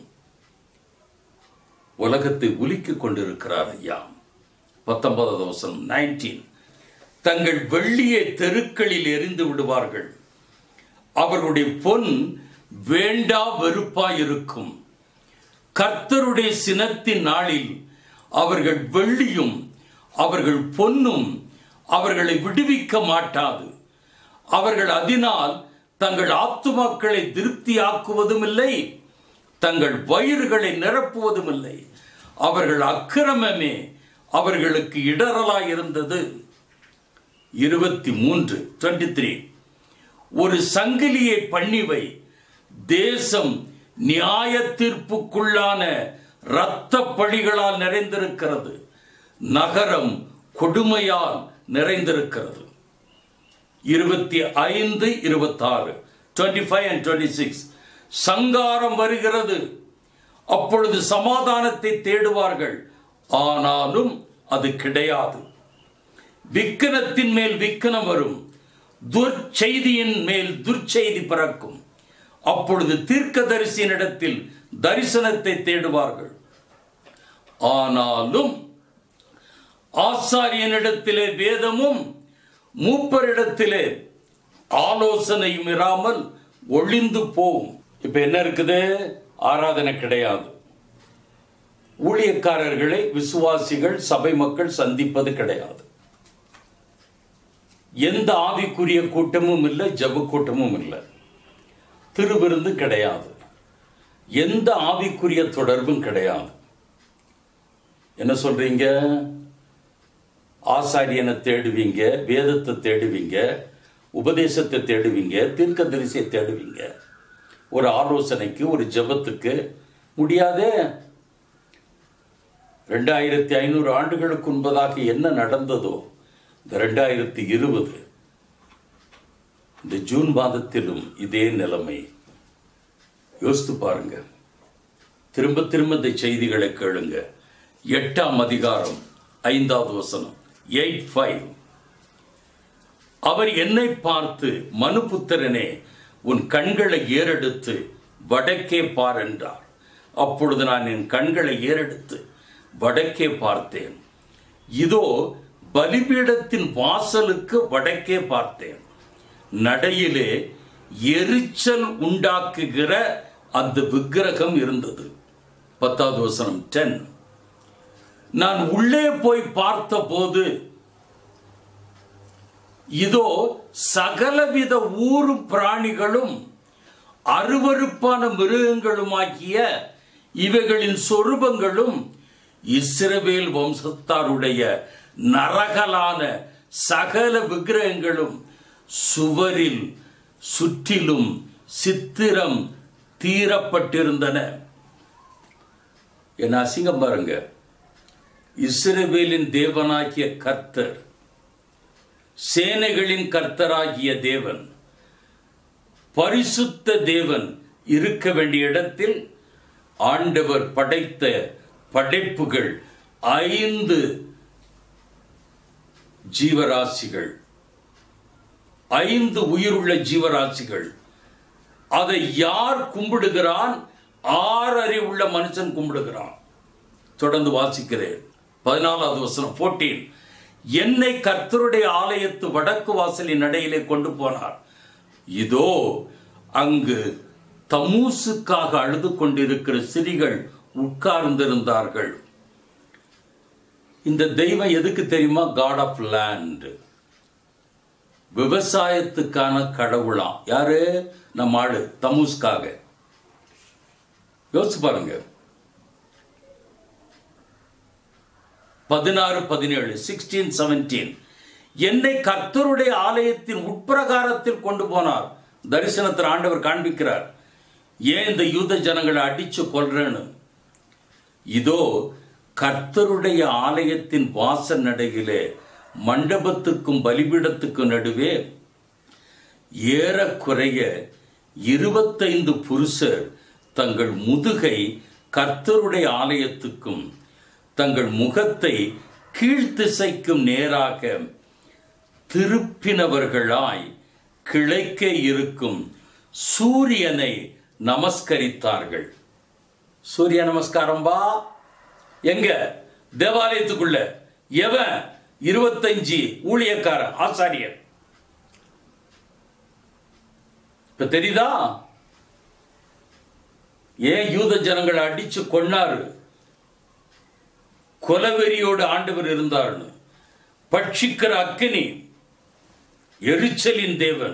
உலகத்தை உலுக்கிக் கொண்டிருக்கிறார் ஐயா பத்தொன்பதாவது வசனம் நைன்டீன் தங்கள் வெள்ளியை தெருக்களில் எரிந்து விடுவார்கள் அவர்களுடைய பொன் வேண்டா வெறுப்பாயிருக்கும் கர்த்தருடைய சினத்தின் நாளில் அவர்கள் வெள்ளியும் அவர்கள் பொன்னும் அவர்களை விடுவிக்க மாட்டாது அவர்கள் அதனால் தங்கள் ஆத்துமாக்களை திருப்தியாக்குவதும் இல்லை தங்கள் வயிறுகளை நிரப்புவதும் இல்லை அவர்கள் அக்கிரமமே அவர்களுக்கு இடரலாய் இருந்தது இருபத்தி மூன்று டுவெண்ட்டி த்ரீ ஒரு சங்கிலியை பண்ணிவை தேசம் நியாய தீர்ப்புக்குள்ளான இரத்த பழிகளால் நிறைந்திருக்கிறது நகரம் கொடுமையால் நிறைந்திருக்கிறது இருபத்தி ஐந்து இருபத்தாறு twenty five and twenty six சங்காரம் வருகிறது அப்பொழுது சமாதானத்தை தேடுவார்கள் ஆனாலும் அது கிடையாது விக்கனத்தின் மேல் விக்கனம் வரும் துர்ச்செய்தியின் மேல் துர்ச்செய்தி பிறக்கும் அப்பொழுது தீர்க்கதரிசியினிடத்தில் தரிசனத்தை தேடுவார்கள் ஆனாலும் ஆசாரியனிடத்திலே வேதமும் மூப்பரிடத்திலே ஆலோசனையும் இராமல் ஒளிந்து போகும் இப்ப என்ன இருக்குது ஆராதனை கிடையாது ஊழியக்காரர்களை விசுவாசிகள் சபை மக்கள் சந்திப்பது கிடையாது எந்த ஆவிக்குரிய கூட்டமும் இல்லை ஜப கூட்டமும் இல்லை திருவிருந்து கிடையாது எந்த ஆவிக்குரிய தொடர்பும் கிடையாது என்ன சொல்றீங்க ஆசாரியனை தேடுவீங்க வேதத்தை தேடுவீங்க உபதேசத்தை தேடுவீங்க தீர்க்க தரிசியை தேடுவீங்க ஒரு ஆலோசனைக்கு ஒரு ஜெபத்துக்கு முடியாதே ரெண்டாயிரத்தி ஐநூறு ஆண்டுகளுக்கு முன்பதாக என்ன நடந்ததோ இந்த ரெண்டாயிரத்தி இருபது இந்த ஜூன் மாதத்திலும் இதே நிலைமை யோசித்து பாருங்க திரும்ப திரும்ப இந்த செய்திகளை கேளுங்க எட்டாம் அதிகாரம் ஐந்தாவது வசனம் எயிட் ஃபைவ் அவர் என்னை பார்த்து மனுபுத்திரனே உன் கண்களை ஏறெடுத்து வடக்கே பார் என்றார் அப்பொழுது நான் என் கண்களை ஏறெடுத்து வடக்கே பார்த்தேன் இதோ பலிபீடத்தின் வாசலுக்கு வடக்கே பார்த்தேன் நடையிலே எரிச்சல் உண்டாக்குகிற அந்த விக்கிரகம் இருந்தது பத்தாவது வசனம் டென் நான் உள்ளே போய் பார்த்தபோது இதோ சகலவித ஊரும் பிராணிகளும் அருவருப்பான மிருகங்களுமாகிய இவைகளின் சொரூபங்களும் இஸ்ரவேல் வம்சத்தாருடைய நரகலான சகல விக்கிரகங்களும் சுவரில் சுற்றிலும் சித்திரம் தீரப்பட்டிருந்தன என்ன அசிங்கம் பாருங்க இஸ்ரவேலின் தேவனாகிய கர்த்தர் சேனைகளின் கர்த்தராகிய தேவன் பரிசுத்த தேவன் இருக்க வேண்டிய இடத்தில் ஆண்டவர் படைத்த படைப்புகள் ஐந்து ஜீவராசிகள் ஐந்து உயிருள்ள ஜீவராசிகள் அதை யார் கும்பிடுகிறான் ஆறு அறிவுள்ள மனுஷன் கும்பிடுகிறான் தொடர்ந்து வாசிக்கிறேன் பதினாலாவது வசனம் 14 என்னை கர்த்தருடைய ஆலயத்து வடக்கு வாசலின் நடையிலே கொண்டு போனார் இதோ அங்கு தமூசுக்காக அழுது கொண்டிருக்கிற சிறிகள் உட்கார்ந்திருந்தார்கள் இந்த தெய்வம் எதுக்கு தெரியுமா காட் ஆஃப் லேண்ட் விவசாயத்துக்கான கடவுளாம் யாரு நம்ம ஆளு தமூஸ்காக யோசிச்சு பாருங்க பதினாறு பதினேழு சிக்ஸ்டீன் செவன்டீன் என்னை கர்த்தருடைய ஆலயத்தின் உட்பிரகாரத்தில் கொண்டு போனார் தரிசனத்தில் ஆண்டவர் காண்பிக்கிறார் ஏன் இந்த யூத ஜனங்களை அடிச்சு கொல்றேன்னு இதோ கர்த்தருடைய ஆலயத்தின் வாசல் நடையிலே மண்டபத்துக்கும் பலிபீடத்துக்கும் நடுவே ஏறக்குறைய இருபத்தைந்து புருஷர் தங்கள் முதுகை கர்த்தருடைய ஆலயத்துக்கும் தங்கள் முகத்தை கீழ்த்திசைக்கும் நேராக திருப்பினவர்களாய் கிழக்கே இருக்கும் சூரியனை நமஸ்கரித்தார்கள் சூரிய நமஸ்காரம் பா எங்க தேவாலயத்துக்குள்ள எவன் இருபத்தஞ்சு ஊழியக்காரன் ஆசாரியர் இப்ப தெரியுதா ஏன் யூத ஜனங்களை அடிச்சு கொன்னாரு கொலவெறியோடு ஆண்டவர் இருந்தார்னு பட்சிக்கிற அக்கினி எரிச்சலின் தேவன்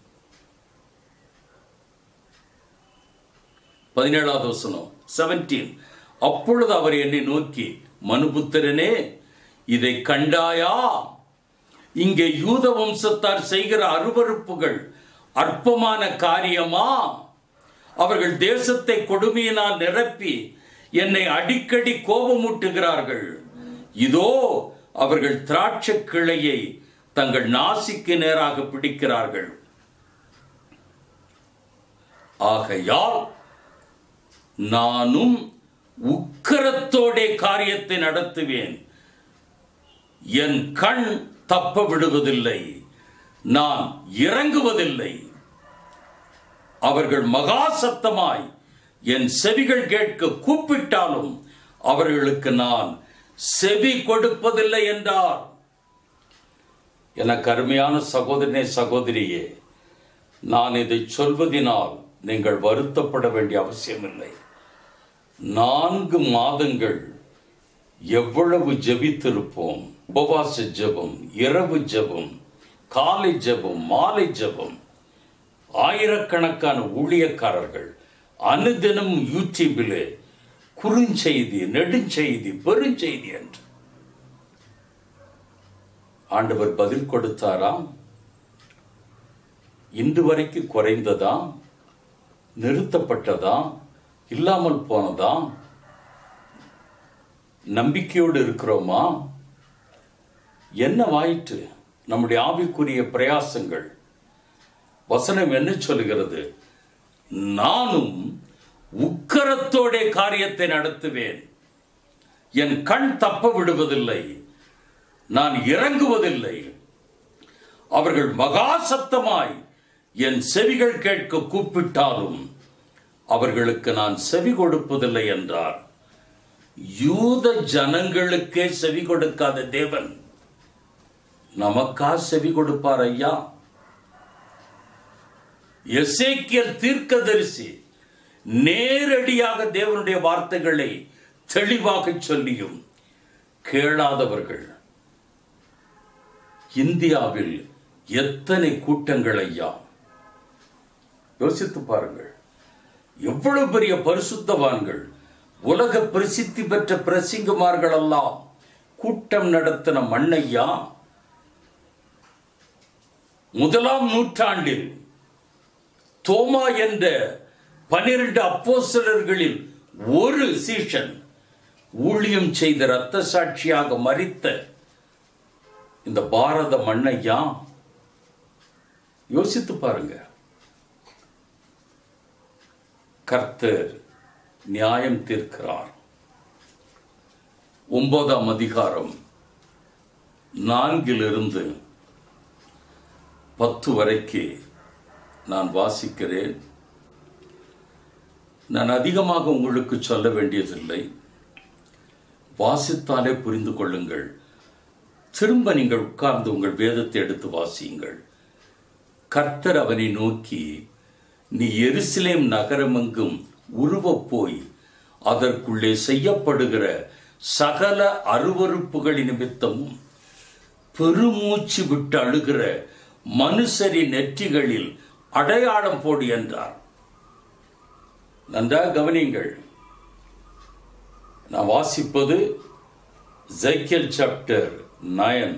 பதினேழாவது வசனம் செவன்டீன் அப்பொழுது அவர் என்னை நோக்கி மனுபுத்திரனே இதை கண்டாயா இங்கே யூத வம்சத்தார் செய்கிற அருவருப்புகள் அற்பமான காரியமா அவர்கள் தேசத்தை கொடுமையினால் நிரப்பி என்னை அடிக்கடி கோபமூட்டுகிறார்கள் இதோ அவர்கள் திராட்சை கிளையை தங்கள் நாசிக்கு நேராக பிடிக்கிறார்கள் ஆகையால் நானும் உக்கரத்தோடே காரியத்தை நடத்துவேன் என் கண் தப்ப விடுவதில்லை நான் இறங்குவதில்லை அவர்கள் மகா சத்தமாய் என் செவிகள் கேட்க கூப்பிட்டாலும் அவர்களுக்கு நான் செவி கொடுப்பதில்லை என்றார் எனக்கு அருமையான சகோதரனே சகோதரியே நான் இதை சொல்வதினால் நீங்கள் வருத்தப்பட வேண்டிய அவசியமில்லை நான்கு மாதங்கள் எவ்வளவு ஜெபித்திருப்போம் உபவாச ஜெபம் இரவு ஜெபம் காலை ஜெபம் மாலை ஜெபம் ஆயிரக்கணக்கான ஊழியக்காரர்கள் அனுதினம் யூடியூபிலே குறுஞ்செய்தி நெடுஞ்செய்தி பெருஞ்செய்தி என்று ஆண்டவர் பதில் கொடுத்தாராம் இன்று வரைக்கும் குறைந்ததா நிறுத்தப்பட்டதா இல்லாமல் போனதா நம்பிக்கையோடு இருக்கிறோமா என்ன வாயிற்று நம்முடைய ஆவிக்குரிய பிரயாசங்கள் வசனம் என்ன சொல்கிறது நானும் உக்கரத்தோடே காரியத்தை நடத்துவேன் என் கண் தப்ப விடுவதில்லை நான் இறங்குவதில்லை அவர்கள் மகா சத்தமாய் என் செவிகள் கேட்க கூப்பிட்டாலும் அவர்களுக்கு நான் செவி கொடுப்பதில்லை என்றார் யூத ஜனங்களுக்கே செவி கொடுக்காத தேவன் நமக்கா செவி கொடுப்பார் ஐயா எசேக்கியல் தீர்க்கதரிசி நேரடியாக தேவனுடைய வார்த்தைகளை தெளிவாக சொல்லியும் கேளாதவர்கள் இந்தியாவில் எத்தனை கூட்டங்கள் ஐயா யோசித்து பாருங்கள் எவ்வளவு பெரிய பரிசுத்தவான்கள் உலக பிரசித்தி பெற்ற பிரசிங்குமார்கள் எல்லாம் கூட்டம் நடத்தின மண்ணையா முதலாம் நூற்றாண்டில் தோமா என்ற பனிரெண்டு அப்போஸ்தலர்களில் ஒரு சீஷன் ஊழியம் செய்த இரத்த சாட்சியாக மறித்த இந்த பாரத மண்ணையா யோசித்து பாருங்க கர்த்தர் நியாயம் தீர்க்கிறார் ஒன்பதாம் அதிகாரம் நான்கிலிருந்து பத்து வரைக்கு நான் வாசிக்கிறேன் நான் அதிகமாக உங்களுக்கு சொல்ல வேண்டியதில்லை வாசித்தாலே புரிந்து கொள்ளுங்கள் திரும்ப நீங்கள் உட்கார்ந்து உங்கள் வேதத்தை எடுத்து வாசியுங்கள் கர்த்தர் அவனை நோக்கி நீ எருசலேம் நகரமெங்கும் உருவப் போய் அதற்குள்ளே செய்யப்படுகிற சகல அருவருப்புகளின் நிமித்தமும் பெருமூச்சு விட்டு அழுகிற மனுஷரின் நெற்றிகளில் அடையாளம் போடு என்றார் நன்றாக கவனியுங்கள் நான் வாசிப்பது Ezekiel chapter nine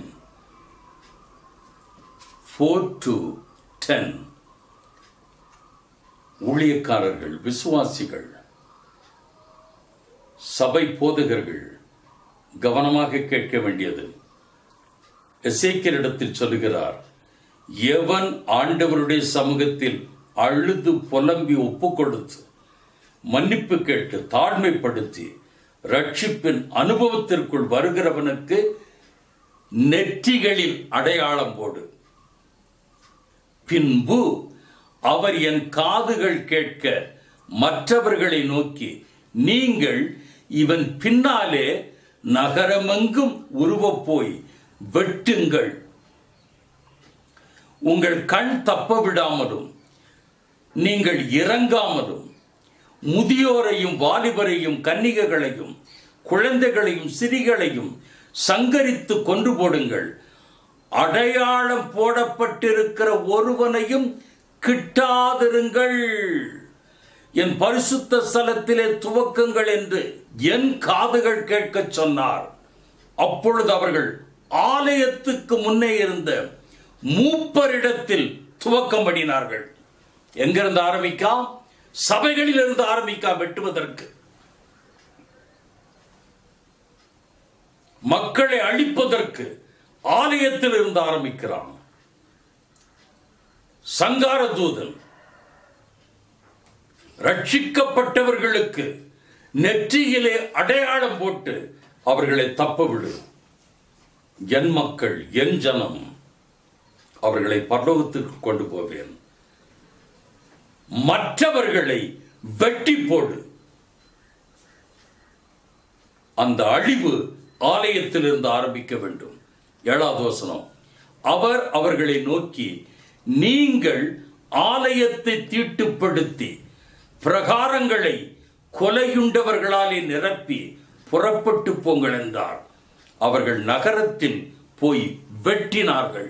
four to ten ஊழியக்காரர்கள் விசுவாசிகள் சபை போதகர்கள் கவனமாக கேட்க வேண்டியது எசேக்கியரிடத்தில் சொல்லுகிறார் எவன் ஆண்டவருடைய சமூகத்தில் அழுது புலம்பி ஒப்பு கொடுத்து மன்னிப்பு கேட்டு தாழ்மைப்படுத்தி ரட்சிப்பின் அனுபவத்திற்குள் வருகிறவனுக்கு நெற்றிகளில் அடையாளம் போடு பின்பு அவர் என் காதுகள் கேட்க மற்றவர்களை நோக்கி நீங்கள் இவன் பின்னாலே நகரமெங்கும் உருவப் போய் வெட்டுங்கள் உங்கள் கண் தப்ப விடாமலும் நீங்கள் இறங்காமலும் முதியோரையும் வாலிபரையும் கன்னிகைகளையும் குழந்தைகளையும் சிறிகளையும் சங்கரித்து கொண்டு போடுங்கள் அடையாளம் போடப்பட்டிருக்கிற ஒருவனையும் கிட்டாதிருங்கள் என் பரிசுத்த ஸ்தலத்திலே துவக்குங்கள் என்று என் காதுகள் கேட்கச் சொன்னார் அப்பொழுது அவர்கள் ஆலயத்துக்கு முன்னே இருந்த மூப்பரிடத்தில் துவக்கம் பண்ணினார்கள் எங்கிருந்து ஆரம்பிக்கா சபைகளில் இருந்து ஆரம்பிக்கா வெட்டுவதற்கு மக்களை அழிப்பதற்கு ஆலயத்தில் இருந்து ஆரம்பிக்கிறான் சங்கார தூதன் ரட்சிக்கப்பட்டவர்களுக்கு நெற்றியிலே அடையாளம் போட்டு அவர்களை தப்ப விடு என் மக்கள் என் ஜனம் அவர்களை பரலோகத்திற்கு கொண்டு போவேன் மற்றவர்களை வெட்டி போடு அந்த அழிவு ஆலயத்திலிருந்து ஆரம்பிக்க வேண்டும் ஏழாவது வசனம் அவர் அவர்களை நோக்கி நீங்கள் ஆலயத்தை தீட்டுப்படுத்தி பிரகாரங்களை கொலையுண்டவர்களாலே நிரப்பி புறப்பட்டு போங்கள் என்றார் அவர்கள் நகரத்தில் போய் வெட்டினார்கள்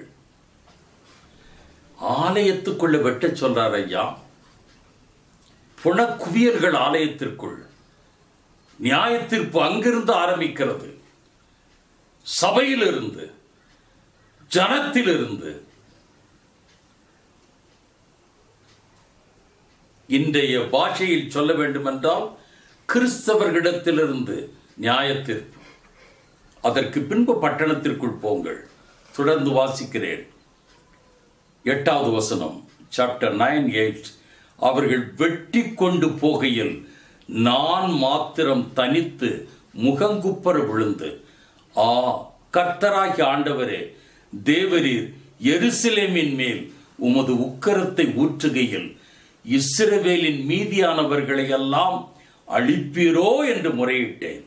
ஆலயத்துக்குள்ள வெட்டச் சொல்றார் ஐயா புனக்குவியல்கள் ஆலயத்திற்குள் நியாயத்தீர்ப்பு அங்கிருந்து ஆரம்பிக்கிறது சபையிலிருந்து ஜனத்திலிருந்து இன்றைய பாஷையில் சொல்ல வேண்டுமென்றால் கிறிஸ்தவர்களிடத்திலிருந்து நியாயத்தீர்ப்பு அதற்கு பின்பு பட்டணத்திற்குள் போங்கள் தொடர்ந்து வாசிக்கிறேன் எட்டாவது வசனம் சாப்டர் நைன் எயிட் அவர்கள் வெட்டி கொண்டு போகையில் நான் மாத்திரம் தனித்து முகங்குப்பர விழுந்து ஆ கர்த்தராகி ஆண்டவரே தேவரீர் எருசலேமின் மேல் உமது உக்கரத்தை ஊற்றுகையில் இஸ்ரவேலின் மீதியானவர்களை எல்லாம் அழிப்பீரோ என்று முறையிட்டேன்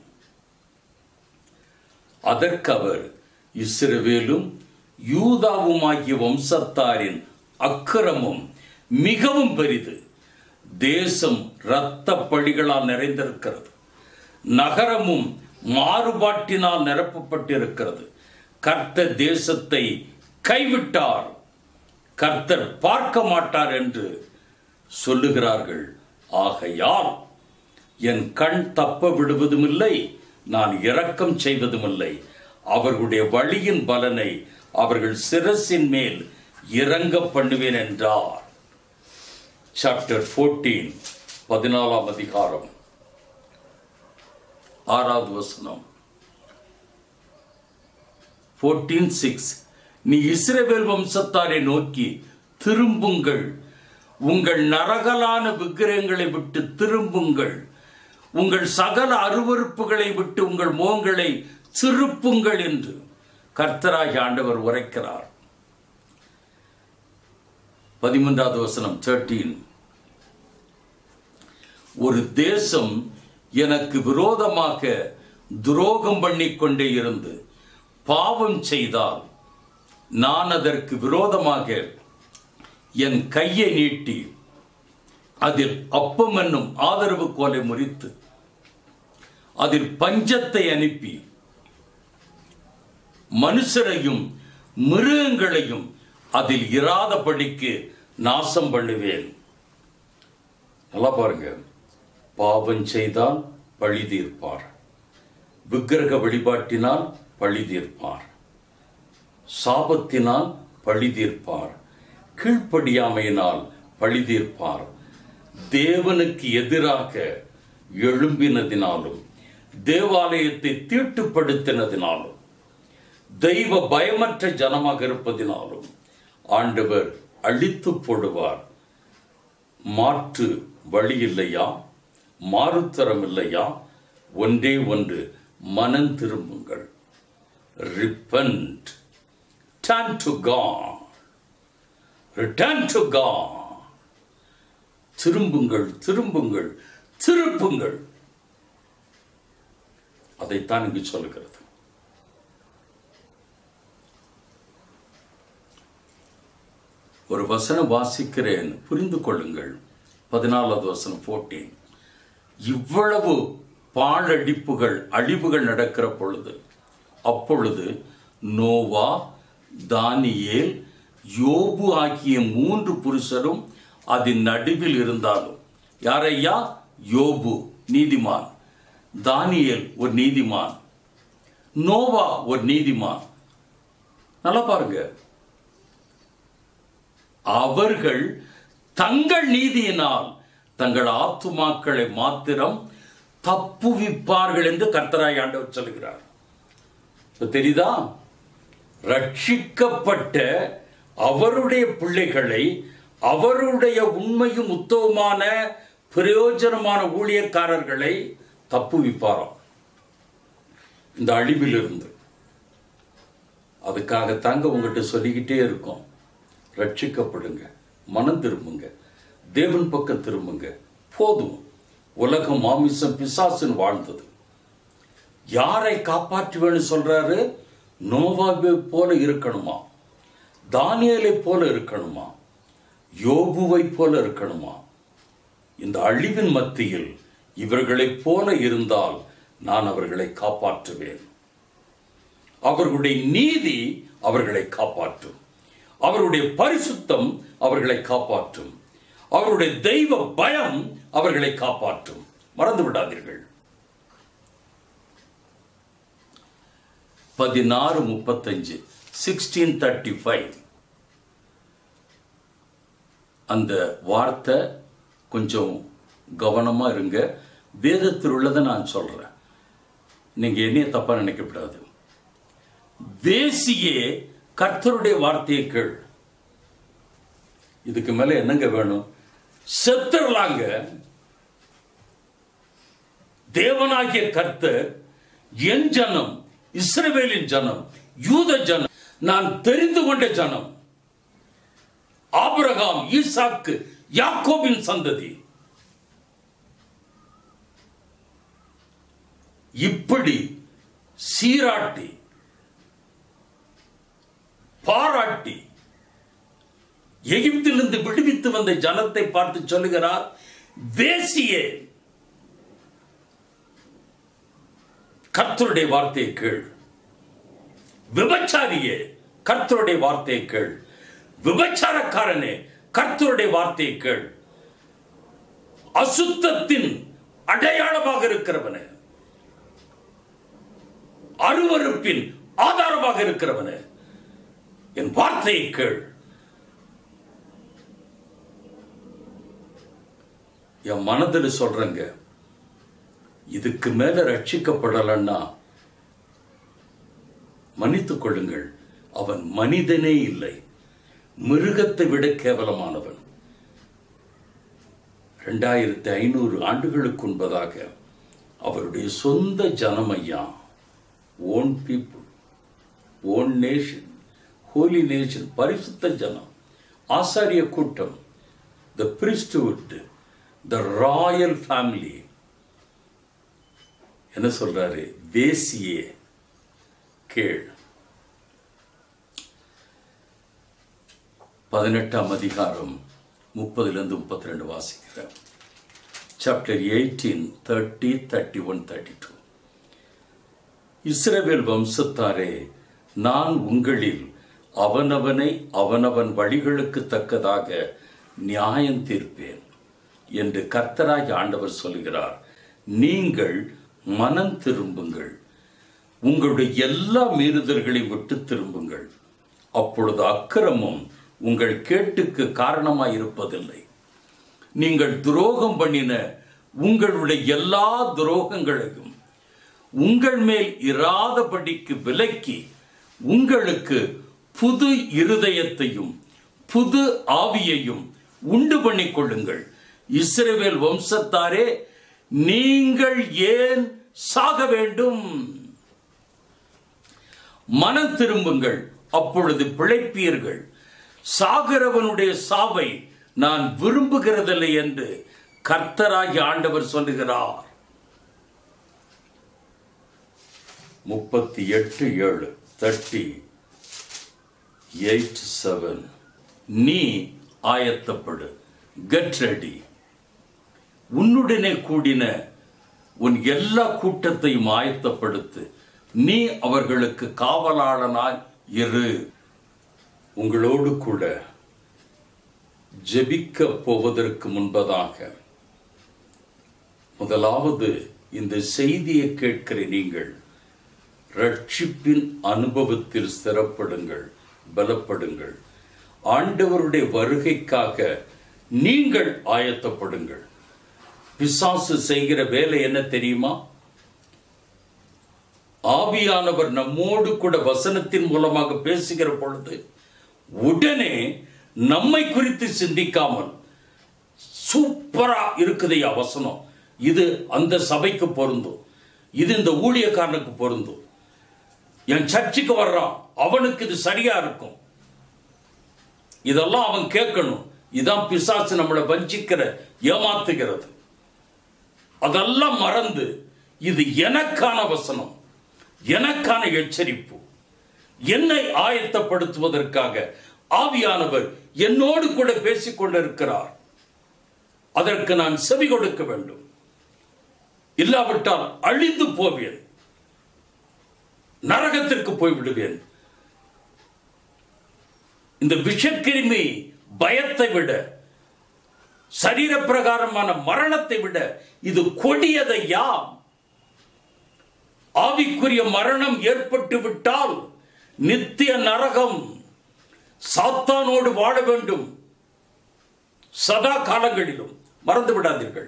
அதற்கு அவர் இஸ்ரவேலும் யூதாவுமாகிய வம்சத்தாரின் அக்கிரமம் மிகவும் பெரிது தேசம் இரத்த பழிகளால் நிறைந்திருக்கிறது நகரமும் மாறுபாட்டினால் நிரப்பப்பட்டிருக்கிறது கர்த்தர் தேசத்தை கைவிட்டார் கர்த்தர் பார்க்க மாட்டார் என்று சொல்லுகிறார்கள் ஆகையால் என் கண் தப்ப விடுவதுமில்லை நான் இரக்கம் செய்வதுமில்லை அவர்களுடைய வழியின் பலனை அவர்கள் சிரசின் மேல் இறங்க பண்ணுவேன் என்றார் சாப்டர் 14 பதினாலாம் அதிகாரம் ஆறாவது வசனம் 14 சிக்ஸ் நீ இஸ்ரவேல் வம்சத்தாரை நோக்கி திரும்புங்கள் உங்கள் நரகலான விக்கிரகங்களை விட்டு திரும்புங்கள் உங்கள் சகல அருவருப்புகளை விட்டு உங்கள் மோங்களை திருப்புங்கள் என்று கர்த்தராகி ஆண்டவர் உரைக்கிறார் பதிமூன்றாவது வசனம் தேர்ட்டீன் ஒரு தேசம் எனக்கு விரோதமாக துரோகம் பண்ணிக்கொண்டே இருந்து பாவம் செய்தால் நான் அதற்கு விரோதமாக என் கையை நீட்டி அதில் அப்பம் என்னும் ஆதரவு கோலை முறித்து அதில் பஞ்சத்தை அனுப்பி மனுஷரையும் மிருகங்களையும் அதில் இராதபடிக்கு நாசம் பண்ணுவேன் நல்லா பாருங்க பாவம் செய்தால் பழி தீர்ப்பார் விக்கிரக வழிபாட்டினால் பழி தீர்ப்பார் சாபத்தினால் பழி தீர்ப்பார் கீழ்ப்படியாமையினால் பழி தீர்ப்பார் தேவனுக்கு எதிராக எழும்பினதினாலும் தேவாலயத்தை தீட்டுப்படுத்தினதினாலும் தெய்வ பயமற்ற ஜனமாக இருப்பதினாலும் ஆண்டவர் அழித்து போடுவார் மாற்று வழி இல்லையா மாறுத்தரம் இல்லையா ஒன்றே ஒன்று மனம் திரும்புங்கள் repent turn to God return to God திரும்புங்கள் திரும்புங்கள் திருப்புங்கள் அதைத்தான் இங்கு சொல்லுகிறது ஒரு வசனம் வாசிக்கிறேன் புரிந்து கொள்ளுங்கள் பதினாலாவது வசனம் போட்டேன் இவ்வளவு பாழடிப்புகள் அழிவுகள் நடக்கிற பொழுது அப்பொழுது நோவா தானியேல் யோபு ஆகிய மூன்று புருஷரும் அதன் நடுவில் இருந்தாலும் யாரையா யோபு நீதிமான் தானியேல் ஒரு நீதிமான் நோவா ஒரு நீதிமான் நல்லா பாருங்க அவர்கள் தங்கள் நீதியினால் தங்கள் ஆத்துமாக்களை மாத்திரம் தப்புவிப்பார்கள் என்று கர்த்தராய் ஆண்டவர் சொல்கிறார் இப்ப தெரியுதா ரட்சிக்கப்பட்ட அவருடைய பிள்ளைகளை அவருடைய உண்மையும் உத்தவமான பிரயோஜனமான ஊழியக்காரர்களை தப்புவிப்பாராம் இந்த அழிவிலிருந்து அதுக்காக தாங்க உங்ககிட்ட சொல்லிக்கிட்டே இருக்கோம் ரட்சிக்கப்படுங்க மனம் திரும்புங்க தேவன் பக்கம் திரும்புங்க போதும் உலகம் மாமிசம் பிசாசுன்னு வாழ்ந்தது யாரை காப்பாற்றுவேன்னு சொல்றாரு நோவாவை போல இருக்கணுமா தானியலை போல இருக்கணுமா யோபுவை போல இருக்கணுமா இந்த அழிவின் மத்தியில் இவர்களைப் போல இருந்தால் நான் அவர்களை காப்பாற்றுவேன் அவர்களுடைய நீதி அவர்களை காப்பாற்றும் அவருடைய பரிசுத்தம் அவர்களை காப்பாற்றும் அவருடைய தெய்வ பயம் அவர்களை காப்பாற்றும் மறந்து விடாதீர்கள் பதினாறு முப்பத்தஞ்சு சிக்ஸ்டீன் தேர்ட்டி ஃபைவ் அந்த வார்த்தை கொஞ்சம் கவனமாக இருங்க வேதத்தில் உள்ளதை நான் சொல்கிறேன் நீங்கள் என்னைய தப்பாக நினைக்கக்கூடாது வேசியே கர்த்தருடைய வார்த்தையை கேள் இதுக்கு மேலே என்னங்க வேணும் செத்துடலாங்க தேவனாகிய கர்த்தர் என் ஜனம் இஸ்ரவேலின் ஜனம் யூத ஜனம் நான் தெரிந்து கொண்ட ஜனம் ஆபிரகாம் ஈசாக்கு யாக்கோபின் சந்ததி இப்படி சீராட்டி பாராட்டி எகிப்திலிருந்து விடுவித்து வந்த ஜனத்தை பார்த்து சொல்லுகிறார் வேசியே கர்த்தருடைய வார்த்தையை கேள் விபச்சாரியே கர்த்தருடைய வார்த்தையை கேள் விபச்சாரக்காரனே கர்த்தருடைய வார்த்தையை கேள் அசுத்தத்தின் அடையாளமாக இருக்கிறவனே அருவருப்பின் ஆதாரமாக இருக்கிறவனே என் வார்த்தையை கேள் என் மனதில் சொல்றேங்க இதுக்கு மேல ரட்சிக்கப்படலன்னா மன்னித்துக் கொள்ளுங்கள் அவன் மனிதனே இல்லை மிருகத்தை விட கேவலமானவன் ரெண்டாயிரத்தி ஐநூறு ஆண்டுகளுக்கு முன்பதாக அவருடைய சொந்த ஜனமையா own people own nation holy nation பரிசுத்த ஜனம் ஆசாரிய கூட்டம் த பிரிஸ்டுவுட் த ராயல் ஃபேமிலி என்ன சொல்றாரு தேசியே கேள் பதினெட்டாம் அதிகாரம் முப்பதுலேருந்து முப்பத்தி ரெண்டு வாசிக்கிறேன் chapter eighteen thirty thirty one thirty two இஸ்ரவேல் வம்சத்தாரே நான் உங்களில் அவனவனை அவனவன் வழிகளுக்கு தக்கதாக நியாயம் தீர்ப்பேன் என்று கர்த்தராய் ஆண்டவர் சொல்கிறார் நீங்கள் மனம் திரும்புங்கள் உங்களுடைய எல்லா மீறுதல்களையும் விட்டு திரும்புங்கள் அப்பொழுது அக்கிரமம் உங்கள் கேட்டுக்கு காரணமாய் இருப்பதில்லை நீங்கள் துரோகம் பண்ணின உங்களுடைய எல்லா துரோகங்களையும் உங்கள் மேல் இராதபடிக்கு விலக்கி உங்களுக்கு புது இருதயத்தையும் புது ஆவியையும் உண்டு பண்ணிக் கொள்ளுங்கள் இஸ்ரவேல் வம்சத்தாரே நீங்கள் ஏன் சாக வேண்டும் மனம் திரும்புங்கள் அப்பொழுது பிழைப்பீர்கள் சாகிறவனுடைய சாவை நான் விரும்புகிறதில்லை என்று கர்த்தராகி ஆண்டவர் சொல்லுகிறார் முப்பத்தி எட்டு ஏழு தேர்ட்டி எயிட் செவன் நீ ஆயத்தப்படு கெட் ரெடி உன்னுடனே கூடின உன் எல்லா கூட்டத்தையும் ஆயத்தப்படுத்து நீ அவர்களுக்கு காவலாளனாய் இரு உங்களோடு கூட ஜெபிக்க போவதற்கு முன்பதாக முதலாவது இந்த செய்தியை கேட்கிற நீங்கள் ரட்சிப்பின் அனுபவத்தில் ஸ்திரப்படுங்கள் பலப்படுங்கள் ஆண்டவருடைய வருகைக்காக நீங்கள் ஆயத்தப்படுங்கள் பிசாசு செய்கிற வேலை என்ன தெரியுமா ஆவியானவர் நம்மோடு கூட வசனத்தின் மூலமாக பேசுகிற பொழுது உடனே நம்மை குறித்து சிந்திக்காமல் சூப்பரா இருக்குதையா வசனம் இது அந்த சபைக்கு பொருந்தும் இது இந்த ஊழியக்காரனுக்கு பொருந்தும் என் சர்ச்சுக்கு வர்றான் அவனுக்கு இது சரியா இருக்கும் இதெல்லாம் அவன் கேட்கணும் இதான் பிசாசு நம்மளை வஞ்சிக்கிற ஏமாத்துகிறது அதெல்லாம் மறந்து இது எனக்கான வசனம் எனக்கான எச்சரிப்பு என்னை ஆயத்தப்படுத்துவதற்காக ஆவியானவர் என்னோடு கூட பேசிக் கொண்டிருக்கிறார் அதற்கு நான் செவி கொடுக்க வேண்டும் இல்லாவிட்டால் அழிந்து போவேன் நரகத்திற்கு போய்விடுவேன் இந்த விஷக்கிருமி பயத்தை விட சரீர பிரகாரமான மரணத்தை விட இது கொடியதையா ஆவிக்குரிய மரணம் ஏற்பட்டு விட்டால் நித்திய நரகம் சாத்தானோடு வாழ வேண்டும் சதா காலங்களிலும் மறந்து விடாதீர்கள்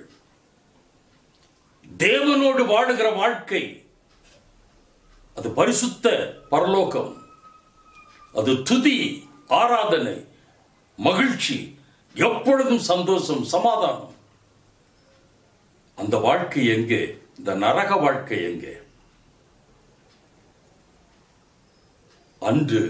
தேவனோடு வாழுகிற வாழ்க்கை அது பரிசுத்த பரலோகம் அது துதி ஆராதனை மகிழ்ச்சி எப்பொழுதும் சந்தோஷம் சமாதானம் அந்த வாழ்க்கை எங்கே இந்த நரக வாழ்க்கை எங்கே அன்று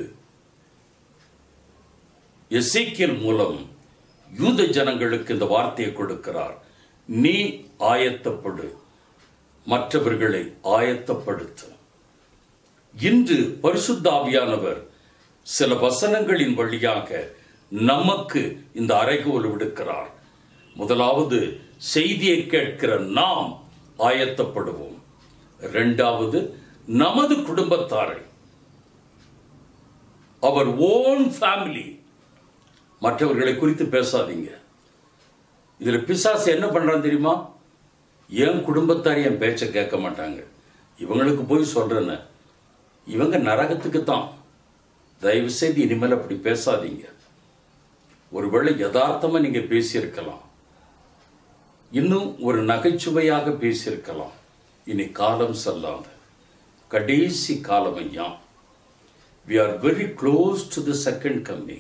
எசேக்கியல் மூலம் யூத ஜனங்களுக்கு இந்த வார்த்தையை கொடுக்கிறார் நீ ஆயத்தப்படு மற்றவர்களை ஆயத்தப்படுத்து இன்று பரிசுத்த ஆவியானவர் சில வசனங்களின் வழியாக நமக்கு இந்த அறைகோல் விடுக்கிறார் முதலாவது செய்தியை கேட்கிற நாம் ஆயத்தப்படுவோம் இரண்டாவது நமது குடும்பத்தாரை அவர் ஓன் ஃபேமிலி மற்றவர்களை குறித்து பேசாதீங்க இதுல பிசாசு என்ன பண்றான் தெரியுமா என் குடும்பத்தார் என் பேச்சை கேட்க மாட்டாங்க இவங்களுக்கு போய் சொல்றேன்னு இவங்க நரகத்துக்கு தான் தயவு செய்து இனிமேல் அப்படி பேசாதீங்க ஒருவேளை யதார்த்தமா நீங்க பேசியிருக்கலாம் இன்னும் ஒரு நகைச்சுவையாக பேசியிருக்கலாம் இனி காலம் செல்லாத கடைசி காலம் ஐயா we are very close to the second coming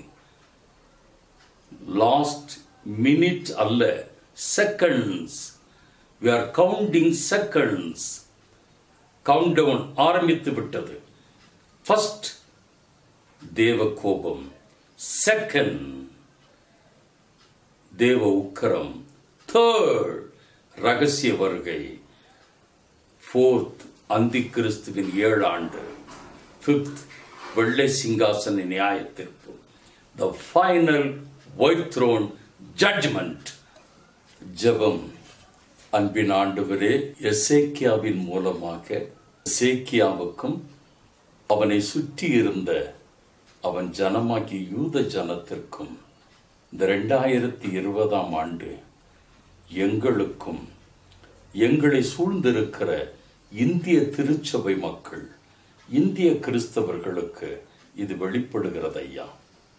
last minute அல்ல seconds we are counting seconds countdown ஆரம்பித்து விட்டது ஃபர்ஸ்ட் தேவ கோபம் செகண்ட் தேவ உக்கரம் தேர்ட் ரகசிய வருகை ஃபோர்த் அந்தி கிறிஸ்துவின் ஏழு ஆண்டு ஃபிஃப்த் வெள்ளை சிங்காசன நியாய தீர்ப்பு the final white throne judgment ஜெபம் அன்பின் ஆண்டவரே எசேக்கியாவின் மூலமாக எசேக்கியாவுக்கும் அவனை சுற்றி இருந்த அவன் ஜனமாகிய யூத ஜனத்திற்கும் இந்த ரெண்டாயிரத்தி இருபதாம் ஆண்டு எங்களுக்கும் எங்களை சூழ்ந்திருக்கிற இந்திய திருச்சபை மக்கள் இந்திய கிறிஸ்தவர்களுக்கு இது வெளிப்படுகிறது ஐயா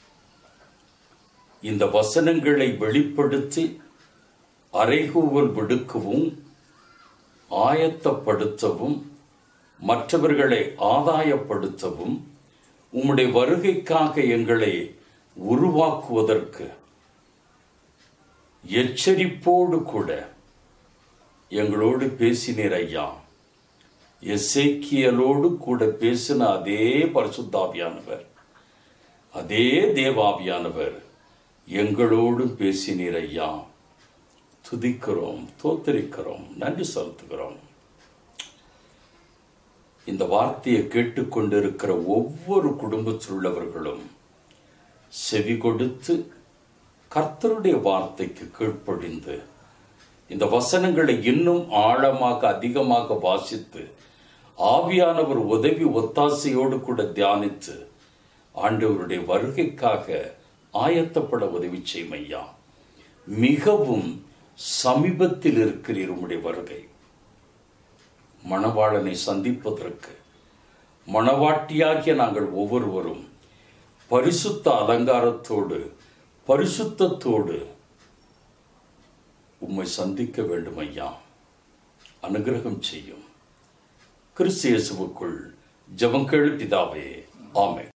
இந்த வசனங்களை வெளிப்படுத்தி அறைகூவல் விடுக்கவும் ஆயத்தப்படுத்தவும் மற்றவர்களை ஆதாயப்படுத்தவும் உம்முடைய வருகைக்காக எங்களை உருவாக்குவதற்கு எச்சரிப்போடு கூட எங்களோடு பேசினீர் ஐயா எசேக்கியலோடு கூட பேசின அதே பரிசுத்தாவியானவர் அதே தேவாவியானவர் எங்களோடும் பேசினீர் ஐயா துதிக்கிறோம் தோத்தரிக்கிறோம் நன்றி செலுத்துகிறோம் இந்த வார்த்தையை கேட்டுக்கொண்டிருக்கிற ஒவ்வொரு குடும்பத்தில் உள்ளவர்களும் செவி கொடுத்து கர்த்தருடைய வார்த்தைக்கு கீழ்ப்படிந்து இந்த வசனங்களை இன்னும் ஆழமாக அதிகமாக வாசித்து ஆவியானவர் உதவி ஒத்தாசையோடு கூட தியானித்து ஆண்டவருடைய வருகைக்காக ஆயத்தப்பட உதவி செய்யும் ஐயா மிகவும் சமீபத்தில் இருக்கிறீர் உம்முடைய வருகை மணவாளனை சந்திப்பதற்கு மணவாட்டியாகிய நாங்கள் ஒவ்வொருவரும் பரிசுத்த அலங்காரத்தோடு பரிசுத்தத்தோடு உம்மை சந்திக்க வேண்டும் ஐயா அனுகிரகம் செய்யும் கிறிஸ்து இயேசுவுக்குள் ஜெபம் கேளு பிதாவே ஆமென்